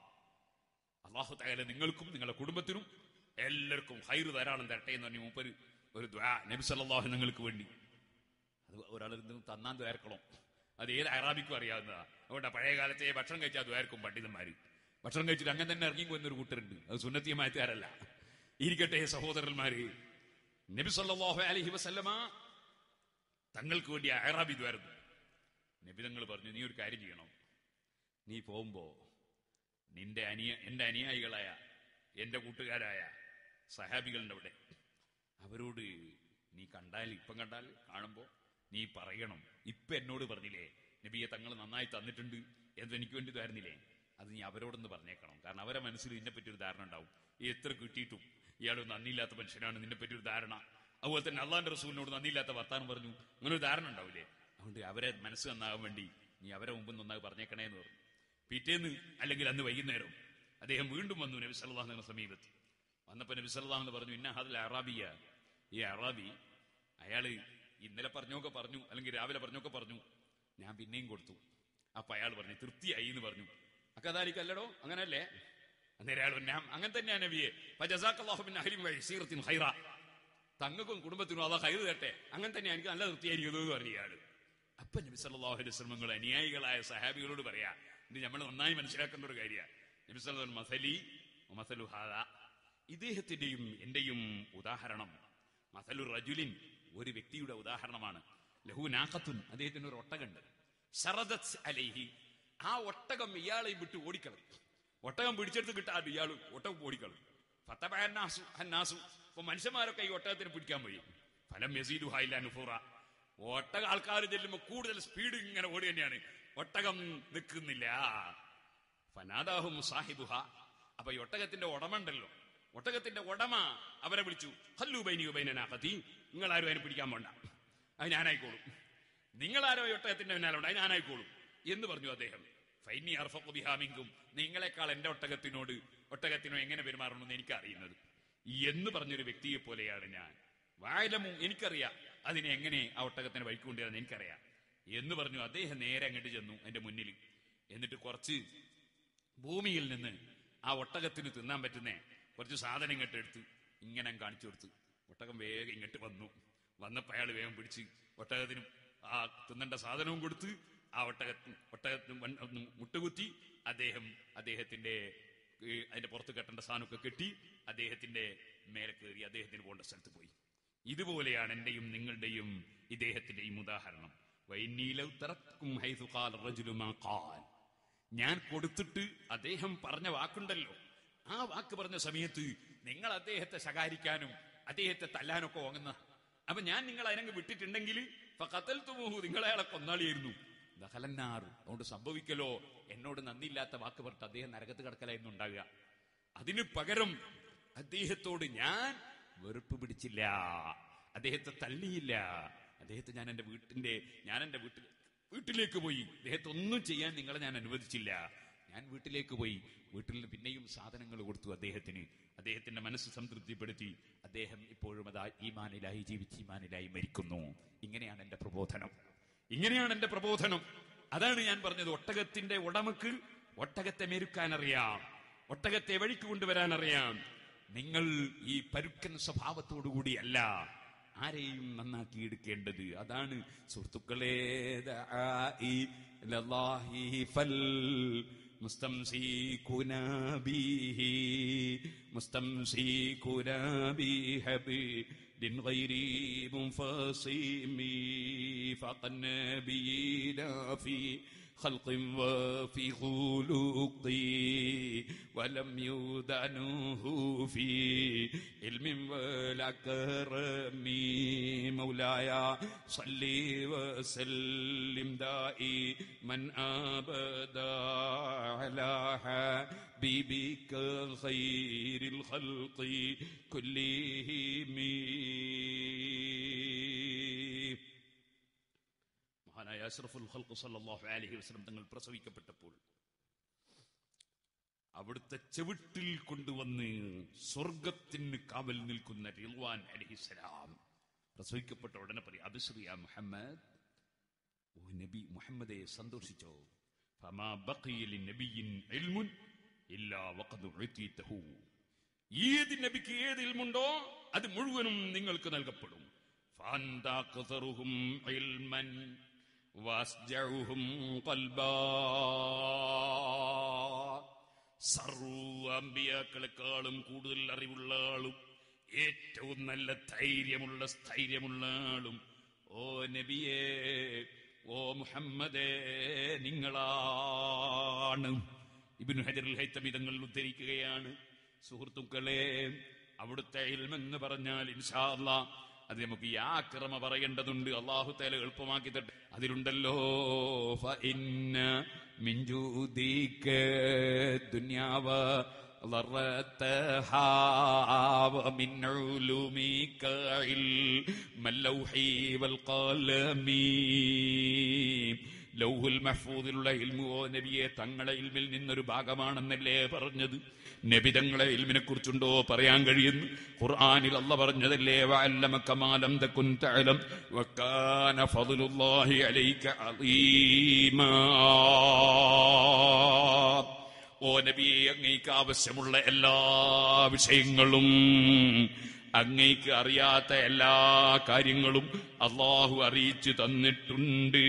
അള്ളാഹു തആല നിങ്ങൾക്കും നിങ്ങളുടെ കുടുംബത്തിനും എല്ലാവർക്കും ഹൈറ് ധാരാളം തരട്ടെ എന്ന് പറഞ്ഞ് മൂപ്പര് ഒരു ദ്വാ നബി സല്ലല്ലാഹു നിങ്ങൾക്ക് വേണ്ടി അത് ഒരാൾ തന്നാൻ ദ്വാരക്കണം അത് ഏത് അറാബിക്കും അറിയാവുന്നതാ അതുകൊണ്ട് പഴയ കാലത്തെ ഭക്ഷണം കഴിച്ചാൽ ദ്വാരക്കും പണ്ഡിതന്മാര് ഭക്ഷണം കഴിച്ചിട്ട് അങ്ങനെ തന്നെ ഇറങ്ങി വന്നൊരു കൂട്ടരുണ്ട് അത് സുന്നത്തിയമായത്തുകാരല്ല ഇരിക്കട്ടെ സഹോദരന്മാര് നബി സല്ലല്ലാഹു അലൈഹി വസല്ലമ തങ്ങൾക്ക് വേണ്ടി അറാബി ദ്വാരുന്നു നബി തങ്ങൾ പറഞ്ഞു നീ ഒരു കാര്യം ചെയ്യണം നീ പോകുമ്പോ നിന്റെ അനിയ എന്റെ അനുയായികളായ എന്റെ കൂട്ടുകാരായ സഹാബികളുടെ അവിടെ അവരോട് നീ കണ്ടാൽ ഇപ്പം കണ്ടാൽ കാണുമ്പോ നീ പറയണം ഇപ്പൊ എന്നോട് പറഞ്ഞില്ലേ നബിയെ തങ്ങൾ നന്നായി തന്നിട്ടുണ്ട് എന്ന് എനിക്ക് വേണ്ടി തരുന്നില്ലേ അത് നീ അവരോടൊന്ന് പറഞ്ഞേക്കണം കാരണം അവരെ മനസ്സിൽ നിന്നെ പറ്റി ഒരു ധാരണ ഉണ്ടാവും ഈ എത്ര കിട്ടിയിട്ടും ഇയാൾ നന്ദിയില്ലാത്ത മനുഷ്യനാണ് നിന്നെ പറ്റി ഒരു ധാരണ അതുപോലെ തന്നെ അള്ളാന്റെ റസൂലിനോട് നന്ദിയില്ലാത്ത വർത്താനം പറഞ്ഞു അങ്ങനെ ഒരു ധാരണ ഉണ്ടാവില്ലേ അതുകൊണ്ട് അവരെ മനസ്സ് നന്നാകാൻ വേണ്ടി നീ അവരെ മുമ്പ് നന്നായി പറഞ്ഞേക്കണേ എന്ന് പറഞ്ഞു പിറ്റേന്ന് അല്ലെങ്കിൽ അന്ന് വൈകുന്നേരം അദ്ദേഹം വീണ്ടും വന്നു നബി സല്ലല്ലാഹു സമീപത്ത് വന്നപ്പോ നബി സല്ലല്ലാഹു എന്ന് പറഞ്ഞു ഇന്ന ഹദിൽ അറാബിയ ഈ അറാബി അയാള് ഇന്നലെ പറഞ്ഞൊക്കെ പറഞ്ഞു അല്ലെങ്കിൽ രാവിലെ പറഞ്ഞൊക്കെ പറഞ്ഞു ഞാൻ പിന്നെയും കൊടുത്തു അപ്പൊ അയാൾ പറഞ്ഞു തൃപ്തിയായി എന്ന് പറഞ്ഞു അക്കതാലിക്കല്ലടോ അങ്ങനല്ലേ അന്നേരം അയാൾ പറഞ്ഞു, ഞാൻ അങ്ങനെ തന്നെയാണ് നബിയെ ഫജസാഖല്ലാഹു മിൻ അഹ്ലിൻ വയസീറത്തിൻ ഖൈറ തങ്ങൾക്കും കുടുംബത്തിനും അതാ കൈത് തട്ടെ അങ്ങനെ തന്നെ എനിക്ക് നല്ല തൃപ്തിയായിരിക്കുന്നു എന്ന് പറഞ്ഞു ഇയാള് അപ്പൊ നബി സല്ലല്ലാഹു അലൈഹി വസല്ലം അനുയായികളായ സഹാബികളോട് പറയാ ഇത് നമ്മൾ നന്നായി മനസ്സിലാക്കേണ്ട ഒരു കാര്യമാണ് നബി സല്ലല്ലാഹു മസലി മസലു ഹാദ ഇദ്ദേഹത്തിന്റെയും എന്റെയും ഉദാഹരണം മസലു റജുലിൻ ഒരു വ്യക്തിയുടെ ഉദാഹരണമാണ് ലഹു നാഖത്തുൻ അദ്ദേഹത്തിന് ഒരു ഒട്ടകണ്ട് സറദത്ത് അലൈഹി ആ ഒട്ടകം ഇയാളെ വിട്ട് ഓടിക്കളയും ഒട്ടകം പിടിച്ചെടുത്ത് കിട്ടാതെ ഇയാൾ ഒട്ടകം ഓടിക്കളയും ഫത്തബഅന്നാസു അന്നാസു അപ്പൊ മനുഷ്യന്മാരൊക്കെ ഈ ഒട്ടകത്തിന് പിടിക്കാൻ പോയി ഫലം യസീദു ഹൈല നുഫൂറ ഒട്ടക ആൾക്കാർ ചെല്ലുമ്പോൾ കൂടുതൽ സ്പീഡ് ഇങ്ങനെ ഓടി തന്നെയാണ് ഒട്ടകം നിൽക്കുന്നില്ല ഫനാദാഹും സാഹിബുഹ അപ്പൊ ഈ ഒട്ടകത്തിന്റെ ഉടമ ഉണ്ടല്ലോ ഒട്ടകത്തിന്റെ ഉടമ അവരെ വിളിച്ചു ഹല്ലു ബൈനിയു ബൈനനാഹത്തി നിങ്ങൾ ആരും അതിനെ പിടിക്കാൻ പോണ്ട അത് ഞാനായിക്കോളും നിങ്ങളാരോ ഈ ഒട്ടകത്തിന്റെ പിന്നാലുണ്ട് അത് ഞാനായിക്കോളും എന്ന് പറഞ്ഞു അദ്ദേഹം ഫൈനി അർഫഖു ബിഹാമിങ്കും നിങ്ങളെക്കാൾ എന്റെ ഒട്ടകത്തിനോട് ഒട്ടകത്തിനോ എങ്ങനെ പെരുമാറണമെന്ന് എനിക്ക് അറിയുന്നത് എന്ന് പറഞ്ഞൊരു വ്യക്തിയെ പോലെയാണ് ഞാൻ വായലമും എനിക്കറിയാം അതിനെ എങ്ങനെ ആ ഒട്ടകത്തിന് വഴിക്ക് കൊണ്ടുവരാൻ എനിക്കറിയാം എന്ന് പറഞ്ഞു അദ്ദേഹം നേരെ അങ്ങോട്ട് ചെന്നു എന്റെ മുന്നിൽ എന്നിട്ട് കുറച്ച് ഭൂമിയിൽ നിന്ന് ആ ഒട്ടകത്തിന് തിന്നാൻ പറ്റുന്ന കുറച്ച് സാധനം ഇങ്ങോട്ട് എടുത്ത് ഇങ്ങനെ കാണിച്ചു കൊടുത്തു ഒട്ടകം വേഗം ഇങ്ങോട്ട് വന്നു വന്നപ്പോ അയാൾ വേഗം പിടിച്ച് ഒട്ടകത്തിനും ആ തിന്നേണ്ട സാധനവും കൊടുത്ത് ആ ഒട്ടകത്തിന് ഒട്ടകത്തിന് വൺ- ഒന്ന് മുട്ടുകുത്തി അദ്ദേഹം അദ്ദേഹത്തിന്റെ ഏ, അതിന്റെ പുറത്ത് കെട്ടേണ്ട സാധനമൊക്കെ കെട്ടി അദ്ദേഹത്തിന്റെ മേലെ കയറി അദ്ദേഹത്തിന് പോകേണ്ട സ്ഥലത്ത് പോയി ഇതുപോലെയാണ് എന്റെയും നിങ്ങളുടെയും ഇദ്ദേഹത്തിന്റെയും ഉദാഹരണം വൈന്നീലൗ തറക്കും ഹൈസു ഖാല റജുലു മാ ഖാൽ ഞാൻ കൊടുത്തിട്ട് അദ്ദേഹം പറഞ്ഞ വാക്കുണ്ടല്ലോ ആ വാക്ക് പറഞ്ഞ സമയത്ത് നിങ്ങൾ അദ്ദേഹത്തെ ശകാരിക്കാനും അദ്ദേഹത്തെ തല്ലാനൊക്കെ ഓങ്ങുന്ന അപ്പൊ ഞാൻ നിങ്ങൾ അതിനങ്ങ് വിട്ടിട്ടുണ്ടെങ്കിൽ തുമൂഹു നിങ്ങൾ അയാളെ കൊന്നാളിയായിരുന്നു ദഹലന്നാർ അതുകൊണ്ട് സംഭവിക്കലോ എന്നോട് നന്ദിയില്ലാത്ത വാക്ക് പറഞ്ഞിട്ട് അദ്ദേഹം നരകത്ത് കിടക്കലായിരുന്നു ഉണ്ടാകുക അതിന് പകരം അദ്ദേഹത്തോട് ഞാൻ വെറുപ്പ് പിടിച്ചില്ല അദ്ദേഹത്തെ തള്ളിയില്ല അദ്ദേഹത്തെ ഞാൻ എന്റെ വീട്ടിന്റെ ഞാൻ എന്റെ വീട്ടിൽ വീട്ടിലേക്ക് പോയി അദ്ദേഹത്തെ ഒന്നും ചെയ്യാൻ നിങ്ങളെ ഞാൻ അനുവദിച്ചില്ല ഞാൻ വീട്ടിലേക്ക് പോയി വീട്ടിൽ നിന്ന് പിന്നെയും സാധനങ്ങൾ കൊടുത്തു അദ്ദേഹത്തിന് അദ്ദേഹത്തിന്റെ മനസ്സ് സംതൃപ്തിപ്പെടുത്തി അദ്ദേഹം ഇപ്പോഴും അതാ ഈമാനിലായി ജീവിച്ച് ഈമാനിലായി മരിക്കുന്നു ഇങ്ങനെയാണ് എന്റെ പ്രബോധനം ഇങ്ങനെയാണ് എന്റെ പ്രബോധനം അതാണ് ഞാൻ പറഞ്ഞത് ഒട്ടകത്തിന്റെ ഉടമക്ക് ഒട്ടകത്തെ മെരുക്കാൻ അറിയാം ഒട്ടകത്തെ വഴിക്ക് കൊണ്ടുവരാൻ അറിയാം നിങ്ങൾ ഈ പരുക്കൻ സ്വഭാവത്തോടുകൂടിയല്ല ആരെയും നന്നാക്കി എടുക്കേണ്ടത് അതാണ് സുഹൃത്തുക്കളെ ദാഇ ലല്ലാഹി ഫൽ مستمسكون به مستمسكون بحبل غير منفصم فقد نبينا في خلق وفي خلق ولم يدعنه في علم ولا كرم مولاي صل وسلم دائما ابدا على حبيبك خير الخلق كلهم അഷ്റഫുൽ ഖൽഖ് സല്ലല്ലാഹു അലൈഹി വസല്ലം തങ്ങൾ പ്രസവിക്കപ്പെട്ടപ്പോൾ അവിടുത്തെ ചെവിട്ടിൽ കൊണ്ടുവന്ന് സ്വർഗത്തിന് കാവൽ നിൽക്കുന്ന റിൽവാൻ അലഹിസലാം പ്രസവിക്കപ്പെട്ട ഉടനെ പറയും അബിസ്രിയ മുഹമ്മദ് ഓ നബി മുഹമ്മദെ സന്തോഷിച്ചോ ഫമാ ബഖിയ ലിനബിയിൻ ഇൽമുൻ ഇല്ലാ വഖദ് ഉഅതീതഹു ഏത് നബിക്ക് ഏത് ഇൽമുണ്ടോ അത് മുഴുവനും നിങ്ങൾക്ക് നൽകപ്പെടും ഫഅന്ത അക്സറുഹും ഇൽമൻ വഅസ്ജഉഹും ഖൽബാ സർവ അമ്പിയാക്കളെക്കാളും കൂടുതൽ അറിവുള്ള ആളും ഏറ്റവും നല്ല ധൈര്യമുള്ള സ്ഥൈര്യമുള്ള ആളും ഓ നബിയേ ഓ മുഹമ്മദേ നിങ്ങളാണ് ഇബിനു ഹജറുൽ ഹൈത്തമി തങ്ങൾ ഉദ്ധരിക്കുകയാണ് സുഹൃത്തുക്കളെ അവിടുത്തെ ഇൽമെന്ന് പറഞ്ഞാൽ ഇൻഷാ അല്ലാ അത് നമുക്ക് ഈ ആക്രമ പറയേണ്ടതുണ്ട് അള്ളാഹു തേല എളുപ്പമാക്കി തട്ടെ അതിലുണ്ടല്ലോ ഫഇന്ന മിൻ ജൂദിക ദുനിയാവ ضرتها ومن علومك علم اللوح والقلم ലൗഹുൽ മഹ്ഫൂദിലുള്ള ഇൽമു ഓ നബിയെ തങ്ങളെ ഇൽമിൽ നിന്നൊരു ഭാഗമാണെന്നല്ലേ പറഞ്ഞത് നബി തങ്ങളെ ഇൽമിനെ കുറിച്ചുണ്ടോ പറയാൻ കഴിയുന്നു ഖുർആനിൽ അല്ല പറഞ്ഞതല്ലേ വഅല്ലമക മാ ലം തകുൻ തഅലം വകാന ഫദ്ലുല്ലാഹി അലൈക അളീമാ ഓ നബിയെ അങ്ങേക്ക് ആവശ്യമുള്ള എല്ലാ വിഷയങ്ങളും അങ്ങേക്ക് അറിയാത്ത എല്ലാ കാര്യങ്ങളും അള്ളാഹു അറിയിച്ചു തന്നിട്ടുണ്ട്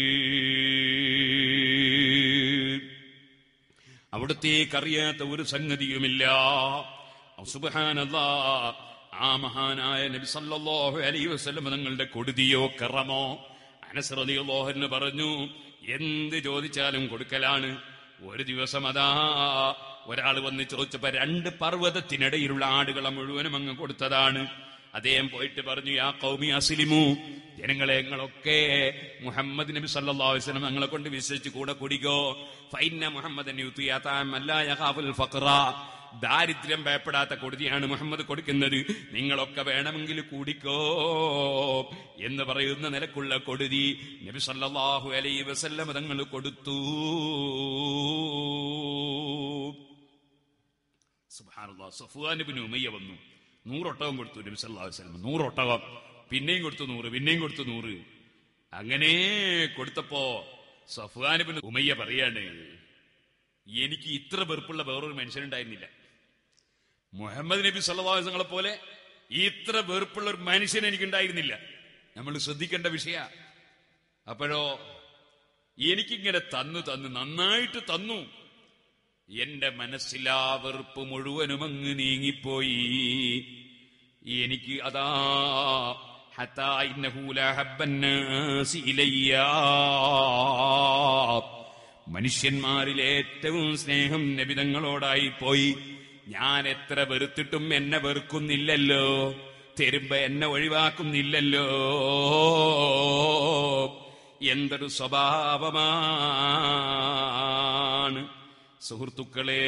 അവിടത്തേക്ക് അറിയാത്ത ഒരു സംഗതിയുമില്ല സുബഹാനല്ലാ ആ മഹാനായ നബി സല്ലല്ലാഹു അലൈഹി വസല്ലം തങ്ങളുടെ കൊടുതിയോ കറമോ അനസ് റളിയല്ലാഹു അൻഹു പറഞ്ഞു എന്ത് ചോദിച്ചാലും കൊടുക്കലാണ് ഒരു ദിവസം അതാ ഒരാൾ വന്ന് ചോദിച്ചപ്പോ രണ്ട് പർവ്വതത്തിനിടയിലുള്ള ആടുകളെ മുഴുവനും അങ്ങ് കൊടുത്തതാണ് അദ്ദേഹം പോയിട്ട് പറഞ്ഞു യാ കൗമി അസ്ലിമു ജനങ്ങളെ നിങ്ങളൊക്കെ മുഹമ്മദ് നബി സല്ലല്ലാഹു അലൈഹി വസല്ലം ഞങ്ങളെ കൊണ്ട് വിശ്വസിച്ച് കൂടെ കുടിക്കോ ഫൈന മുഹമ്മദൻ യുത്തിയാത്താം അല്ലാ യഖാഫുൽ ഫഖറ ദാരിദ്ര്യം ഭയപ്പെടാത്ത കൊടുതിയാണ് മുഹമ്മദ് കൊടുക്കുന്നത് നിങ്ങളൊക്കെ വേണമെങ്കിൽ കൂടിക്കോ എന്ന് പറയുന്ന നിലക്കുള്ള കൊടുതി നബി സല്ലല്ലാഹു അലൈഹി വസല്ലം തങ്ങൾ കൊടുത്തു സുബ്ഹാനല്ലാഹ് സഫ്വാൻ ഇബ്നു ഉമയ്യ വന്നു നൂറൊട്ടകം കൊടുത്തു നബി സല്ലല്ലാഹു അലൈഹി വസല്ലം നൂറൊട്ടകം പിന്നെയും കൊടുത്തു നൂറ് പിന്നെയും കൊടുത്തു നൂറ് അങ്ങനെ കൊടുത്തപ്പോ സഫ്വാൻ ഇബ്നു ഉമയ്യ പറയാണ് എനിക്ക് ഇത്ര വെറുപ്പുള്ള വേറൊരു മനുഷ്യനുണ്ടായിരുന്നില്ല മുഹമ്മദ് നബി സല്ലാസങ്ങളെ പോലെ ഇത്ര വെറുപ്പുള്ള ഒരു മനുഷ്യൻ എനിക്കുണ്ടായിരുന്നില്ല നമ്മൾ ശ്രദ്ധിക്കേണ്ട വിഷയ അപ്പോഴോ എനിക്കിങ്ങനെ തന്നു തന്നു നന്നായിട്ട് തന്നു എന്റെ മനസ്സിലാ വെറുപ്പ് മുഴുവനും അങ്ങ് നീങ്ങിപ്പോയി എനിക്ക് അതാ ഹത്താ ഇന്നഹു ലഹബ്ബന്നാസി ഇലയ്യാ മനുഷ്യന്മാരിൽ ഏറ്റവും സ്നേഹം നബിതങ്ങളോടായി പോയി ഞാൻ എത്ര വെറുത്തിട്ടും എന്നെ വെറുക്കുന്നില്ലല്ലോ തരുമ്പോ എന്നെ ഒഴിവാക്കുന്നില്ലല്ലോ എന്തൊരു സ്വഭാവമാണ് സുഹൃത്തുക്കളെ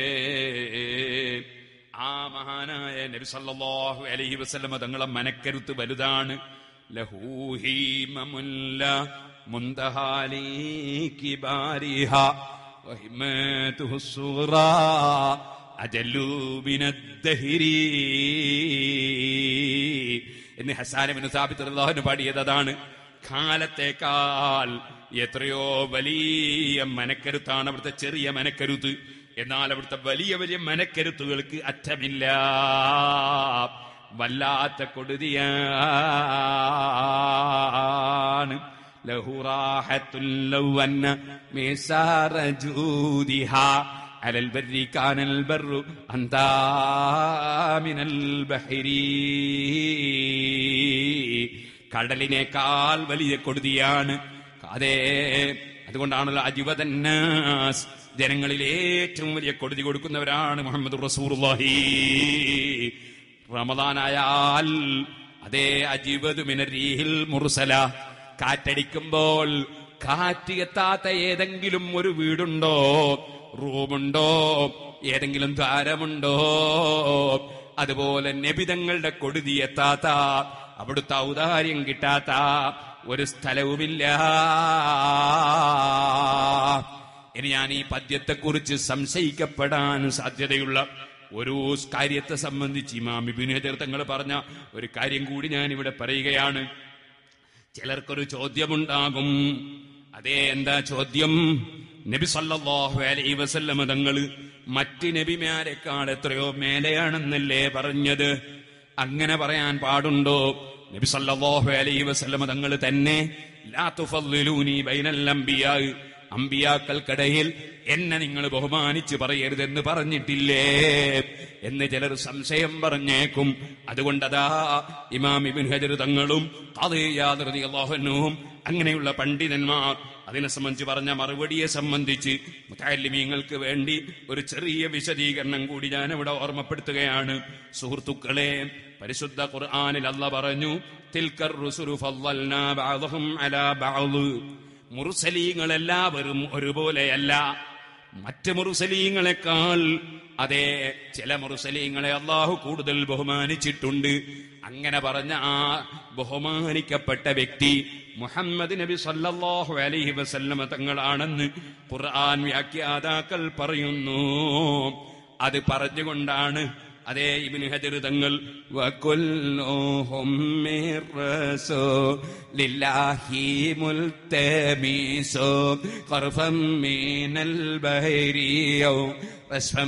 ആ മഹാനായ നബി സല്ലല്ലാഹു അലൈഹി വസല്ലമ തങ്ങളെ മനക്കരുത്ത് വലുതാണ് ലഹൂഹീമമുല്ല മുന്തഹാലി കിബാരിഹ وهمته الصغرى أجلوا من الدهر എന്ന് ഹസാനബിന് സാബിത്ത് അള്ളാഹുന് പാടിയത് അതാണ് കാലത്തേക്കാൾ എത്രയോ വലിയ മനക്കരുത്താണ് അവിടുത്തെ ചെറിയ മനക്കരുത്ത് എന്നാൽ അവിടുത്തെ വലിയ വലിയ മനക്കരുത്തുകൾക്ക് അറ്റമില്ല വല്ലാത്ത കൊടുതിയാണ് ലഹുറാഹത്തുൽ ലൗവന്ന മിസാറ ജൂദിഹാ على البر كان البر أنتا من البحر കടലിനേക്കാൾ വലിയ കൊടുതിയാണ് അതെ അതുകൊണ്ടാണല്ലോ അജിവതന്നാസ് ജനങ്ങളിൽ ഏറ്റവും വലിയ കൊടുതി കൊടുക്കുന്നവരാണ് മുഹമ്മദ് റസൂർഹി റമദാനായാൽ അതേ അജിവത് മിനരീഹിൽ മുർസല കാറ്റടിക്കുമ്പോൾ കാറ്റ് എത്താത്ത ഏതെങ്കിലും ഒരു വീടുണ്ടോ റൂമുണ്ടോ ഏതെങ്കിലും ദ്വാരമുണ്ടോ അതുപോലെ നബിതങ്ങളുടെ കൊടുതി എത്താത്ത അവിടുത്തെ ഔദാര്യം കിട്ടാത്ത ഒരു സ്ഥലവുമില്ല ഇനി ഞാൻ ഈ പദ്യത്തെക്കുറിച്ച് സംശയിക്കപ്പെടാൻ സാധ്യതയുള്ള ഒരു കാര്യത്തെ സംബന്ധിച്ച് ഇമാം ഇബ്നു ഹജർ തങ്ങൾ പറഞ്ഞ ഒരു കാര്യം കൂടി ഞാൻ ഇവിടെ പറയുകയാണ് ചിലർക്കൊരു ചോദ്യമുണ്ടാകും അതേ എന്താ ചോദ്യം നബി സല്ലല്ലാഹു അലൈഹി വസല്ലമ തങ്ങൾ മറ്റ് നബിമാരെക്കാൾ എത്രയോ മേലെയാണെന്നല്ലേ പറഞ്ഞത് അങ്ങനെ പറയാൻ പാടുണ്ടോ നബി സല്ലല്ലാഹു അലൈഹി വസല്ലമ തങ്ങൾ തന്നെ ലാ തുഫദ്ദിലൂനി ബൈനൽ അംബിയാ അമ്പിയാക്കൾക്കിടയിൽ എന്നെ നിങ്ങൾ ബഹുമാനിച്ച് പറയരുതെന്ന് പറഞ്ഞിട്ടില്ലേ എന്ന് ചിലർ സംശയം പറഞ്ഞേക്കും അതുകൊണ്ടതാ ഇമാം ഇബിൻ ഹജർ തങ്ങളും അള്ളാഹുനും അങ്ങനെയുള്ള പണ്ഡിതന്മാർ അതിനെ സംബന്ധിച്ച് പറഞ്ഞ മറുപടിയെ സംബന്ധിച്ച് മുത്താലിമീങ്ങൾക്ക് വേണ്ടി ഒരു ചെറിയ വിശദീകരണം കൂടി ഞാൻ ഇവിടെ ഓർമ്മപ്പെടുത്തുകയാണ് സുഹൃത്തുക്കളെ പരിശുദ്ധ ഖുർആനിൽ അല്ല പറഞ്ഞു തിൽക്കർ റുസുലു ഫദ്ദൽനാ ബഅദഹും അലാ ബഅദ് മുറുസലീങ്ങൾ എല്ലാവരും ഒരുപോലെയല്ല മറ്റ് മുറുസലീങ്ങളെക്കാൾ അതെ ചില മുറുസലീങ്ങളെ അള്ളാഹു കൂടുതൽ ബഹുമാനിച്ചിട്ടുണ്ട് അങ്ങനെ പറഞ്ഞ ആ ബഹുമാനിക്കപ്പെട്ട വ്യക്തി മുഹമ്മദ് നബി സല്ലല്ലാഹു അലൈഹി വസല്ലമ തങ്ങളാണെന്ന് ഖുർആൻ വ്യാഖ്യാതാക്കൾ പറയുന്നു അത് പറഞ്ഞുകൊണ്ടാണ് അതേ ഇബ്നു ഹജർ തങ്ങൾ വകുല്ലുഹും മിർ റസൂലില്ലാഹി മുൽതമിസു ഖർഫം മിനൽ ബഹരിയോ റസ്ഫം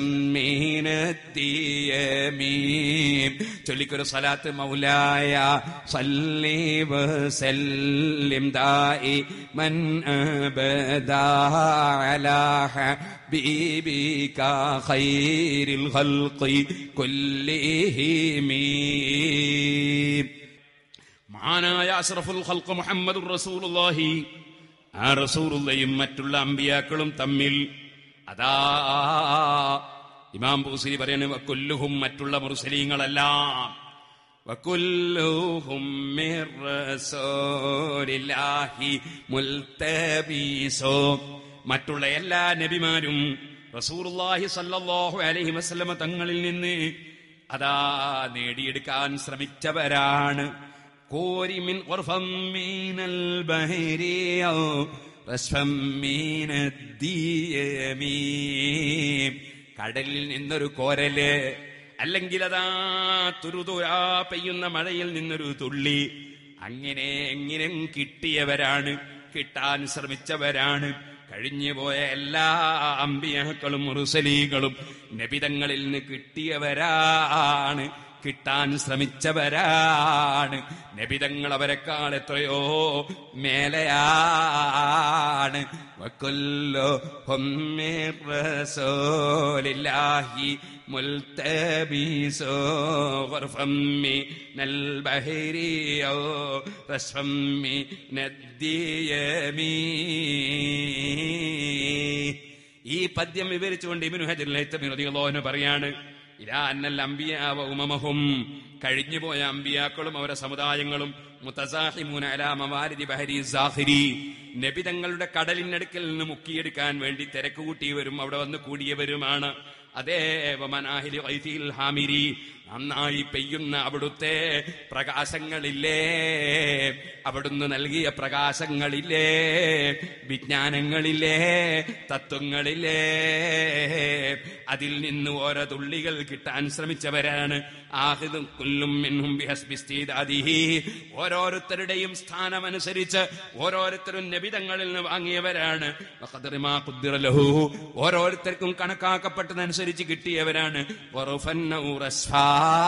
മീനത്തിയമീം ചൊല്ലിക്കൊരു സലാത്ത് മൗലായ സല്ലി വസല്ലിം ദായി മൻ അബദാ അലാ حبيبك خير الخلق كلهم മഹാനായ അഷ്റഫുൽ ഖൽഖ് മുഹമ്മദ് റസൂലുള്ളാഹി ആ റസൂലുള്ളയും മറ്റുള്ള അമ്പിയാക്കളും തമ്മിൽ അതാ ഇമാം ബൂസിരി പറയുന്നത് വക്കുല്ലുഹും മറ്റുള്ള മുർസലീങ്ങളെല്ലാം വക്കുല്ലുഹും മിർ റസൂലില്ലാഹി മുൽതബീസോ മറ്റുള്ള എല്ലാ നബിമാരും റസൂറുല്ലാഹി സല്ലല്ലാഹു അലൈഹി വസല്ലമ തങ്ങളിൽ നിന്ന് അതാ നേടിയെടുക്കാൻ ശ്രമിച്ചവരാണ് കോരിമിൻ ഉർഫം മീനൽ ബഹരിയോ റസ്ഫം മീനദ്ദിയമീ കടലിൽ നിന്നൊരു കോരല് അല്ലെങ്കിൽ അതാ തുരുതുരാ പെയ്യുന്ന മഴയിൽ നിന്നൊരു തുള്ളി അങ്ങനെ എങ്ങനെ കിട്ടിയവരാണ് കിട്ടാൻ ശ്രമിച്ചവരാണ് കഴിഞ്ഞുപോയ എല്ലാ അമ്പിയാക്കളും മുറുസലീകളും നബിതങ്ങളിൽ നിന്ന് കിട്ടിയവരാണ് കിട്ടാൻ ശ്രമിച്ചവരാണ് നബിതങ്ങൾ അവരെക്കാൾ എത്രയോ മേലെയാണ് വക്കുല്ലോ റസൂലില്ലാഹി മുൽതബീസോ غرفا من البحر أو رشفا من الديم ഈ പദ്യം വിവരിച്ചുകൊണ്ട് ഇബിനു ഹജറിനെ പറയാണ് ഇലാ അന്നൽ അംബിയാവ ഉമമഹും കഴിഞ്ഞുപോയ അമ്പിയാക്കളും അവരുടെ സമുദായങ്ങളും മുത്തസാഹിമൂന അലാ മവാരിദി ബഹരി സാഹിരി നബി തങ്ങളുടെ കടലിനടുക്കൽ നിന്ന് മുക്കിയെടുക്കാൻ വേണ്ടി തിരക്ക് കൂട്ടിയവരും അവിടെ വന്ന് കൂടിയവരുമാണ് അതേ വമനാഹിലി വൈതിയിൽ ഹാമിരി നന്നായി പെയ്യുന്ന അവിടുത്തെ പ്രകാശങ്ങളില്ലേ അവിടുന്ന് നൽകിയ പ്രകാശങ്ങളില്ലേ വിജ്ഞാനങ്ങളില്ലേ തത്വങ്ങളില്ലേ അതിൽ നിന്ന് ഓരോ തുള്ളികൾ കിട്ടാൻ ശ്രമിച്ചവരാണ് ആഹിദും കുല്ലും മിൻഹും ബിഹസ്ബിസ്തീദാദിഹി ഓരോരുത്തരുടെയും സ്ഥാനമനുസരിച്ച് ഓരോരുത്തരും നബിതങ്ങളിൽ നിന്ന് വാങ്ങിയവരാണ് വഖദറിമാ ഖുദ്ദിറ ലഹു ഓരോരുത്തർക്കും കണക്കാക്കപ്പെട്ടതനുസരിച്ച് കിട്ടിയവരാണ് വറുഫന്നൗ റസ്ഫാ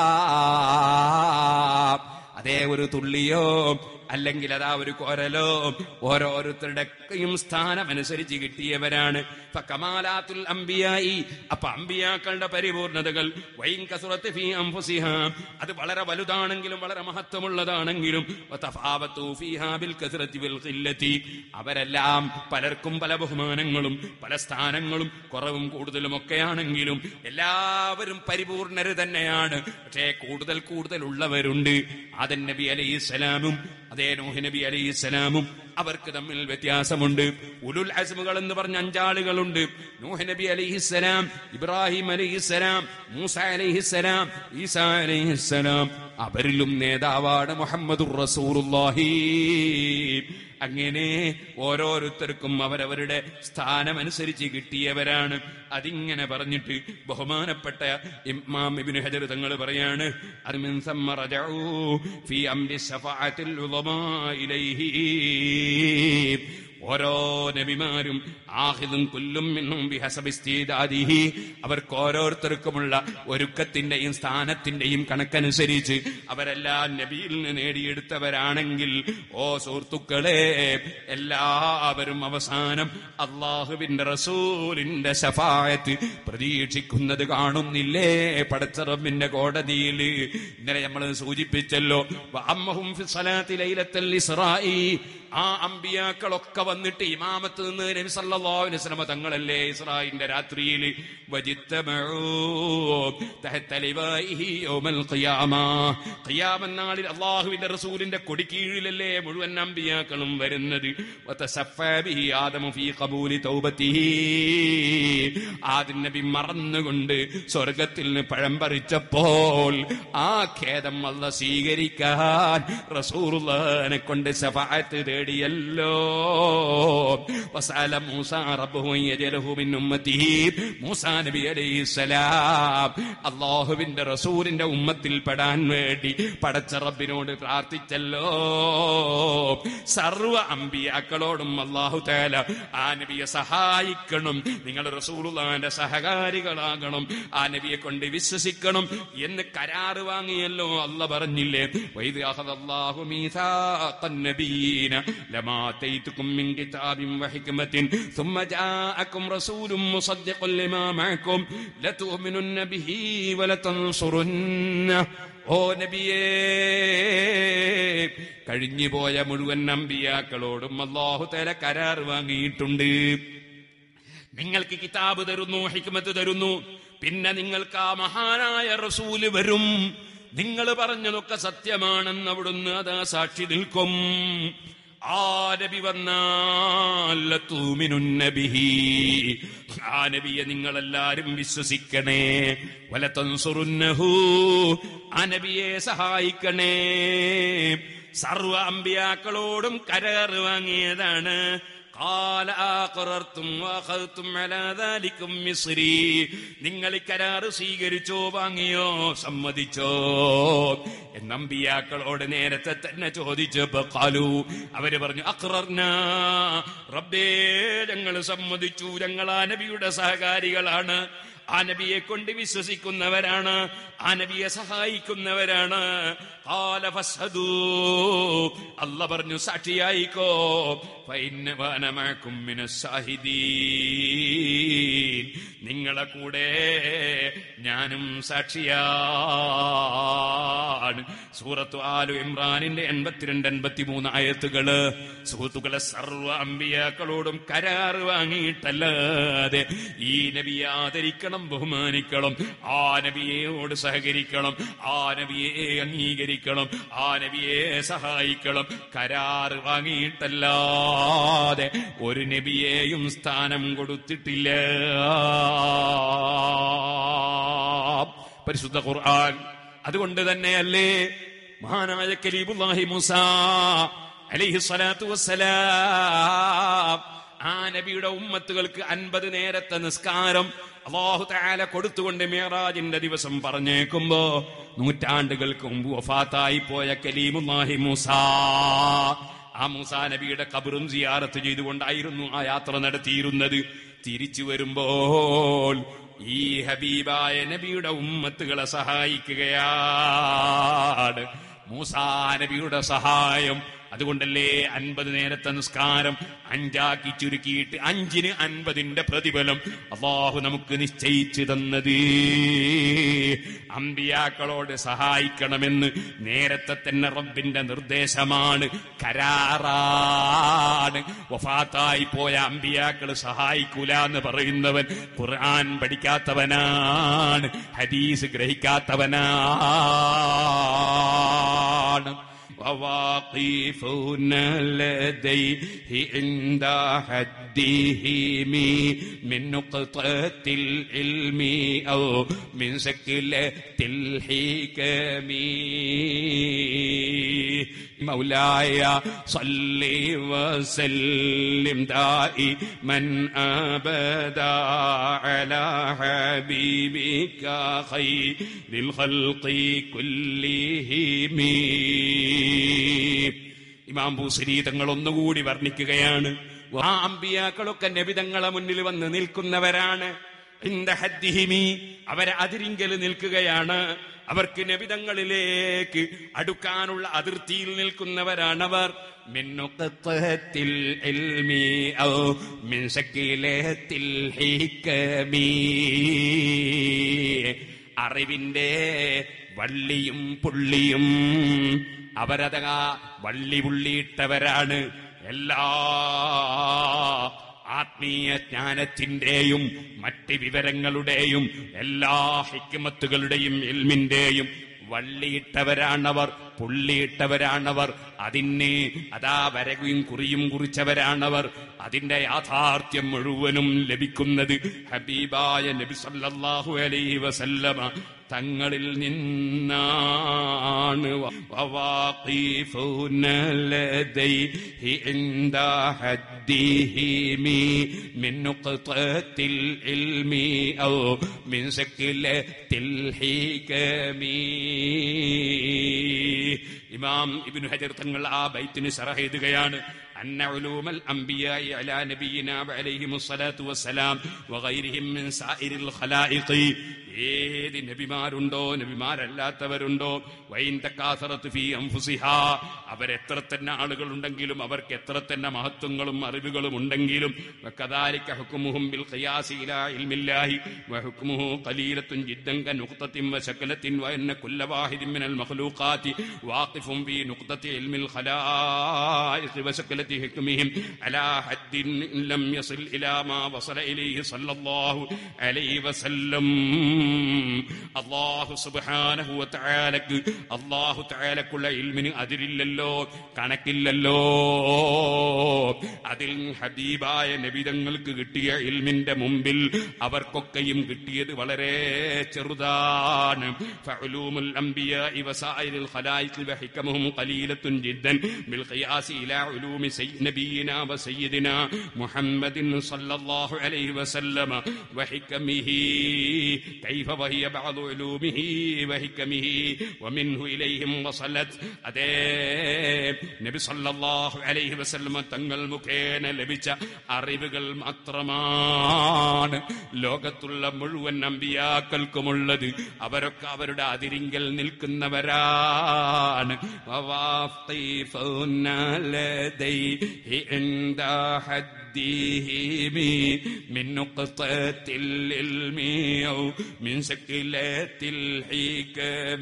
അതേ ഒരു തുള്ളിയോ അല്ലെങ്കിൽ അതാ ഒരു കോരലോ ഓരോരുത്തരുടെയും സ്ഥാനമനുസരിച്ച് കിട്ടിയവരാണ് ഇപ്പൊ കമാലാത്തുൽ അംബിയായി അപ്പൊ അമ്പിയാക്കളുടെ പരിപൂർണതകൾ വൈൻ കസുറത്ത് ഫീ അംഫുസിഹ അത് വളരെ വലുതാണെങ്കിലും വളരെ മഹത്വമുള്ളതാണെങ്കിലും വതഫാവത്തു ഫീഹാ ബിൽ കസ്റത്തി ബിൽ ഖില്ലത്തി അവരെല്ലാം പലർക്കും പല ബഹുമാനങ്ങളും പല സ്ഥാനങ്ങളും കുറവും കൂടുതലും ഒക്കെയാണെങ്കിലും എല്ലാവരും പരിപൂർണര് തന്നെയാണ് പക്ഷേ കൂടുതൽ കൂടുതൽ ഉള്ളവരുണ്ട് ആദൻ നബി അലൈഹിസ്സലാമും അതേ നൂഹ് നബി അലൈഹിസ്സലാമും അവർക്ക് തമ്മിൽ വ്യത്യാസമുണ്ട് ഉലുൽ അസ്മുകൾ എന്ന് പറഞ്ഞ അഞ്ചാളുകളുണ്ട് നൂഹ് നബി അലൈഹിസ്സലാം ഇബ്രാഹിം അലൈഹിസ്സലാം മൂസ അലൈഹിസ്സലാം ഈസ അലൈഹിസ്സലാം അവരിലും നേതാവാണ് മുഹമ്മദുർ റസൂലുള്ളാഹി അങ്ങനെ ഓരോരുത്തർക്കും അവരവരുടെ സ്ഥാനമനുസരിച്ച് കിട്ടിയവരാണ് അതിങ്ങനെ പറഞ്ഞിട്ട് ബഹുമാനപ്പെട്ട ഇമാം ഇബ്നു ഹജർ തങ്ങൾ പറയാണ് അർമിൻ സമ്മ റജഊ ഫീ അംരി ശഫാഅത്തിൽ ഉളമാ ഇലൈഹി ഓരോ നബിമാരും ആഹിദും കുല്ലും മിന്നും ബിഹസബിസ്തീദാദിഹി അവർക്ക് ഓരോരുത്തർക്കുമുള്ള ഒരുക്കത്തിന്റെയും സ്ഥാനത്തിന്റെയും കണക്കനുസരിച്ച് അവരെല്ലാം നബിയിൽ നിന്ന് നേടിയെടുത്തവരാണെങ്കിൽ ഓ സുഹൃത്തുക്കളെ എല്ലാവരും അവസാനം അള്ളാഹുവിന്റെ റസൂലിന്റെ ശഫായത്ത് പ്രതീക്ഷിക്കുന്നത് കാണുന്നില്ലേ പടച്ചറബിന്റെ കോടതിയിൽ ഇന്നലെ നമ്മൾ സൂചിപ്പിച്ചല്ലോ വഅമ്മഹും ഫി സ്വലാത്തി ലൈലത്തൽ ഇസ്രായി ആ അമ്പിയാക്കളൊക്കെ വന്നിട്ട് ഇമാമത്ത് നിന്ന് നബി സല്ലല്ലാഹു അലൈഹി വസല്ലമ തങ്ങളല്ലേ ഇസ്രായിന്റെ രാത്രിയിൽ വജിത്തമഊ തഹത്ത ലിവായിഹി യൗമൽ ഖിയാമ ഖിയാമൻ നാളിൽ അല്ലാഹുവിന്റെ റസൂലിന്റെ കൊടി കീഴിലല്ലേ മുഴുവൻ അമ്പിയാക്കളും വരുന്നത് വതസഫാ ബിഹി ആദമു ഫീ ഖബൂലി തൗബത്തിഹി ആദിൻ നബി മറന്നുകൊണ്ട് സ്വർഗത്തിൽ നിന്ന് പഴം പറിച്ചപ്പോൾ ആ ഖേദം അല്ല സ്വീകരിക്കാൻ റസൂലുള്ളാഹിനെ കൊണ്ട് ശഫാഅത്ത് തേടിയല്ലോ വസാല മൂസ റബ്ബഹു യജലഹു മിൻ ഉമ്മത്തിഹി മൂസാ നബി അലൈഹിസ്സലാം അല്ലാഹുവിന്റെ റസൂലിന്റെ ഉമ്മത്തിൽ പെടാൻ വേണ്ടി പടച്ച റബ്ബിനോട് പ്രാർത്ഥിച്ചല്ലോ സർവ അമ്പിയാക്കളോടും അല്ലാഹു തആല ആ നബിയെ സഹായിക്കണം നിങ്ങൾ റസൂലുള്ളാഹിന്റെ സഹകാരികളാകണം ആ നബിയെ കൊണ്ട് വിശ്വസിക്കണം എന്ന് കരാറ് വാങ്ങിയല്ലോ അല്ല പറഞ്ഞില്ലേ വൈദ് അഖദല്ലാഹു മീസാഖൻ നബിയീന ലമാ തൈതുക്കും മിൻ കിതാബിൻ വഹിക്മത്തിൻ ثم جاءكم رسول مصدق لما معكم لتؤمنن به ولتنصرنه ഓ നബിയേ കഴിഞ്ഞുപോയ മുഴുവൻ നമ്പിയാക്കളോടും അള്ളാഹു തല കരാർ വാങ്ങിയിട്ടുണ്ട് നിങ്ങൾക്ക് കിതാബ് തരുന്നു ഹിക്മത്ത് തരുന്നു പിന്നെ നിങ്ങൾക്ക് ആ മഹാനായ റസൂല് വരും നിങ്ങൾ പറഞ്ഞതൊക്കെ സത്യമാണെന്ന് അവിടുന്ന് അതാ സാക്ഷി നിൽക്കും ആ നബി വന്നാൽ തൂമിനുന്നബിഹി ആ നബിയെ നിങ്ങളെല്ലാരും വിശ്വസിക്കണേ വലത്തൻസുറുന്നഹു ആ നബിയെ സഹായിക്കണേ സർവ അമ്പിയാക്കളോടും കരാർ വാങ്ങിയതാണ് قال أقررتم وأخذتم على ذلكم مصري നിങ്ങൾ ഈ കരാറ് സ്വീകരിച്ചോ വാങ്ങിയോ സമ്മതിച്ചോ എന്നമ്പിയാക്കളോട് നേരത്തെ തന്നെ ചോദിച്ചപ്പോ കാലു അവര് പറഞ്ഞു അക്രർന റബ്ബേ ഞങ്ങൾ സമ്മതിച്ചു ഞങ്ങൾ ആ നബിയുടെ സഹകാരികളാണ് ആ നബിയെ കൊണ്ട് വിശ്വസിക്കുന്നവരാണ് ആ നബിയെ സഹായിക്കുന്നവരാണ് قال فاشهدوا അല്ല പറഞ്ഞു സാക്ഷിയായിക്കോ فإن وأنا معكم من الشاهدين നിങ്ങളെ കൂടെ ഞാനും സാക്ഷിയാണ് സൂറത്ത് ആലു ഇമ്രാനിന്റെ എൺപത്തിരണ്ട് എൺപത്തിമൂന്ന് ആയത്തുകള് സുഹൃത്തുക്കളെ സർവ അമ്പിയാക്കളോടും കരാറ് വാങ്ങിയിട്ടല്ലാതെ ഈ നബിയെ ആദരിക്കണം ബഹുമാനിക്കണം ആ നബിയോട് സഹകരിക്കണം ആ നബിയെ അംഗീകരിക്കണം ആ നബിയെ സഹായിക്കണം കരാറ് വാങ്ങിയിട്ടല്ലാതെ ഒരു നബിയെയും സ്ഥാനം കൊടുത്തിട്ടില്ല പരിശുദ്ധ ഖുർആൻ അതുകൊണ്ട് തന്നെയല്ലേ മഹാനായ കലീബുല്ലാഹി മൂസ അലൈഹി സ്വലാത്തു വസ്സലാം ആ നബിയുടെ ഉമ്മത്തുകൾക്ക് അൻപത് നേരത്തെ നിസ്കാരം അള്ളാഹു താല കൊടുത്തുകൊണ്ട് മേറാജിന്റെ ദിവസം പറഞ്ഞേക്കുമ്പോ നൂറ്റാണ്ടുകൾക്ക് മുമ്പ് വഫാത്തായി പോയ കലീമുല്ലാഹി മൂസ ആ മൂസാ നബിയുടെ കബറും സിയാറത്ത് ചെയ്തുകൊണ്ടായിരുന്നു ആ യാത്ര നടത്തിയിരുന്നത് തിരിച്ചു വരുമ്പോൾ ഈ ഹബീബായ നബിയുടെ ഉമ്മത്തുകളെ സഹായിക്കുകയാണ് മൂസാ നബിയുടെ സഹായം അതുകൊണ്ടല്ലേ അൻപത് നേരത്തെ നിസ്കാരം അഞ്ചാക്കി ചുരുക്കിയിട്ട് അഞ്ചിന് അൻപതിന്റെ പ്രതിഫലം അള്ളാഹു നമുക്ക് നിശ്ചയിച്ചു തന്നത് അമ്പിയാക്കളോട് സഹായിക്കണമെന്ന് നേരത്തെ തന്നെ റബ്ബിന്റെ നിർദ്ദേശമാണ് കരാറാണ് വഫാത്തായി പോയ അമ്പിയാക്കൾ സഹായിക്കൂല എന്ന് പറയുന്നവൻ ഖുർആൻ പഠിക്കാത്തവനാണ് ഹദീസ് ഗ്രഹിക്കാത്തവനാണ് ആണ് وواقفون لديه عند حدهم من نقطة العلم أو من سكلة الحكم مولاي صل وسلم دائما أبدا على حبيبك خير الخلق كلهم ഇമാം ബൂസരി തങ്ങൾ ഒന്നുകൂടി വർണ്ണിക്കുകയാണ് ആ അമ്പിയാക്കളൊക്കെ നബിതങ്ങളെ മുന്നിൽ വന്ന് നിൽക്കുന്നവരാണ് ഇന്ത ഹദ്ദിഹിമി അവരെ അതിരിങ്കൽ നിൽക്കുകയാണ് അവർക്ക് നബിതങ്ങളിലേക്ക് അടുക്കാനുള്ള അതിർത്തിയിൽ നിൽക്കുന്നവരാണവർ മിന്നുക്കത്തിൽ ഇൽമി ഔ മിൻ സക്കിലത്തിൽ ഹിക്കമീ അറിവിന്റെ വള്ളിയും പുള്ളിയും അവരതകാ വള്ളി പുള്ളിയിട്ടവരാണ് എല്ലാ ആത്മീയ ജ്ഞാനത്തിന്റെയും മറ്റ് വിവരങ്ങളുടെയും എല്ലാ ഹിക്കുമത്തുകളുടെയും എൽമിന്റെയും വള്ളിയിട്ടവരാണവർ പുള്ളിയിട്ടവരാണവർ അതിന് അതാ വരകും കുറിയും കുറിച്ചവരാണവർ അതിന്റെ യാഥാർത്ഥ്യം മുഴുവനും ലഭിക്കുന്നത് ഹബീബായ നബി സല്ലല്ലാഹു അലൈഹി വസല്ലമ തങ്ങളിൽ നിന്നാണ് വവാഖീഫൂന ലദൈഹി ഇൻദ ഹദ്ദിഹിമി മിൻ നുഖ്തത്തിൽ ഇൽമി ഔ മിൻ സക്കിലത്തിൽ ഹികമി ഇമാം ഇബ്നു ഹജർ തങ്ങൾ ആ ബൈത്തിന് ശറഹ് എഴുതുകയാണ് أن علوم الأنبياء على نبينا وعليهم الصلاة والسلام وغيرهم من سائر الخلائق ഏത് നബിമാരുണ്ടോ നബിമാരല്ലാത്തവരുണ്ടോ വൈൻ തക്കാസറത്ത് ഫീ അംഫുസിഹ അവരെത്ര തന്നെ ആളുകളുണ്ടെങ്കിലും അവർക്ക് എത്ര തന്നെ മഹത്വങ്ങളും അറിവുകളും ഉണ്ടെങ്കിലും വകദാലിക ഹുക്മുഹും ബിൽ ഖിയാസി ഇലാ ഇൽമില്ലാഹി വഹുക്മുഹു ഖലീലത്തുൻ ജിദ്ദൻ കനുഖ്തത്തിൻ വശകലത്തിൻ വഅന്ന കുല്ല വാഹിദിൻ മിനൽ മഖ്ലൂഖാതി വാഖിഫുൻ ഫീ നുഖ്തത്തി ഇൽമിൽ ഖലായിഖ് വശകലത്തി ഹുക്മിഹിം അലാ ഹദ്ദിൻ ലം യസിൽ ഇലാ മാ വസല ഇലൈഹി സല്ലല്ലാഹു അലൈഹി വസല്ലം അള്ളാഹു സുബ്ഹാനഹു വതആലക്ക് അള്ളാഹു തആലക്കുള്ള ഇൽമിന് അതിരില്ലല്ലോ കണക്കില്ലല്ലോ അതിൽ ഹബീബായ നബിതങ്ങൾക്ക് കിട്ടിയ ഇൽമിന്റെ മുമ്പിൽ അവർക്കൊക്കെയും കിട്ടിയത് വളരെ ചെറുതാണ് ഫഅലൂമുൽ അംബിയാഇ വസായിലിൽ ഖലായിഖി വഹിക്കമുഹും ഖലീലത്തുൻ ജിദ്ദൻ ബിൽ ഖിയാസി ഇലാ ഉലൂമി സയ്യിദ് നബിയിനാ വസയ്യിദിനാ മുഹമ്മദിൻ സല്ലല്ലാഹു അലൈഹി വസല്ലമ വഹിക്കമിഹി كيف وهي بعض علومه وحكمه ومنه إليهم وصلت അതേ നബി സല്ലല്ലാഹു അലൈഹി വസല്ലമ തങ്ങൾ മുഖേന ലഭിച്ച അറിവുകൾ മാത്രമാണ് ലോകത്തുള്ള മുഴുവൻ അമ്പിയാക്കൾക്കുമുള്ളത് അവരൊക്കെ അവരുടെ അതിരിങ്കൽ നിൽക്കുന്നവരാണ് വവാഫീഫുന ലദൈഹി ഇൻദ حدهم من نقطة العلم أو من سكلة الحكم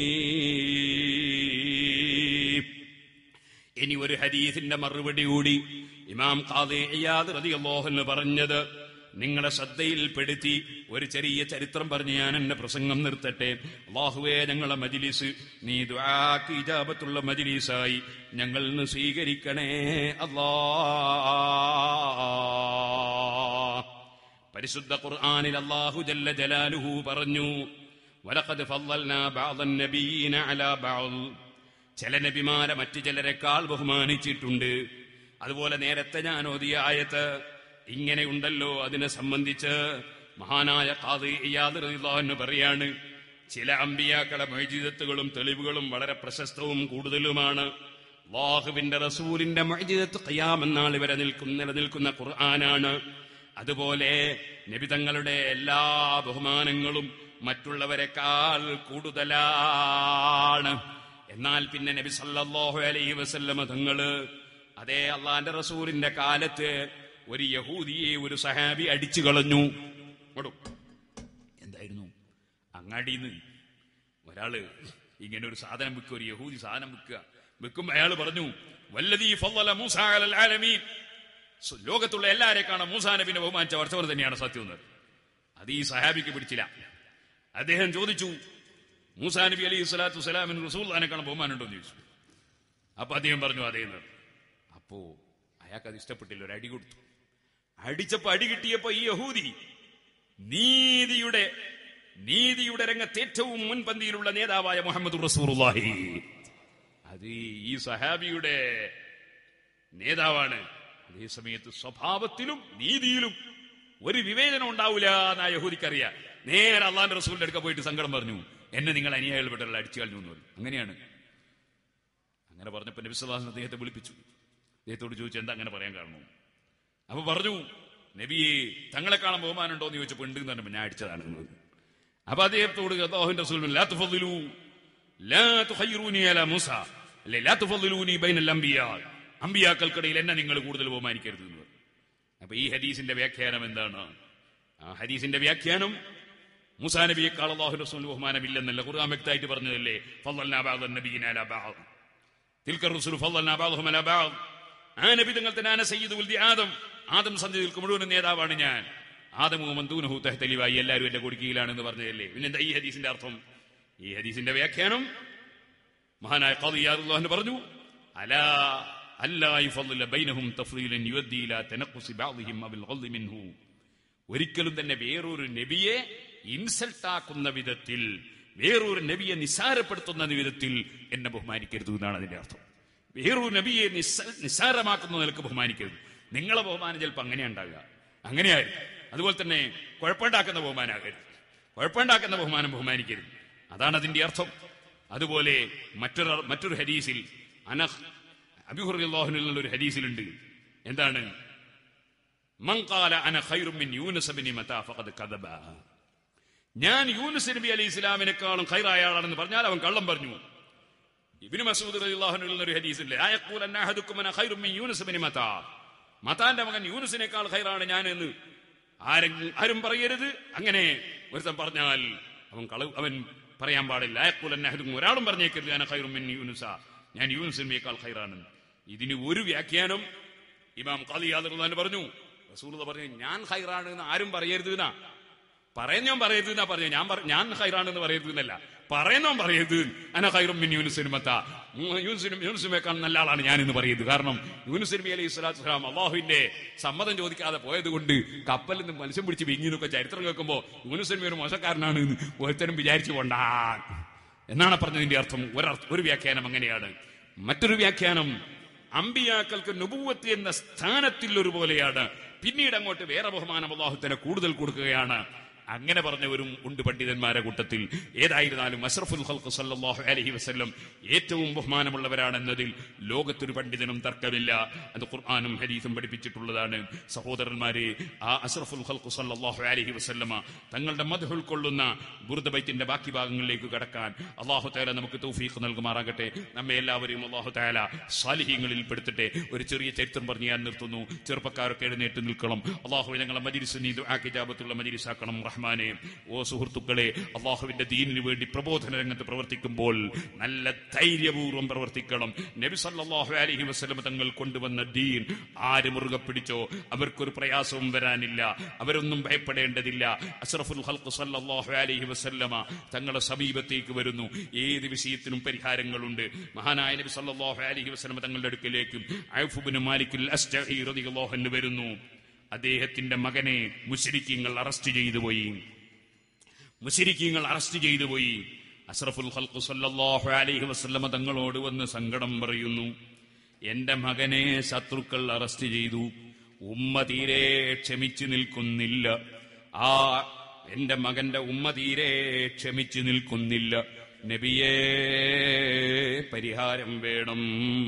ഇനി ഒരു ഹദീസിന്റെ മറുപടി കൂടി ഇമാം ഖാദി ഇയാദ് റളിയല്ലാഹു അൻഹു പറഞ്ഞത് നിങ്ങളെ ശ്രദ്ധയിൽപ്പെടുത്തി ഒരു ചെറിയ ചരിത്രം പറഞ്ഞ് ഞാൻ എന്റെ പ്രസംഗം നിർത്തട്ടെ അള്ളാഹുവേ ഞങ്ങളെ മജിലിസ് നീ ദുആക്ക് ഇജാബത്തുള്ള മജിലിസായി ഞങ്ങൾ ഇന്ന് സ്വീകരിക്കണേ അല്ലാ പരിശുദ്ധ ഖുർആനിൽ അല്ലാഹു ജല്ല ജലാലുഹു പറഞ്ഞു വലഖദ് ഫضلنا بعض النبيين على بعض ചില നബിമാരെ മറ്റു ചിലരെക്കാൾ ബഹുമാനിച്ചിട്ടുണ്ട് അതുപോലെ നേരത്തെ ഞാൻ ഓതിയ ആയത്ത് ഇങ്ങനെയുണ്ടല്ലോ അതിനെ സംബന്ധിച്ച് മഹാനായ ഖാദി ഇയാദ് റളിയല്ലാഹു അൻഹു പറയാണ് ചില അമ്പിയാക്കളെ മൈജിതത്തുകളും തെളിവുകളും വളരെ പ്രശസ്തവും കൂടുതലുമാണ് അള്ളാഹുവിന്റെ റസൂലിന്റെ മൈജിതത്ത് ഖിയാമെന്നാൾ ഇവരെ നിൽക്കുന്ന നിലനിൽക്കുന്ന ഖുർആനാണ് അതുപോലെ നബിതങ്ങളുടെ എല്ലാ ബഹുമാനങ്ങളും മറ്റുള്ളവരെക്കാൾ കൂടുതലാണ് എന്നാൽ പിന്നെ നബി സല്ലല്ലാഹു അലൈഹി വസല്ലമ തങ്ങള് അതേ അള്ളാന്റെ റസൂലിന്റെ കാലത്ത് ഒരു യഹൂദിയെ ഒരു സഹാബി അടിച്ചു കളഞ്ഞു ഓടും എന്തായിരുന്നു അങ്ങാടിന്ന് ഒരാള് ഇങ്ങനെ ഒരു സാധനം വിൽക്കുക ഒരു യഹൂദി സാധനം വിൽക്കുക വിൽക്കുമ്പോ അയാൾ പറഞ്ഞു വല്ലതീ ഫضل മൂസ അലൽ ആലമീൻ സോ, ലോകത്തുള്ള എല്ലാരെക്കാളും മൂസാ നബിനെ ബഹുമാനിച്ച വർഷവർ തന്നെയാണ് സത്യം എന്ന് അത് ഈ സഹാബിക്ക് പിടിച്ചില്ല അദ്ദേഹം ചോദിച്ചു മൂസാ നബി അലൈഹി സ്വലാത്തു വസ്സലാമിന് റസൂൽ കാണാൻ ബഹുമാനുണ്ടോ എന്ന് ചോദിച്ചു അപ്പൊ അദ്ദേഹം പറഞ്ഞു അതേന്ന് അപ്പോ അയാൾക്ക് അത് ഇഷ്ടപ്പെട്ടില്ല ഒരു അടി കൊടുത്തു അടിച്ചപ്പോ അടി കിട്ടിയപ്പോ ഈ യഹൂദി നീതിയുടെ നീതിയുടെ രംഗത്ത് ഏറ്റവും മുൻപന്തിയിലുള്ള നേതാവായ മുഹമ്മദ് റസൂറുല്ലാഹി അത് ഈ സഹാബിയുടെ നേതാവാണ് അതേ സമയത്ത് സ്വഭാവത്തിലും നീതിയിലും ഒരു വിവേചനം ഉണ്ടാവില്ല എന്നാ യഹൂദിക്കറിയാം നേരെ അള്ളാന്റെ റസൂലിന്റെ അടുക്ക പോയിട്ട് സങ്കടം പറഞ്ഞു എന്നെ നിങ്ങൾ അനിയായൽപ്പെട്ടുള്ള അടിച്ചു കളഞ്ഞു എന്ന് പറഞ്ഞു അങ്ങനെയാണ് അങ്ങനെ പറഞ്ഞപ്പോ നബിസ്വലാസൻ അദ്ദേഹത്തെ വിളിപ്പിച്ചു അദ്ദേഹത്തോട് ചോദിച്ചു എന്താ അങ്ങനെ പറയാൻ കാരണം അപ്പൊ പറഞ്ഞു നബിയെ തങ്ങളെ കാണാൻ ബഹുമാനുണ്ടോ എന്ന് ചോദിച്ചപ്പോ ഉണ്ട് എന്ന് പറഞ്ഞപ്പോ ഞാൻ അടിച്ചതാണ് എന്ന് പറഞ്ഞു. അപ്പൊ അദ്ദേഹത്തോട് അള്ളാഹുവിന്റെ റസൂൽ പറഞ്ഞു, "ലാ തുഫദ്ദിലൂ, ലാ തുഖയ്യിറൂനി അലാ മൂസ അല്ലെ ലാ തുഫദ്ദിലൂനി ബൈനൽ അംബിയാ അമ്പിയാക്കൾക്കിടയിൽ എന്നെ നിങ്ങൾ കൂടുതൽ ബഹുമാനിക്കരുത് എന്ന് പറഞ്ഞു അപ്പൊ ഈ ഹദീസിന്റെ വ്യാഖ്യാനം എന്താണ് ആ ഹദീസിന്റെ വ്യാഖ്യാനം മുസാ നബിയെക്കാൾ അള്ളാഹു റസൂൽ ബഹുമാനമില്ലെന്നല്ല ഖുർആൻ വ്യക്തമായിട്ട് പറഞ്ഞതല്ലേ ഫضلنا بعض النبيين على بعض تلك الرسل فضلنا بعضهم على بعض ആ നബി തങ്ങൾ തന്നെ ആന സയ്യിദ് ഉൽദി ആദം ആദം സന്ധികൾക്ക് മുഴുവൻ നേതാവാണ് ഞാൻ ആദമു മന്ദൂനഹു തഹ്തലിവായി എല്ലാവരും എന്റെ കൊടുക്കിയിലാണെന്ന് പറഞ്ഞതല്ലേ പിന്നെന്താ ഈ ഹദീസിന്റെ അർത്ഥം ഈ ഹദീസിന്റെ വ്യാഖ്യാനം മഹാനായ ഖാദിയാറുല്ലാഹു പറഞ്ഞു അലാ അല്ലാ യുഫദ്ദില ബൈനഹും തഫ്രീലൻ യുദ്ദി ഇലാ തനഖുസി ബഅദിഹിം അബിൽ ഗദ്ദി മിൻഹു ഒരിക്കലും തന്നെ വേറൊരു നബിയെ ഇൻസൾട്ട് ആക്കുന്ന വിധത്തിൽ വേറൊരു നബിയെ നിസ്സാരപ്പെടുത്തുന്ന വിധത്തിൽ എന്നെ ബഹുമാനിക്കരുത് എന്നാണ് അതിന്റെ അർത്ഥം വേറൊരു നബിയെ നിസ്സ- നിസ്സാരമാക്കുന്ന നിലക്ക് ബഹുമാനിക്കരുത് നിങ്ങളെ ബഹുമാനം ചിലപ്പോൾ അങ്ങനെ ഉണ്ടാകുക അങ്ങനെയായിരിക്കും അതുപോലെ തന്നെ കുഴപ്പമുണ്ടാക്കുന്ന ബഹുമാനാകരുത് കുഴപ്പമുണ്ടാക്കുന്ന ബഹുമാനം ബഹുമാനിക്കരുത് അതാണ് അതിന്റെ അർത്ഥം അതുപോലെ മറ്റൊരു മറ്റൊരു ഹദീസിൽ അനഹ് അബിഹുറിയാഹുനുള്ള ഒരു ഹദീസിലുണ്ട് എന്താണ് മൻ ഖാല അന ഖൈറും മിൻ യൂനുസ് ബിൻ മത്താ ഫഖദ് കദബ ഞാൻ യൂനുസ് നബി അലൈഹി ഇസ്ലാമിനെക്കാളും ഖൈറായ ആളാണെന്ന് പറഞ്ഞാൽ അവൻ കള്ളം പറഞ്ഞു ഇബ്നു മസൂദ് റളിയല്ലാഹു അൻഹു ഒരു ഹദീസില്ലേ ആ യഖൂൽ അന്ന അഹദുക്കും അന ഖൈറും മിൻ യൂനുസ് ബിൻ മത്താ മത്താന്റെ മകൻ യൂനുസിനേക്കാൾ ഖൈറാണ് ഞാൻ എന്ന് ആരും ആരും പറയരുത് അങ്ങനെ ഒരുത്തൻ പറഞ്ഞാൽ അവൻ കള അവൻ പറയാൻ പാടില്ല ആ യഖൂൽ അന്ന അഹദുക്കും ഒരാളും പറഞ്ഞേക്കരുത് അന ഖൈറും മിൻ യൂനുസ ഞാൻ യൂനുസിനേക്കാൾ ഖൈറാണെന്ന് ഇതിന് ഒരു വ്യാഖ്യാനം ഇമാം ഖാദിയാദ് പറഞ്ഞു റസൂൽ പറഞ്ഞു ഞാൻ ഹൈറാണ് എന്ന് ആരും പറയരുത് എന്നാ പറയുന്നവൻ പറയരുത് എന്നാ പറഞ്ഞു ഞാൻ പറ- ഞാൻ ഹൈറാണെന്ന് പറയരുത് എന്നല്ല പറയുന്നവൻ പറയരുത് അന ഹൈറും മിൻ യൂനുസിനുമത്ത യൂനുസിനും യൂനുസിനേക്കാൾ നല്ല ആളാണ് ഞാൻ എന്ന് പറയുന്നത് കാരണം യൂനുസ് നബി അലൈഹി സ്വലാത്തു വസ്സലാം അള്ളാഹുവിന്റെ സമ്മതം ചോദിക്കാതെ പോയത് കൊണ്ട് കപ്പലിൽ നിന്ന് മത്സ്യം പിടിച്ച് വിങ്ങിന്നൊക്കെ ചരിത്രം കേൾക്കുമ്പോ യൂനുസ് നബി ഒരു മോശക്കാരനാണ് എന്ന് ഒരുത്തരും വിചാരിച്ചു കൊണ്ടാ എന്നാണ് പറഞ്ഞതിന്റെ അർത്ഥം ഒരർത്ഥ ഒരു വ്യാഖ്യാനം അങ്ങനെയാണ് മറ്റൊരു വ്യാഖ്യാനം അമ്പിയാക്കൾക്ക് നുപൂവത്ത് എന്ന സ്ഥാനത്തിൽ ഒരുപോലെയാണ് പിന്നീട് അങ്ങോട്ട് വേറെ ബഹുമാനം അള്ളാഹുത്തനെ കൂടുതൽ കൊടുക്കുകയാണ് അങ്ങനെ പറഞ്ഞവരും ഉണ്ട് പണ്ഡിതന്മാരെ കൂട്ടത്തിൽ ഏതായിരുന്നാലും അഷ്റഫുൽ ഖൽഖ് സല്ലല്ലാഹു അലൈഹി വസല്ലം ഏറ്റവും ബഹുമാനമുള്ളവരാണെന്നതിൽ ലോകത്തൊരു പണ്ഡിതനും തർക്കമില്ല അത് ഖുർആാനും ഹദീസും പഠിപ്പിച്ചിട്ടുള്ളതാണ് സഹോദരന്മാരെ ആ അഷ്റഫുൽ ഖൽഖ് സല്ലല്ലാഹു അലൈഹി വസല്ലമ തങ്ങളുടെ മധു ഉൾക്കൊള്ളുന്ന ബുറുദബൈത്തിന്റെ ബാക്കി ഭാഗങ്ങളിലേക്ക് കടക്കാൻ അള്ളാഹു താല നമുക്ക് തൗഫീഖ് നൽകുമാറാകട്ടെ നമ്മെ എല്ലാവരെയും അള്ളാഹു താല സാലിഹ്യങ്ങളിൽ പെടുത്തട്ടെ ഒരു ചെറിയ ചരിത്രം പറഞ്ഞ് ഞാൻ നിർത്തുന്നു ചെറുപ്പക്കാരൊക്കെ എഴുന്നേറ്റ് നിൽക്കണം അള്ളാഹു ഞങ്ങളെ മജിരിസ് നീ ആക്കിജാബത്തുള്ള മജിരിസാക്കണം റഹ്മാനെ ഓ സുഹൃത്തുക്കളെ അള്ളാഹുവിന്റെ ദീനിന് വേണ്ടി പ്രബോധന രംഗത്ത് പ്രവർത്തിക്കുമ്പോൾ നല്ല ധൈര്യപൂർവ്വം പ്രവർത്തിക്കണം നബി സല്ലല്ലാഹു അലൈഹി വസല്ലം തങ്ങൾ കൊണ്ടുവന്ന ദീൻ ആര് മുറുകെ പിടിച്ചോ അവർക്കൊരു പ്രയാസവും വരാനില്ല അവരൊന്നും ഭയപ്പെടേണ്ടതില്ല അഷ്റഫുൽ ഖൽഖ് സല്ലല്ലാഹു അലൈഹി വസല്ലമ തങ്ങളുടെ സമീപത്തേക്ക് വരുന്നു ഏത് വിഷയത്തിനും പരിഹാരങ്ങളുണ്ട് മഹാനായ നബി സല്ലല്ലാഹു അലൈഹി വസല്ലമ തങ്ങളുടെ അടുക്കലേക്കും ഔഫ് മാലിക്കുൽ അസ്ജഈ റളിയല്ലാഹു അൻഹു വരുന്നു അദ്ദേഹത്തിന്റെ മകനെ മുശ്രിക്കീങ്ങൾ അറസ്റ്റ് ചെയ്തു പോയി മുശ്രിക്കീങ്ങൾ അറസ്റ്റ് ചെയ്തു പോയി അഷ്റഫുൽ ഖൽഖ് സല്ലല്ലാഹു അലൈഹി വസല്ലമ തങ്ങളോട് വന്ന് സങ്കടം പറയുന്നു എന്റെ മകനെ ശത്രുക്കൾ അറസ്റ്റ് ചെയ്തു ഉമ്മ തീരെ ക്ഷമിച്ചു നിൽക്കുന്നില്ല ആ എന്റെ മകന്റെ ഉമ്മ തീരെ ക്ഷമിച്ചു നിൽക്കുന്നില്ല നബിയേ പരിഹാരം വേണം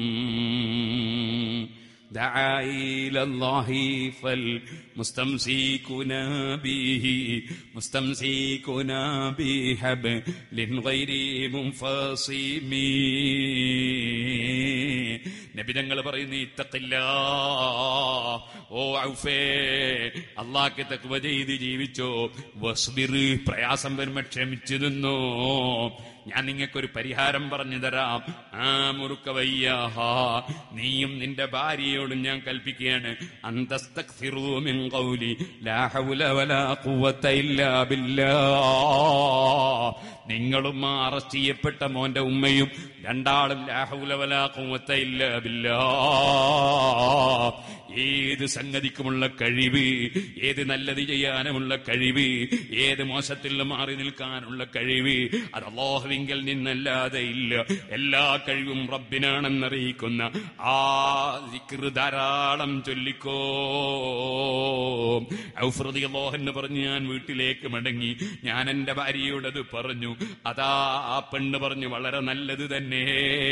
دعا إلى الله فالمستمسكون به مستمسكون بحبل غير منفصم നബി തങ്ങൾ പറയുന്നു ഇത്തക്കില്ല ഓ ഔഫേ അള്ളാഹ്ക്ക് തക്വ ചെയ്ത് ജീവിച്ചോ വസ്ബിർ പ്രയാസം വരുമ്പോ ക്ഷമിച്ചു നിന്നോ ഞാൻ നിങ്ങൾക്കൊരു പരിഹാരം പറഞ്ഞു തരാം ആ മുറുക്ക വയ്യാഹ നീയും നിന്റെ ഭാര്യയോടും ഞാൻ കൽപ്പിക്കുകയാണ് അന്തസ്തക്സിറൂ മിൻ ഖൗലി ലാ ഹൗല വലാ ഖുവത ഇല്ലാ ബില്ലാഹ് നിങ്ങളും ആ അറസ്റ്റ് ചെയ്യപ്പെട്ട മോന്റെ ഉമ്മയും രണ്ടാളും ലാ ഹൗല വലാ ഖുവത ഇല്ലാ ബില്ലാഹ് ഏത് സംഗതിക്കുമുള്ള കഴിവ് ഏത് നല്ലത് ചെയ്യാനുമുള്ള കഴിവ് ഏത് മോശത്തിൽ നിന്ന് മാറി നിൽക്കാനുള്ള കഴിവ് അത് അള്ളാഹുവിങ്കൽ നിന്നല്ലാതെ ഇല്ല എല്ലാ കഴിവും റബ്ബിനാണെന്നറിയിക്കുന്ന ആ ദിക്റ് ധാരാളം ചൊല്ലിക്കോ ഔഫ്രതി അള്ളാഹെന്ന് പറഞ്ഞ് ഞാൻ വീട്ടിലേക്ക് മടങ്ങി ഞാൻ എന്റെ ഭാര്യയോടത് പറഞ്ഞു അതാ ആ പെണ്ണ് പറഞ്ഞു വളരെ നല്ലത് തന്നെ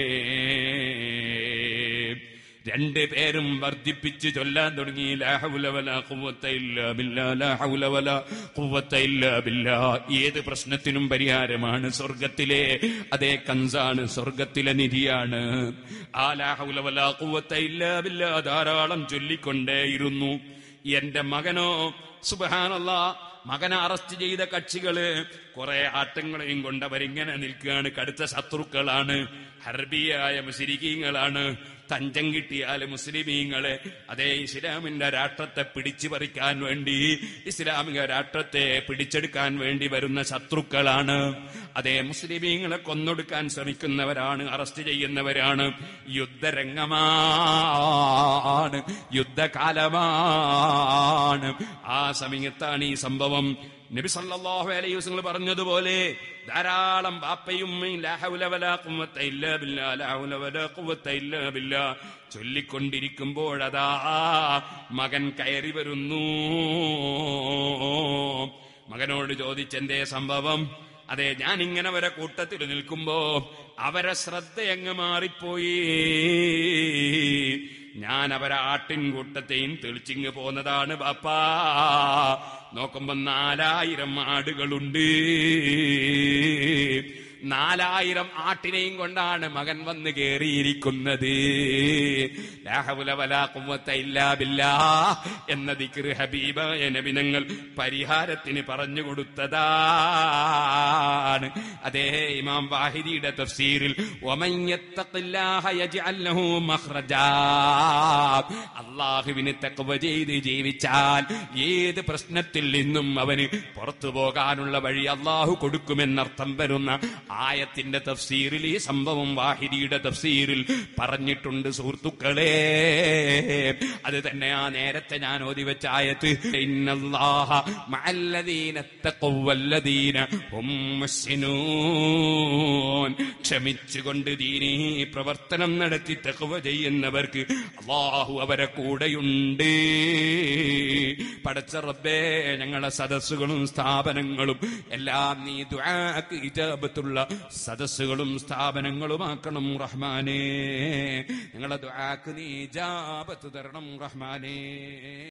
രണ്ട് പേരും വർദ്ധിപ്പിച്ച് ചൊല്ലാൻ തുടങ്ങി ലാ ഹൗല വലാ ഖുവത ഇല്ലാ ബില്ലാ, ലാ ഹൗല വലാ ഖുവത ഇല്ലാ ബില്ലാ. ഏത് പ്രശ്നത്തിനും പരിഹാരമാണ് സ്വർഗത്തിലെ അതേ കൻസാണ് സ്വർഗത്തിലെ നിധിയാണ് ആ ലാ ഹൗല വലാ ഖുവത ഇല്ലാ ബില്ലാ ധാരാളം ചൊല്ലിക്കൊണ്ടേയിരുന്നു എന്റെ മകനോ സുബഹാനല്ല മകനെ അറസ്റ്റ് ചെയ്ത കക്ഷികള് കുറെ ആട്ടങ്ങളെയും കൊണ്ട് അവരിങ്ങനെ നിൽക്കുകയാണ് കടുത്ത ശത്രുക്കളാണ് ഹർബിയായ മുസിരിക്കീങ്ങളാണ് തഞ്ചം കിട്ടിയാൽ മുസ്ലിമീങ്ങളെ അതേ ഇസ്ലാമിന്റെ രാഷ്ട്രത്തെ പിടിച്ചു പറിക്കാൻ വേണ്ടി ഇസ്ലാമിക രാഷ്ട്രത്തെ പിടിച്ചെടുക്കാൻ വേണ്ടി വരുന്ന ശത്രുക്കളാണ് അതേ മുസ്ലിമീങ്ങളെ കൊന്നൊടുക്കാൻ ശ്രമിക്കുന്നവരാണ് അറസ്റ്റ് ചെയ്യുന്നവരാണ് യുദ്ധരംഗമാണ് യുദ്ധകാലമാണ് ആ സമയത്താണ് ഈ സംഭവം നബി സല്ലല്ലാഹു അലൈഹി വസല്ലം പറഞ്ഞതുപോലെ ധാരാളം ബാപ്പയും ഉമ്മയും ലാ ഹൗല വലാ ഖുവത ഇല്ലാ ബില്ലാ ലാ ഹൗല വലാ ഖുവത ഇല്ലാ ബില്ലാ ചൊല്ലിക്കൊണ്ടിരിക്കുമ്പോഴതാ മകൻ കയറി വരുന്നു മകനോട് ചോദിച്ചെന്തേ സംഭവം അതെ ഞാൻ ഇങ്ങനെ വരെ കൂട്ടത്തിൽ നിൽക്കുമ്പോ അവരെ ശ്രദ്ധയങ്ങ് മാറിപ്പോയി ഞാൻ അവരെ ആട്ടിൻകൂട്ടത്തെയും തെളിച്ചിങ് പോന്നതാണ് ബാപ്പാ നോക്കുമ്പോ നാലായിരം ആടുകളുണ്ട് നാലായിരം ആട്ടിനെയും കൊണ്ടാണ് മകൻ വന്ന് കേറിയിരിക്കുന്നത് ലാ ഹൗല വലാ ഖുവത ഇല്ലാ ബില്ലാ എന്ന ദിക്റ് ഹബീബായ നബിനങ്ങൾ പരിഹാരത്തിന് പറഞ്ഞു കൊടുത്തതാണ് അതേ ഇമാം വാഹിദിയുടെ തഫ്സീറിൽ വമൻ യത്തഖില്ലാഹ യജ്അൽ ലഹു മഖ്റജാ അള്ളാഹുവിന് തഖ്വ ചെയ്ത് ജീവിച്ചാൽ ഏത് പ്രശ്നത്തിൽ നിന്നും അവന് പുറത്തു പോകാനുള്ള വഴി അള്ളാഹു കൊടുക്കുമെന്നർത്ഥം വരുന്ന ആയത്തിന്റെ തഫ്സീറിൽ ഈ സംഭവം വാഹിദിയുടെ തഫ്സീറിൽ പറഞ്ഞിട്ടുണ്ട് സുഹൃത്തുക്കളെ അത് തന്നെ ആ നേരത്തെ ഞാൻ ഓതി വെച്ച ആയത്ത് ഇന്നല്ലാഹ മഅല്ലദീന തഖവ്വ വല്ലദീന ഹും മുഹ്സിനൂൻ ക്ഷമിച്ചുകൊണ്ട് ദീനീ പ്രവർത്തനം നടത്തി തഖ്വ ചെയ്യുന്നവർക്ക് അള്ളാഹു അവരെ കൂടെയുണ്ട് പടച്ച റബ്ബേ ഞങ്ങളെ സദസ്സുകളും സ്ഥാപനങ്ങളും എല്ലാം നീ ദുആക്ക് ഇജാബത്തുള്ള സദസ്സുകളും സ്ഥാപനങ്ങളുമാക്കണം റഹ്മാനേ ഞങ്ങളെ ദുആക്ക് നീ ഇജാബത്ത് തരണം റഹ്മാനേ